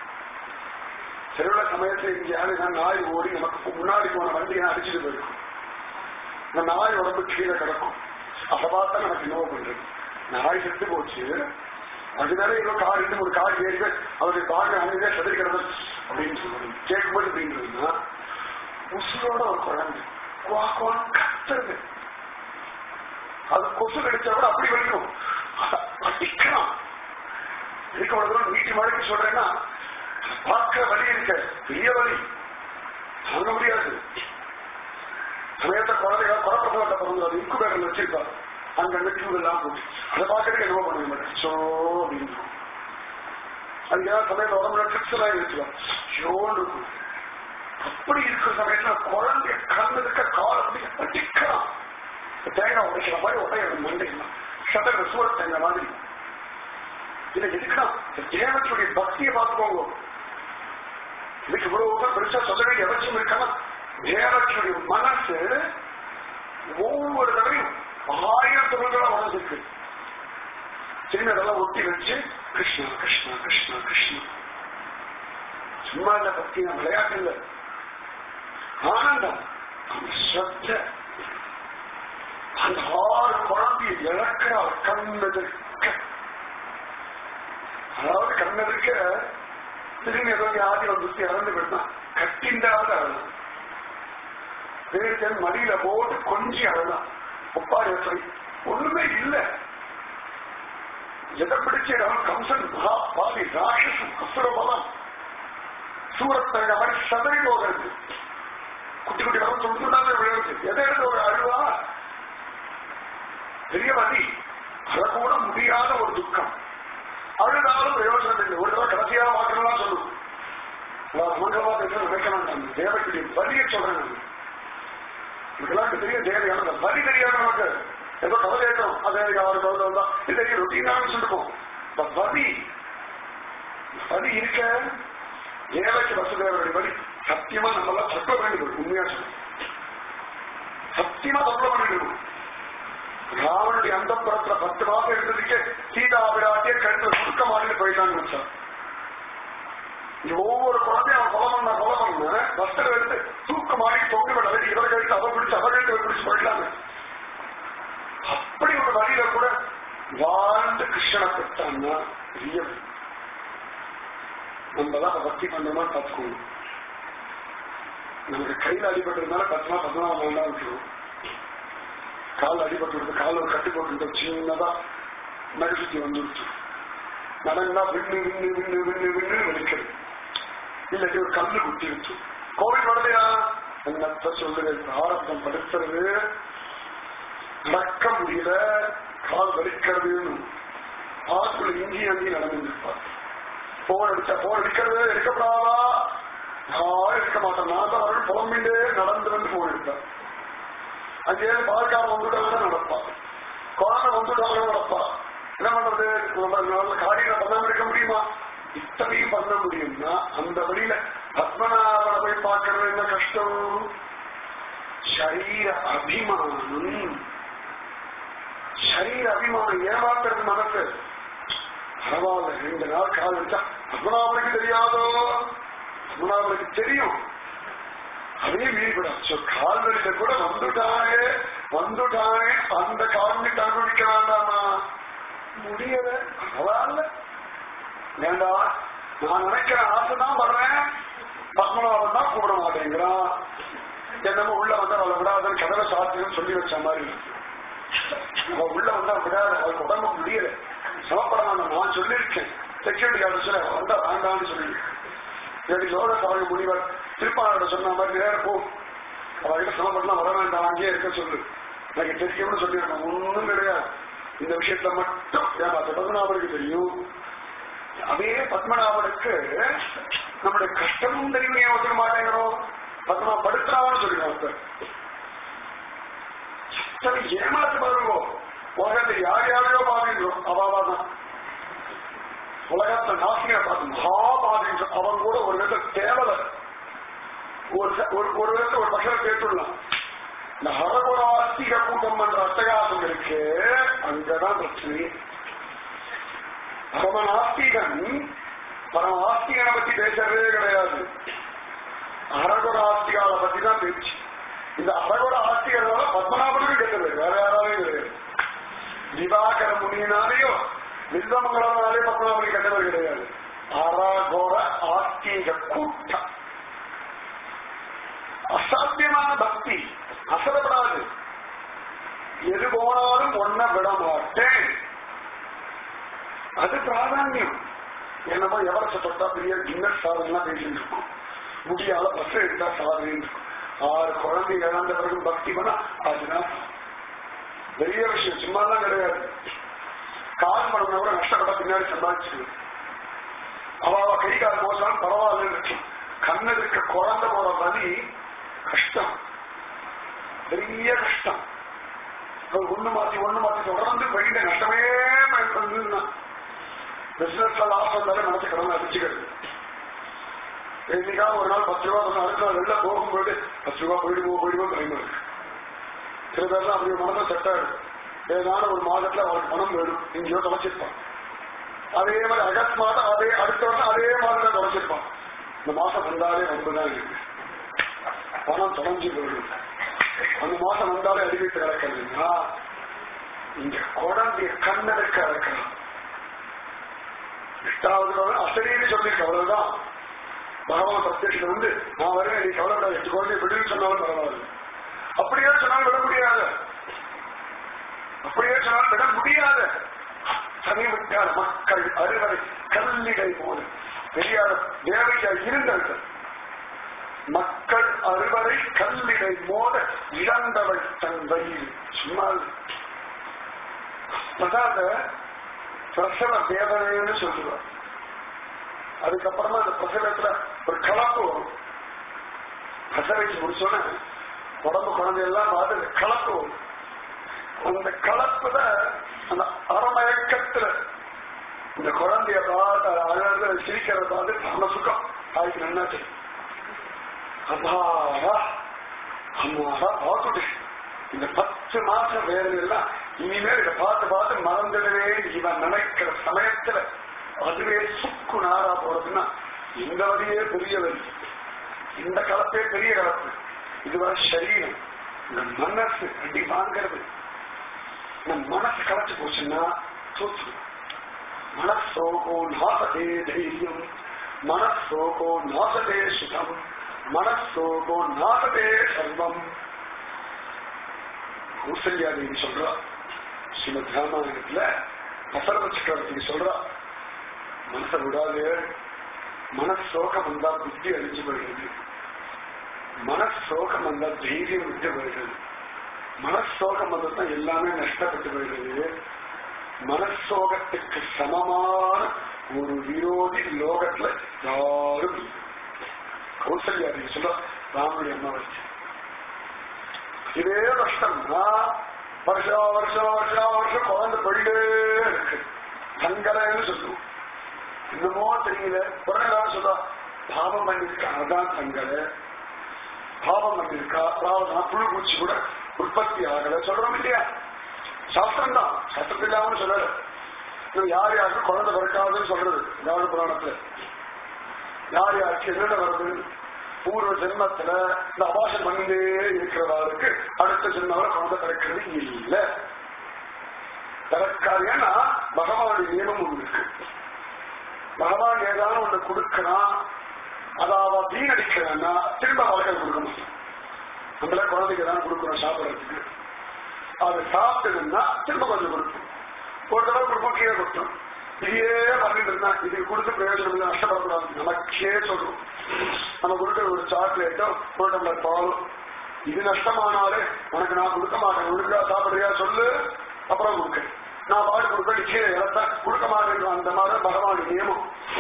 சிறுவிட சமயத்துல எங்கேயாவது நான் நாய் ஓடி நமக்கு முன்னாடி போன வண்டியை அடிச்சுட்டு போயிருக்கும் இந்த நாய் உடம்பு கீழே கிடக்கும் அதை பார்த்தா எனக்கு என்னவோ பண்றது நாய் செத்து போச்சு அதனால ஏதோ கார் இன்னும் ஒரு கார் ஏறி அவருடைய பாக அங்கே செதறி கிடந்தது அப்படின்னு சொல்றது கேட்கும்போது அப்படின்றதுன்னா உசுரோட ஒரு குழந்தை குவா குவான்னு கத்துறது அது கொசு கடிச்சா கூட அப்படி வலிக்கும் அத அடிக்கலாம் இதுக்கு ஒரு தூரம் நீட்டி மழைக்கு சொல்றேன்னா பார்க்க வலி இருக்க பெரிய வலி தாங்க முடியாது சமயத்தை குழந்தைகள் குறப்பிரசவத்தை பிறந்து அது இன்குபேட்டர் வச்சிருப்பாங்க அங்க அந்த டியூப் எல்லாம் போட்டு அதை பார்க்கறதுக்கு என்னவோ பண்ண மாட்டேன் சோ அப்படின்னு அது ஏதாவது சமயத்தில் உடம்புல ட்ரிப்ஸ் எல்லாம் இருக்கலாம் ஷோன்னு இருக்கும் அப்படி இருக்கிற சமயத்துல குழந்தை கண்ணு இருக்க கால் அப்படி அடிக்கலாம் தேங்காய் உடைக்கிற மாதிரி உடையிறது மண்டைலாம் சட்டை சூழல் தேங்காய் மாதிரி இதை எதுக்குன்னா தேவத்துடைய பக்தியை பார்த்துக்கோங்க இதுக்கு இவ்வளவு பேர் பெருசா சொல்ல வேண்டிய அவசியம் இருக்கலாம் தேவத்துடைய மனசு ஒவ்வொரு தடவையும் ஆயிரம் தொழில்களா வளர்ந்துருக்கு திரும்பி அதெல்லாம் ஒட்டி வச்சு கிருஷ்ணா கிருஷ்ணா கிருஷ்ணா கிருஷ்ணா சும்மா இல்ல பக்தி விளையாட்டு இல்லை ஆனந்தம் அந்த ஸ்ரத்த அந்த ஆறு குழந்தையை இழக்கிறார் கண்ணெதிர்க்க அதாவது கண்ணெதிர்க்க திரும்பி ஏதோ வியாதி வந்துட்டு இறந்து விடலாம் கட்டிண்டாவது அழலாம் பேருக்கு மடியில போட்டு கொஞ்சி அழலாம் ஒப்பாரி எப்படி ஒண்ணுமே இல்லை எதை பிடிச்ச இடம் கம்சன் மகா பாதி ராட்சசம் அசுர பலம் சூரத்தங்க மாதிரி சதறி போகிறது குட்டி குட்டி வரம் சொல்லிட்டு விழுந்து எதை எடுத்து ஒரு அழுவா பெரிய வலி அழக்கூட முடியாத ஒரு துக்கம் அழுதாலும் பிரயோஜனம் இல்லை ஒரு தடவை கடைசியாக மாற்றலாம் சொல்லுவோம் மங்களமா பேச நினைக்க வேண்டாம் தேவைக்குரிய வலியை சொல்றேன் நான் இதுக்கெல்லாம் பெரிய தேவையான அந்த வலி தெரியாது நமக்கு ஏதோ கவலை ஏற்றம் அதே யாரு கவலை வந்தா இது ரொட்டீனாக சொல்லிருக்கோம் இந்த வலி வலி இருக்க ஏழைக்கு வசுதேவருடைய வழி சத்தியமா நம்ம எல்லாம் தற்கொலை பண்ணிக்கணும் உண்மையா சொல்லுவோம் சத்தியமா தற்கொலை பண்ணிக்கணும் ராவனுடைய அந்த புறத்துல பத்து மாசம் இருந்ததுக்கு சீதா விடாட்டிய கழுத்துல சுருக்க மாறிட்டு போயிட்டான்னு வச்சான் இந்த ஒவ்வொரு குழந்தையும் அவன் கொலை பண்ண கொலை பண்ண வஸ்திரம் எடுத்து தூக்க மாறி தொங்க விட இவர் கழித்து அவர் பிடிச்சு அவர் கழித்து அவர் பிடிச்சு போயிடலாங்க அப்படி ஒரு வழியில கூட வாழ்ந்து கிருஷ்ணனை பெற்றான்னா பெரிய வழி. நம்ம தான் பக்தி பண்ணோமா பார்த்துக்கணும் நமக்கு கையில் அடிபட்டிருந்தாலும் பத்திரமா பத்திரமா வேண்டாம் விட்டுருவோம் கால் அடிபட்டு விடுது கால் ஒரு கட்டு போட்டு சின்னதா நடு சுத்தி வந்துருச்சு நடந்தா விண்ணு விண்ணு விண்ணு விண்ணு விண்ணு வலிக்கிறது இல்லாட்டி ஒரு கல்லு குத்திருச்சு கோவில் வரலையா என்னத்த சொல்லுங்க ஆரம்பம் படுத்துறது நடக்க முடியல கால் வலிக்கிறதுன்னு ஆற்றுல இங்கி அங்கி நடந்துருப்பார் போன் அடிச்சா போன் அடிக்கிறது எடுக்கப்படாதா நான் எடுக்க மாட்டேன் நான் தான் அவர்கள் புலம்பிண்டே நடந்து வந்து போன் எடுப்பேன் அங்கே பால்காரன் வந்துட்டாங்க நடப்பா குழந்தை வந்துட்டாங்க நடப்பா என்ன பண்றது நம்ம காரியம் பண்ணாம இருக்க முடியுமா இத்தனையும் பண்ண முடியும்னா அந்த வழியில பத்மநாபனை போய் பார்க்கறது என்ன கஷ்டம் சரீர அபிமானம் சரீர அபிமானம் ஏமாத்துறது மனசு பரவாயில்ல ரெண்டு நாள் கால் வச்சா பத்மநாபனுக்கு தெரியாதோ பத்மநாபனுக்கு தெரியும் அதே மீறிவிடும் கால்வழியில கூட வந்துட்டானே வந்துட்டானே அந்த காரணத்தை அனுபவிக்க வேண்டாமா முடியல பரவாயில்ல வேண்டாம் நான் நினைக்கிற ஆசைதான் படுறேன் பத்மநாபன் தான் கூப்பிட மாட்டேங்கிறான் என்னமோ உள்ள வந்தா அவளை விடாதன்னு கதவை சாத்தியம் சொல்லி வச்ச மாதிரி இருக்கு. அவ உள்ள வந்தா விடாத அவளுக்கு உடம்பு முடியல சமப்படாம நான் சொல்லியிருக்கேன் செக்யூரிட்டி கார்டு சொல்ல வந்தா வேண்டாம்னு சொல்லியிருக்கேன் எனக்கு சோழ சாமி முனிவர் திருப்பாளோட சொன்ன மாதிரி நேர போ அவர்கிட்ட சமப்படலாம் வர வேண்டாம் அங்கேயே இருக்க சொல்லு எனக்கு தெரியும்னு சொல்லியிருக்கேன் ஒண்ணும் கிடையாது இந்த விஷயத்துல மட்டும் ஏமாத்த பத்மநாபனுக்கு தெரியும் அதே பத்மநாபனுக்கு நம்முடைய கஷ்டமும் தெரியும் ஏன் ஒத்துக்க மாட்டேங்கிறோம் பத்மநாப படுத்துறான்னு சொல்லிடுவோம் ஒருத்தர் சரி ஏமாத்து பாருங்கோ உலகத்தை யார் யாரையோ பாதிக்கிறோம் அவாவா தான் உலகத்தை நாசிக பார்த்து மகா பாதிக்கிறோம் அவன் கூட ஒரு விதத்தை தேவலை ஒரு ச- ஒரு ஒரு விதத்தை ஒரு பக்கம் கேட்டுடலாம் இந்த ஹரகுராஸ்திக கூட்டம் என்ற அட்டகாசம் இருக்கு அங்கதான் பிரச்சனை பரம நாஸ்திகன் பரம ஆஸ்திகனை பத்தி பேசுறதே கிடையாது அரகுர ஆஸ்திகால பத்தி தான் பேச்சு இந்த அரகுர ஆஸ்திகர்களால பத்மநாபனுக்கு கெட்டது வேற யாராலையும் கிடையாது திவாகர முனியினாலேயோ வில்வமங்கலனாலே பத்மநாபனுக்கு கெட்டவர் கிடையாது அரகுர ஆஸ்திக கூட்டம் அசாத்தியமான பக்தி அசரப்படாது எது போனாலும் ஒன்ன விட மாட்டேன் அது பிராதானியம் என்னமோ எவரச தொட்டா பெரிய கின்னஸ் சாதனைலாம் பேசிட்டு இருக்கோம் முடியாத பஸ் எடுத்தா சாதனை இருக்கும் ஆறு குழந்தை இழந்த பிறகு பக்தி பண்ணா அதுதான் பெரிய விஷயம் சும்மாலாம் கிடையாது கால் மடம்னா கூட நஷ்டப்பட்ட பின்னாடி சம்பாதிச்சிருக்கு அவ அவ கை கால் போச்சாலும் பரவாயில்ல இருக்கு கண்ணு இருக்க குழந்தை போற வலி கஷ்டம் பெரிய கஷ்டம் அவர் ஒண்ணு மாத்தி ஒண்ணு மாத்தி தொடர்ந்து போயிட்டு நஷ்டமே பயன்படுதுன்னா பிசினஸ்ல லாஸ் வந்தாலே மனசு கடன் அடிச்சுக்கிறது என்னைக்காவது ஒரு நாள் பத்து ரூபா சொன்னா அடுத்த நாள் வெளில போகும்போது பத்து ரூபா போயிடுவோம் போயிடுவோம் பயமா இருக்கு சில பேர்லாம் அப்படி மனதை செட் ஆயிடும் ஏதான ஒரு மாதத்துல அவருக்கு பணம் வேணும் எங்கேயோ தொலைச்சிருப்பான் அதே மாதிரி அகஸ்மாத அதே அடுத்த வருஷம் அதே மாதிரி தான் தொலைச்சிருப்பான் இந்த மாசம் வந்தாலே ரொம்பதான் இருக்கு பணம் தொலைஞ்சு போயிடும் அந்த மாசம் வந்தாலே அறிவித்து கிடக்கிறதுனா இங்க குழந்தைய கண்ணெடுக்க இறக்கலாம் எட்டாவது அசரீன்னு சொல்லியிருக்க அவ்வளவுதான் பகவான் பிரத்யட்சம் வந்து நான் வரேன் நீ கவலைப்படாத எட்டு குழந்தைய விடுன்னு சொன்னாலும் பரவாயில்ல அப்படியே சொன்னாலும் விட முடியாது அப்படியே சொன்னாலும் விட முடியாது சமீபத்தால் மக்கள் அறுவரை கல்லிடை போல பெரியார் தேவையா இருந்தவர்கள் மக்கள் அறுவரை கல்லிடை மோத இழந்தவள் தன் வழியில் சும்மா அப்பதான் அந்த பிரசவ வேதனைன்னு சொல்லுவார் அதுக்கப்புறமா அந்த பிரசவத்துல ஒரு கலப்பு வரும் பிரசவிச்சு முடிச்சோன்னே உடம்பு குழந்தையெல்லாம் பார்த்து அந்த கலப்பு வரும் அந்த கலப்புல அந்த அறமயக்கத்துல இந்த குழந்தைய பார்த்து அது அழகு சிரிக்கிறத பார்த்து பரம சுகம் ஆயிக்கு நன்னாச்சு அப்பாடா அம்மாடா பார்த்துட்டு இந்த பத்து மாசம் வேறு எல்லாம் இனிமேல் இதை பார்த்து பார்த்து மறந்துடவே இவன் நினைக்கிற சமயத்துல அதுவே சுக்கு நாரா போறதுன்னா இந்த வழியே பெரிய வழி இந்த கலப்பே பெரிய கலப்பு இதுவரை சரீரம் இந்த மனசு அடி வாங்கிறது இந்த மனசு கலைச்சு போச்சுன்னா தோற்று மனசோகோ நாசதே தைரியம் மனசோகோ நாசதே சுகம் மனசோகோ நாசதே சர்வம் கௌசல்யா தேவி சொல்றா ஸ்ரீமத் ராமாயணத்துல பசரவ சக்கரவர்த்தி சொல்றா மனசை விடாது மனசோகம் வந்தா புத்தி அழிஞ்சு போயிடுது மனசோகம் வந்தா தைரியம் விட்டு போயிடுது மனசோகம் வந்தா எல்லாமே நஷ்டப்பட்டு போயிடுது மனசோகத்துக்கு சமமான ஒரு விரோதி லோகத்துல யாரும் இல்லை. கௌசல்யா தேவி சொல்ற ராமனுடைய அம்மா வச்சு இதே கஷ்டம்னா வருஷம் வருஷம் வருஷம் வருஷம் குழந்தை போயிட்டே இருக்கு தங்கலைன்னு சொல்லுவோம் என்னமோ தெரியல உடனே எல்லாரும் சொல்றா பாவம் பண்ணிருக்கா அதான் தங்கலை பாவம் பண்ணிருக்கா அதாவது புழு பூச்சி கூட உற்பத்தி ஆகல சொல்றோம் இல்லையா சாஸ்திரம் தான் சாஸ்திரத்தில் இல்லாம சொல்லல இன்னும் யார் யாருக்கு குழந்தை பிறக்காதுன்னு சொல்றது கவன புராணத்துல யார் யாருக்கு என்னென்ன வருது பூர்வ ஜென்மத்துல இந்த அபாஷம் பண்ணிட்டே இருக்கிறவருக்கு அடுத்த ஜென்மாவில குழந்தை பிறக்கிறது இல்லை பிறக்காது ஏன்னா பகவானுடைய நியமம் ஒண்ணு இருக்கு பகவான் ஏதாவது ஒண்ணு கொடுக்கறான் அதாவது வீணடிக்கிறேன்னா திரும்ப வாழ்க்கை கொடுக்க மாட்டான் நம்மள குழந்தைக்கு தான் கொடுக்குறோம் சாப்பிடறதுக்கு அது சாப்பிட்டதுன்னா திரும்ப கொஞ்சம் கொடுக்கும் ஒரு தடவை கொடுப்போம் கீழே கொடுத்தோம் இதையே பண்ணிட்டு இருந்தா இதுக்கு கொடுத்து பிரயோஜனம் இல்லை நஷ்டப்படக்கூடாது நமக்கே சொல்றோம் நம்ம கொடுக்குற ஒரு சாக்லேட்டோ ஒரு டம்ளர் பாலும் இது நஷ்டமானாலே உனக்கு நான் கொடுக்க மாட்டேன் ஒழுங்கா சாப்பிடுறியா சொல்லு அப்புறம் கொடுக்க நான் பாடு கொடுக்க கீழே இழத்த கொடுக்க மாட்டேன் அந்த மாதிரி பகவானுடைய நியமம்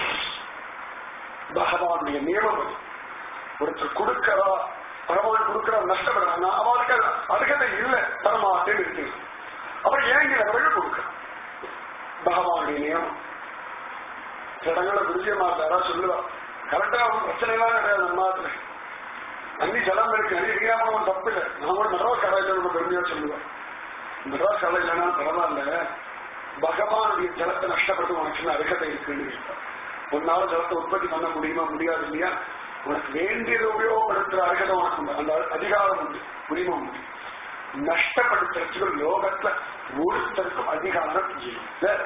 பகவானுடைய நியமம் அது. ஒருத்தர் கொடுக்கறா பகவான் கொடுக்கிற நஷ்டப்படுறாங்க அவனுக்கு அதுக்கதை இல்லை தரமாட்டேன்னு இருக்கு அப்புறம் ஏங்கிறவர்கள் கொடுக்க பகவானுடைய நியமம் இடங்களை குருஜியமா யாராவது சொல்லுவா கரெக்டா அவன் பிரச்சனை எல்லாம் கிடையாது நம்ம மாத்துல அன்னி ஜலம் இருக்கு அன்னி தெரியாம தப்பு இல்லை நான் கூட மெட்ராஸ் கடையில் நம்ம பெருமையா சொல்லுவேன் மெட்ராஸ் கடை இல்லைன்னா பரவாயில்ல பகவானுடைய ஜலத்தை நஷ்டப்படுத்த உனக்கு அருகதை இருக்குன்னு கேட்பார் உன்னால ஜலத்தை உற்பத்தி பண்ண முடியுமா முடியாது இல்லையா உனக்கு வேண்டியதை உபயோகப்படுத்துற அருகதை உனக்கு உண்டு அந்த அதிகாரம் உண்டு உரிமை உண்டு நஷ்டப்படுத்துறதுக்கு லோகத்துல ஒருத்தருக்கும் அதிகாரம் இல்லை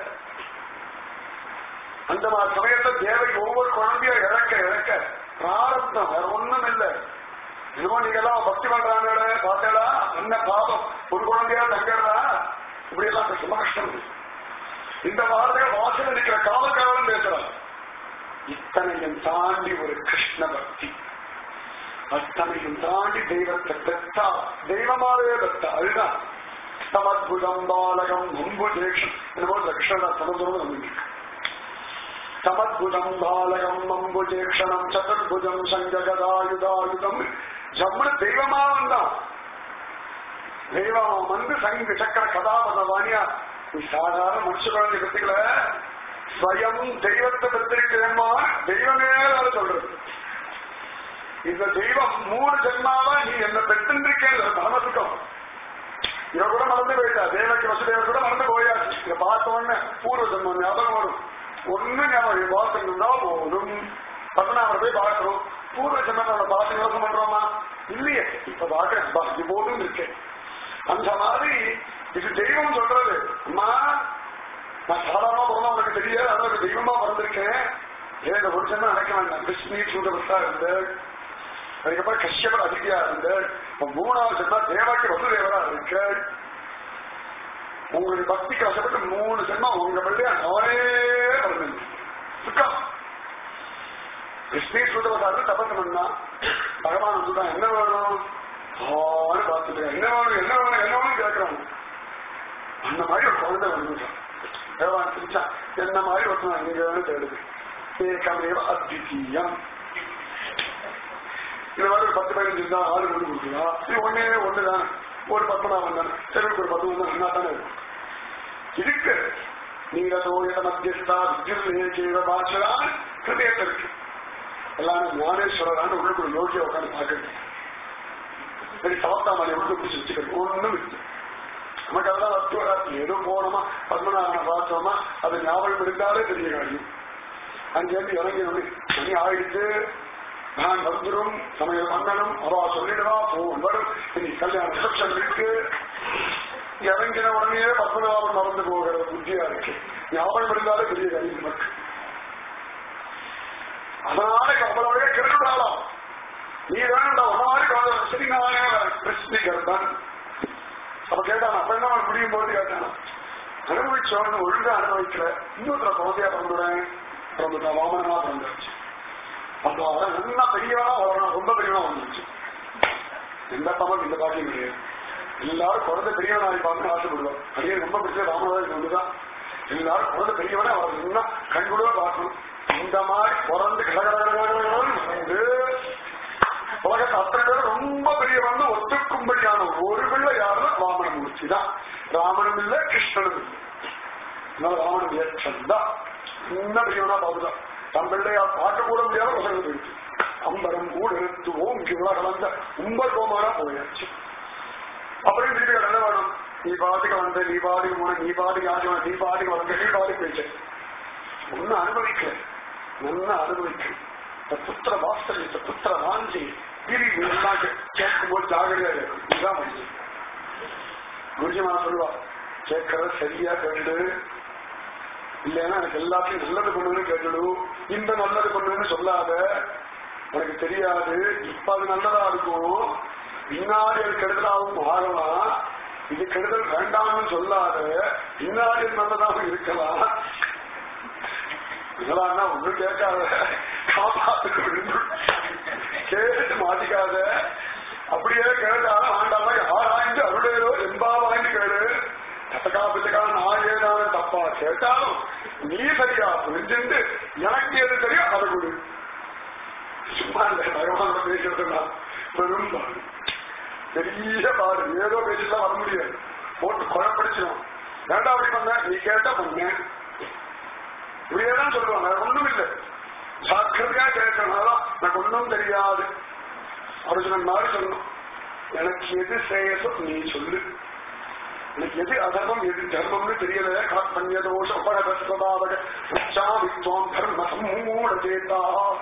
அந்த மாதிரி சமயத்துல தேவை ஒவ்வொரு குழந்தைய இழக்க இழக்க பிராரப்தம் வேற ஒண்ணும் இல்லை என்னமோ நீங்க எல்லாம் பக்தி பண்றாங்க பார்த்தேடா என்ன பாவம் ஒரு குழந்தையா தங்கடா இப்படி எல்லாம் ரொம்ப கஷ்டம் இது. இந்த வார்த்தைகள் வாசல் நிற்கிற காவல்காரன் பேசுறான் இத்தனையும் தாண்டி ஒரு கிருஷ்ண பக்தி அத்தனையும் தாண்டி தெய்வத்தை பெற்றா தெய்வமாவே பெற்றா அதுதான் சமத்புதம் பாலகம் நம்பு தேஷம் என்னமோ கிருஷ்ணன் சமதுரம் நம்பிக்கை சமத்புதம் பாலகம் அம்புஜேக்ஷணம் சதுர்புஜம் சங்ககதாயுதாயுதம் ஜம்மு தெய்வமா வந்தான் தெய்வம் வந்து சங்க சக்கர கதாபதவானியா நீ சாதாரண மனுஷ குழந்தை பத்திக்கல ஸ்வயம் தெய்வத்தை பெற்றிருக்கிறேமா தெய்வமே அதை சொல்றது இந்த தெய்வம் மூணு ஜென்மாவா நீ என்ன பெற்றிருக்கேன் மனசுக்கம் இவ கூட மறந்து போயிட்டா தேவக்கு வசுதேவர் கூட மறந்து போயாச்சு இத பார்த்த உடனே பூர்வ ஜென்மம் ஞாபகம் வரும் ஒண்ணு ஞாபகம் வாசங்கன்னா போதும் பத்மநாபரை போய் பார்க்கிறோம் பூர்வ ஜென்மத்தை பார்த்து யோசனை பண்றோமா இல்லையே இப்ப பார்க்கிறேன் பாக்கி போதும் இருக்கேன் அந்த மாதிரி இது தெய்வம் சொல்றது அம்மா நான் சாதாரணமா பிறந்தா உனக்கு தெரியாது அதனால தெய்வமா பிறந்திருக்கேன் ஏன் இந்த ஒரு ஜென்மம் நடக்க வேண்டாம் கிருஷ்ணி சூதபஸ்தா இருந்து அதுக்கப்புறம் கஷ்யபர் அதிதியா இருந்து இப்ப மூணாவது ஜென்மா தேவாக்கி வசுதேவரா இருக்கு உங்களுடைய பக்திக்கு வசப்பட்டு மூணு ஜென்மா உங்க பிள்ளையா நானே பிறந்தேன் சுக்கம் கிருஷ்ணி சூதபஸ்தா தபசம் பண்ணா பகவான் வந்துதான் என்ன வேணும் ஆன்னு பார்த்துட்டு என்ன வேணும் என்ன வேணும் என்ன வேணும் கேட்கறாங்க அந்த மாதிரி ஒரு குழந்தை வந்துட்டான் பகவான் சிரிச்சா என்ன மாதிரி ஒருத்தன் இங்க வேணும் தேடுது ஏகமேவ அத்விதீயம் இந்த மாதிரி ஒரு பத்து பதினஞ்சு இருந்தா ஆளு கொண்டு கொடுக்கலாம் இது ஒன்னே ஒண்ணுதான் ஒரு பத்மநாபம் தானே சரி ஒரு பத்து வந்து என்ன தானே இருக்கும் இருக்கு நீரதோயத மத்தியஸ்தா வித்யுல்லேகேவ பாஷரான் ஹிருதயத்தில் இருக்கு எல்லாரும் ஞானேஸ்வரரான உள்ளுக்குள்ள யோகிய உட்காந்து பார்க்கறது சரி சாப்பிட்டாமலை உள்ள பிடிச்சி வச்சுக்கிறது ஒண்ணும் இருக்கு நமக்கு அதெல்லாம் வஸ்து வராது ஏதோ போனோமா பத்மநாபனை பார்த்தோமா அது ஞாபகம் இருந்தாலே தெரிய காரியம் அங்கிருந்து இறங்கி வந்து மணி ஆயிடுச்சு நான் வந்துடும் சமையல் பண்ணணும் அவா சொல்லிடுவா போன் வரும் இனி கல்யாண ரிசப்ஷன் இருக்கு இறங்கின உடனே பத்மநாபன் மறந்து போகிற புத்தியா இருக்கு ஞாபகம் இருந்தாலே பெரிய காரியம் நமக்கு அதனால அவ்வளவே கெடுக்கலாம் நீ வேணும்டா ஒரு மாதிரி காலம் சரி நானே கிருஷ்ணி கர்ப்பன் அப்ப கேட்டான் அப்ப என்ன அவன் முடியும் போது கேட்டான் அனுபவிச்சவன் ஒழுங்கா அனுபவிக்கல இன்னொருத்தர குழந்தையா பிறந்துடுறேன் பிறந்துட்டான் வாமனமா பிறந்துருச்சு அப்போ அவன் நல்லா பெரியவனா வரணும் ரொம்ப பெரியவனா வந்துருச்சு எந்த தமிழ் இந்த பாக்கியம் கிடையாது எல்லாரும் குழந்தை பெரியவனா இருப்பாங்கன்னு ஆசைப்படுவார் அதே ரொம்ப பிடிச்ச ராமராஜ் ஒன்றுதான் எல்லாரும் குழந்தை பெரியவனா அவர் இன்னும் கண்கூட பார்க்கணும் இந்த மாதிரி பிறந்து கடகடகடகடன்னு உலகத்தை அத்தனை பேர் ரொம்ப பெரியவங்க ஒத்துக்கும்படியான ஒரு பிள்ளை யாருன்னா ராமணமூர்த்தி தான் ராமனும் இல்ல கிருஷ்ணனும் இல்லை அதனால ராமன் ஏற்றம் தான் சின்ன பெரியவனா பாபுதான் தன் பிள்ளையா பார்க்க கூட முடியாத வசதி போயிடுச்சு அம்பரம் கூட எடுத்து ஓங்கி உலக கலந்த உம்பர் கோமாரா போயாச்சு அப்புறம் திருப்பி என்ன வேணும் நீ பாட்டுக்கு வந்த நீ பாட்டுக்கு போன நீ பாட்டுக்கு ஆச்சு நீ பாட்டுக்கு வந்த நீ பாட்டுக்கு போயிட்ட ஒன்னும் அனுபவிக்கல நல்லா அனுபவிக்க இந்த புத்திர வாஸ்தவியத்தை புத்திர வாஞ்சி பிரிவு எல்லாம் கேட்கும்போது ஜாகிரதையா இருக்கும் இதுதான் மனுஷன் குருஜிமா சொல்லுவா கேட்கறத சரியா கேட்டு இல்லைன்னா எனக்கு எல்லாத்தையும் நல்லது பண்ணுன்னு கேட்டுடு இந்த நல்லது பண்ணுன்னு சொல்லாத உனக்கு தெரியாது இப்ப அது நல்லதா இருக்கும் பின்னாடி அது கெடுதலாகவும் மாறலாம் இது கெடுதல் வேண்டாம்னு சொல்லாத பின்னாடி அது நல்லதாகவும் இருக்கலாம் இதெல்லாம் ஒண்ணும் கேட்காத காப்பாத்து கேட்டு மாட்டிக்காத அப்படியே கேட்டாலும் ஆண்டாம ஆராய்ந்து அருடையோ என்பா வாங்கி கேடு கத்தக்கா பித்தக்கா நான் ஏதான தப்பா கேட்டாலும் நீ சரியா புரிஞ்சுண்டு எனக்கு எது தெரியும் அதை கொடு சும்மா இல்ல பகவான் பேசுறதுனா பெரும் பாடு பெரிய பாடு ஏதோ பேசிலாம் வர முடியாது போட்டு குழப்படிச்சிடும் வேண்டாம் அப்படி பண்ண நீ கேட்டா பண்ண இப்படியேதான் சொல்லுவாங்க வேற ஒண்ணும் இல்லை ஜாக்கிரதையா கேட்கறதுனால எனக்கு ஒன்றும் தெரியாது அர்ஜுனன் மாதிரி சொல்லணும் எனக்கு எது சேயசோ நீ சொல்லு எனக்கு எது அதர்மம் எது தர்மம்னு தெரியல காத்மன்ய தோஷ உபகதஸ்வபாவக வித்வாம் தர்ம சம்மூட சேதா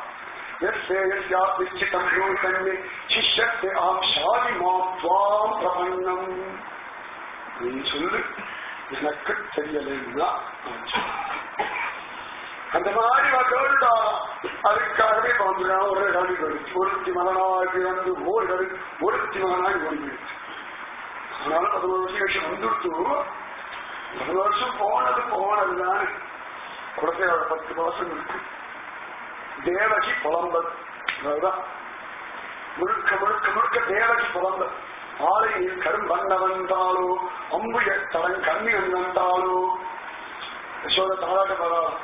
நிச்சிதம் யோகன்யே சிஷ்யத்தை ஆம் ஷாதி மாம் துவாம் பிரபன்னம் நீ சொல்லு எனக்கு தெரியலைன்னா நான் சொல்றேன். அந்த மாதிரி மக்கள்டா அதுக்காகவே இப்ப வந்துருக்காங்க ஒரே காலி போயிடுச்சு ஒருத்தி மகனாகி வந்து ஓர் கவி ஒருத்தி மகனாகி ஓடி போயிடுச்சு அதனால பதினோரு வருஷம் கழிச்சு வந்துடுத்து பதினோரு வருஷம் போனது போனதுதான் குழந்தையோட பத்து மாசம் இருக்கு தேவகி புலம்பல் அதுதான் முழுக்க முழுக்க முழுக்க தேவகி புலம்பல் ஆலையில் கரும்பண்ண வந்தாலோ அம்புய தலன் கண்ணி வந்தாலோ யசோத தாளாட்ட பரவாயில்ல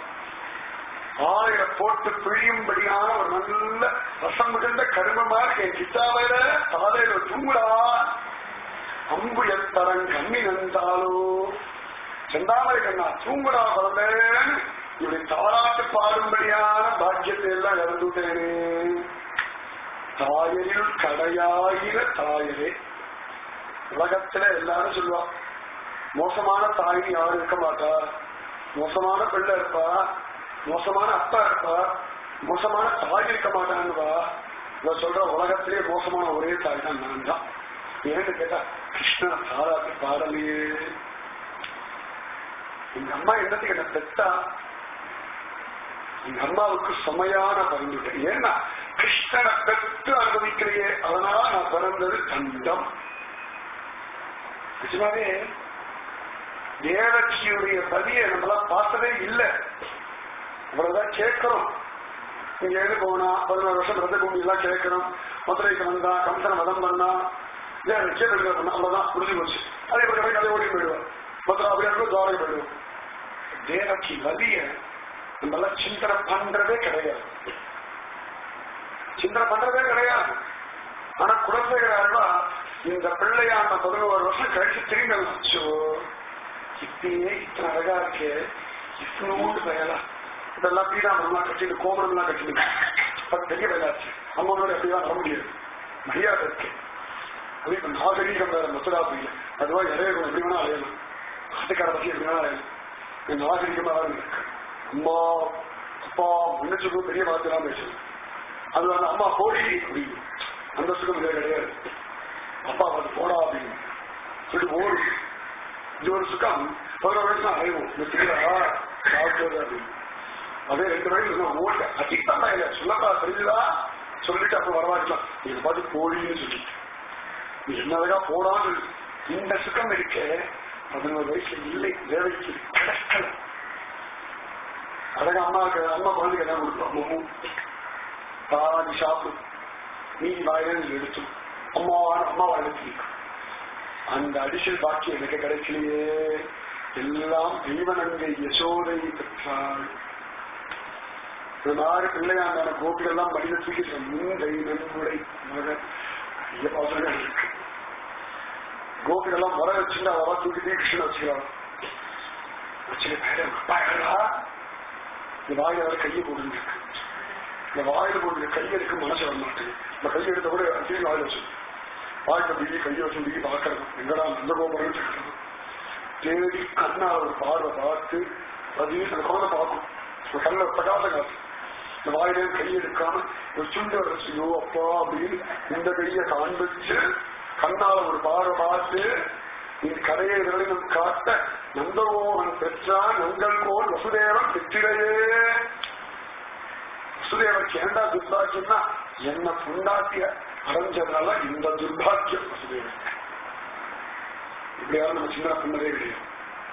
ஆயிர போட்டு பிழியும்படியான ஒரு நல்ல ரசம் மிகுந்த கருமமா இருக்கு என் கிட்டாவையில தாலையில தூங்குடா அம்பு எத்தரன் கண்ணி நந்தாலோ செந்தாமரை கண்ணா தூங்குடா குழந்தைன்னு இப்படி தாராட்டு பாடும்படியான பாக்கியத்தை எல்லாம் இழந்துட்டேனே தாயரில் கடையாயிர தாயரே உலகத்துல எல்லாரும் சொல்லுவா மோசமான தாய் யாரும் இருக்க மாட்டா மோசமான பிள்ளை இருப்பா மோசமான அப்பா இருப்பா மோசமான தாய் இருக்க மாட்டான்னுவா இவ சொல்ற உலகத்திலே மோசமான ஒரே தாய் தான் நான் தான் ஏன்னு கேட்டா கிருஷ்ண சாராட்டு பாடலையே எங்க அம்மா என்னத்துக்கு என்ன பெத்தா எங்க அம்மாவுக்கு சுமையான பரிந்துட்டேன் ஏன்னா கிருஷ்ணனை பெற்று அனுபவிக்கிறையே அதனால நான் பிறந்தது தண்டம் நிஜமாவே தேவகியுடைய பதியை நம்மளாம் பார்த்ததே இல்லை அவ்வளவுதான் கேட்கிறோம் இங்க எது போனா பதினோரு வருஷம் ரத்த பூமி எல்லாம் கேட்கிறோம் மதுரைக்கு வந்தா கம்சனை மதம் பண்ணா இல்ல நிச்சயம் பண்ணா அவ்வளவுதான் முடிஞ்சு போச்சு அதே பக்கம் போய் கதை ஓடி போயிடுவோம் மதுரை அப்படியே இருக்கும் துவாரை போயிடுவோம் தேவகி வலிய நம்மளாம் சிந்தனை பண்றதே கிடையாது சிந்தனை பண்றதே கிடையாது ஆனா குழந்தைகளா இந்த பிள்ளையான பதினோரு வருஷம் கழிச்சு திரும்பி வந்துச்சோ இப்பயே இத்தனை அழகா இருக்கு இத்தனோண்டு பயலா இதெல்லாம் பீடாமலாம் கட்டிட்டு கோபுரம்லாம் கட்டிட்டு அது பெரிய வேலாச்சு அம்மாவோட அப்படிலாம் வர முடியாது மரியாதை இருக்கு அது இப்ப நாகரீகம் வேற மசுரா புரிய அதுவா இறையகம் எப்படி வேணா அலையலாம் ஆட்டுக்கார பத்தி எப்படி வேணா அலையலாம் இந்த நாகரீகமா தான் இருக்கு அம்மா அப்பா முன்னச்சுக்கும் பெரிய வார்த்தைலாம் பேசணும் அது வந்து அம்மா போடி அப்படின்னு அந்த சுகம் இதே கிடையாது அப்பா வந்து போடா அப்படின்னு சொல்லிட்டு ஓடு இது ஒரு சுகம் பதினோரு வயசு தான் அலைவோம் இந்த திருவிழா சாப்பிட்டு அப்படின்னு அதே ரெண்டு வயசு ஓட்ட அதிகமா இல்ல சொல்லப்பா தெரிஞ்சுதா சொல்லிட்டு அப்ப வரவாக்கலாம் நீங்க பார்த்து போடின்னு சொல்லி நீ என்ன அழகா போடான்னு இந்த சுகம் இருக்க பதினோரு வயசு இல்லை தேவைக்கு கிடைக்கல அழகா அம்மாவுக்கு அம்மா குழந்தைக்கு என்ன கொடுத்தோம் மம்மு பாதி சாப்பிடு மீதி வாயிலிருந்து எடுத்து அம்மா அம்மா வாழ்க்கை அந்த அடிஷல் பாக்கி எனக்கு கிடைக்கலையே எல்லாம் தெய்வனங்கை யசோதை பெற்றாள் இந்த மாதிரி பிள்ளையாண்டான கோபிகள்லாம் மனித தூக்கி முந்தை நன்முறை மகன் நிறைய பாசங்கள் இருக்கு கோபிகள்லாம் வர வச்சுட்டு அவரா தூக்கி கிருஷ்ணன் வச்சுக்கிறான் வச்சுட்டு மேடம் அப்பா யாரா இந்த வாயில அவர் கையை போட்டு இந்த வாயில போட்டு கையை எடுக்க மனசு வர மாட்டேங்குது இந்த கையை எடுத்த கூட திரும்பி வாயில வச்சு வாய்க்கு பிடி கையை வச்சு பிடி பார்க்கறது எங்கடா அந்த கோபுரம் தேடி கண்ணால ஒரு பார்வை பார்த்து அது அந்த குழந்தை பார்க்கும் அந்த கண்ணில் பிரகாச காசு இந்த வாயிலே கை எடுக்காம ஒரு சுண்டு வரைச்சியோ அப்பா அப்படின்னு இந்த கையை காண்பிச்சு கண்ணால ஒரு பார்வை பார்த்து இந்த கதையை விரலினம் காட்ட நந்தகோவன் பெற்றான் நங்கள் கோல் வசுதேவன் பெற்றிடையே வசுதேவனுக்கு ஏண்டா துர்பாக்கியம்னா என்ன புண்டாட்டிய அடைஞ்சதுனால இந்த துர்பாக்கியம் வசுதேவன் இப்படியாவது நம்ம சின்ன பண்ணதே கிடையாது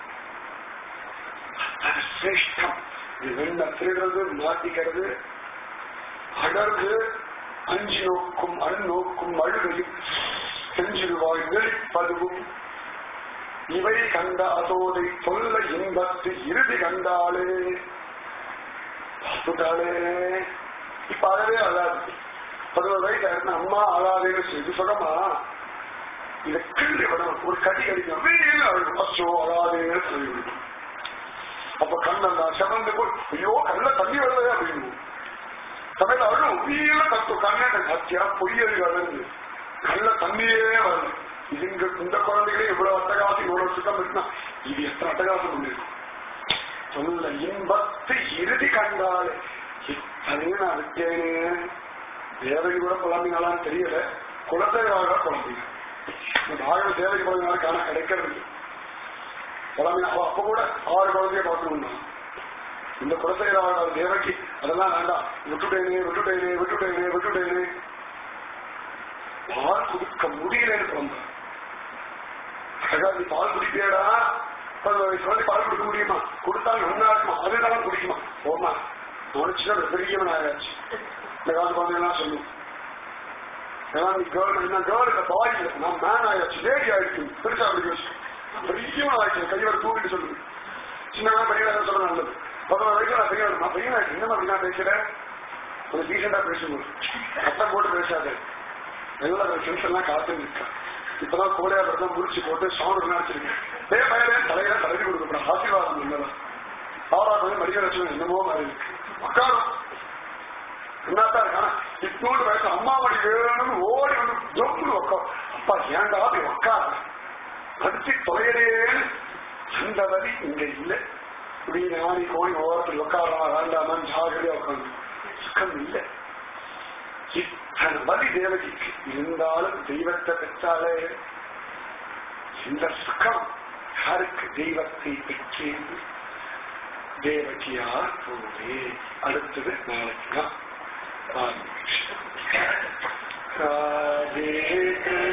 அது சிரேஷ்டம் இது வெண்ண திருடுறது மாட்டிக்கிறது அடர்ந்து அஞ்சு நோக்கும் அந்நோக்கும் அழுகையும் செஞ்சிருவாய் நெளிப்பதுவும் இவை கண்ட அதோதை சொல்ல இன்பத்து இறுதி கண்டாளே பார்த்துட்டாளே இப்ப அழவே அழாது பதினோரு வயசு ஆயிருந்தா அம்மா அழாதேன்னு சொல்லி இது சுகமா இதை கிள்ளி விடணும் ஒரு கடி கடிக்கணும் வெயில் அழுகும் அச்சோ அழாதேன்னு சொல்லி விடணும் அப்ப கண்ணெல்லாம் செவந்து போய் ஐயோ கண்ணில் தண்ணி வருது அப்படின்னு சமையல் அழும் வீல தத்து கண்ணை சத்தியா பொய்யல் அழுந்து கண்ணில் தண்ணியே வருது இது இங்க இந்த குழந்தைகளே இவ்வளவு அட்டகாசம் இவ்வளவு சுத்தம் இருக்குன்னா இது எத்தனை அட்டகாசம் பண்ணிருக்கும் சொல்ல இன்பத்து இறுதி கண்டாலே இத்தனையும் நான் விட்டேனே தேவகி கூட குழம்பினாலான்னு தெரியல குலதேவாக குழம்பிங்க இந்த ஆகவ தேவகி குழந்தைனால காண கிடைக்கிறது இல்லை குழம்பினா அவ அப்ப கூட ஆறு குழந்தைய பார்க்கணும்னா இந்த குலசேகராக தேவகி அதெல்லாம் வேண்டாம் விட்டுட்டேனே விட்டுட்டேனே விட்டுட்டேனே விட்டுட்டேனே பால் குடிக்க முடியலன்னு குழந்தை அழகா நீ பால் குடிப்பேடா குழந்தை பால் குடிக்க முடியுமா கொடுத்தாலும் நல்லா இருக்குமா அதுதான் குடிக்குமா போமா நினைச்சுட்டா பெரியவன் ஆயாச்சு இந்த காலத்து குழந்தைங்களாம் சொல்லும் ஏன்னா நீ கேர்ள் என்ன கேர்ள் இந்த பாய் நான் மேன் ஆயாச்சு லேடி ஆயிடுச்சு பெருசா அப்படி யோசிச்சு பெரியவன் ஆயிடுச்சு கையோட தூக்கிட்டு சொல்லுது சின்ன பெரியவன் சொல்ல நல்லது பதினோரு வயசுல நான் பெரியவன் நான் பெரியவன் ஆயிடுச்சு என்ன அப்படி நான் பேசுறேன் கொஞ்சம் டீசெண்டா பேசணும் சத்தம் போட்டு பேசாது எல்லா ஃப்ரெண்ட்ஸ் எல்லாம் காத்துன்னு இருக்கா இப்பதான் கோடையா தான் முடிச்சு போட்டு சவுண்ட் நினைச்சிருக்கேன் டே பயிரே தலையில தலைவி கொடுக்கப்பட ஆசீர்வாதம் இல்லதான் ஆறாவது வந்து மடிக்க வச்சு என்னமோ மாதிரி இருக்கு உட்காரும் என்னத்தான் இருக்கானா இத்தோடு வயசு அம்மா மடி வேணும்னு ஓடி வந்து ஜொப்புன்னு உட்கார் அப்பா ஏண்டா அப்படி உட்கார அடிச்சு தொலைகிறேன்னு அந்த வரி இங்க இல்ல இப்படி ஞானி கோணி ஓரத்தில் உட்காரலாம் வேண்டாமான்னு ஜாகிரதையா உட்காந்து சுக்கம் இல்லை இத்தனை வலி தேவகிக்கு இருந்தாலும் தெய்வத்தை பெற்றாலே இந்த சுகம் யாருக்கு தெய்வத்தை பெற்றேன் தேவகியார் போவே அடுத்தது நாளைக்கு தான் ராதே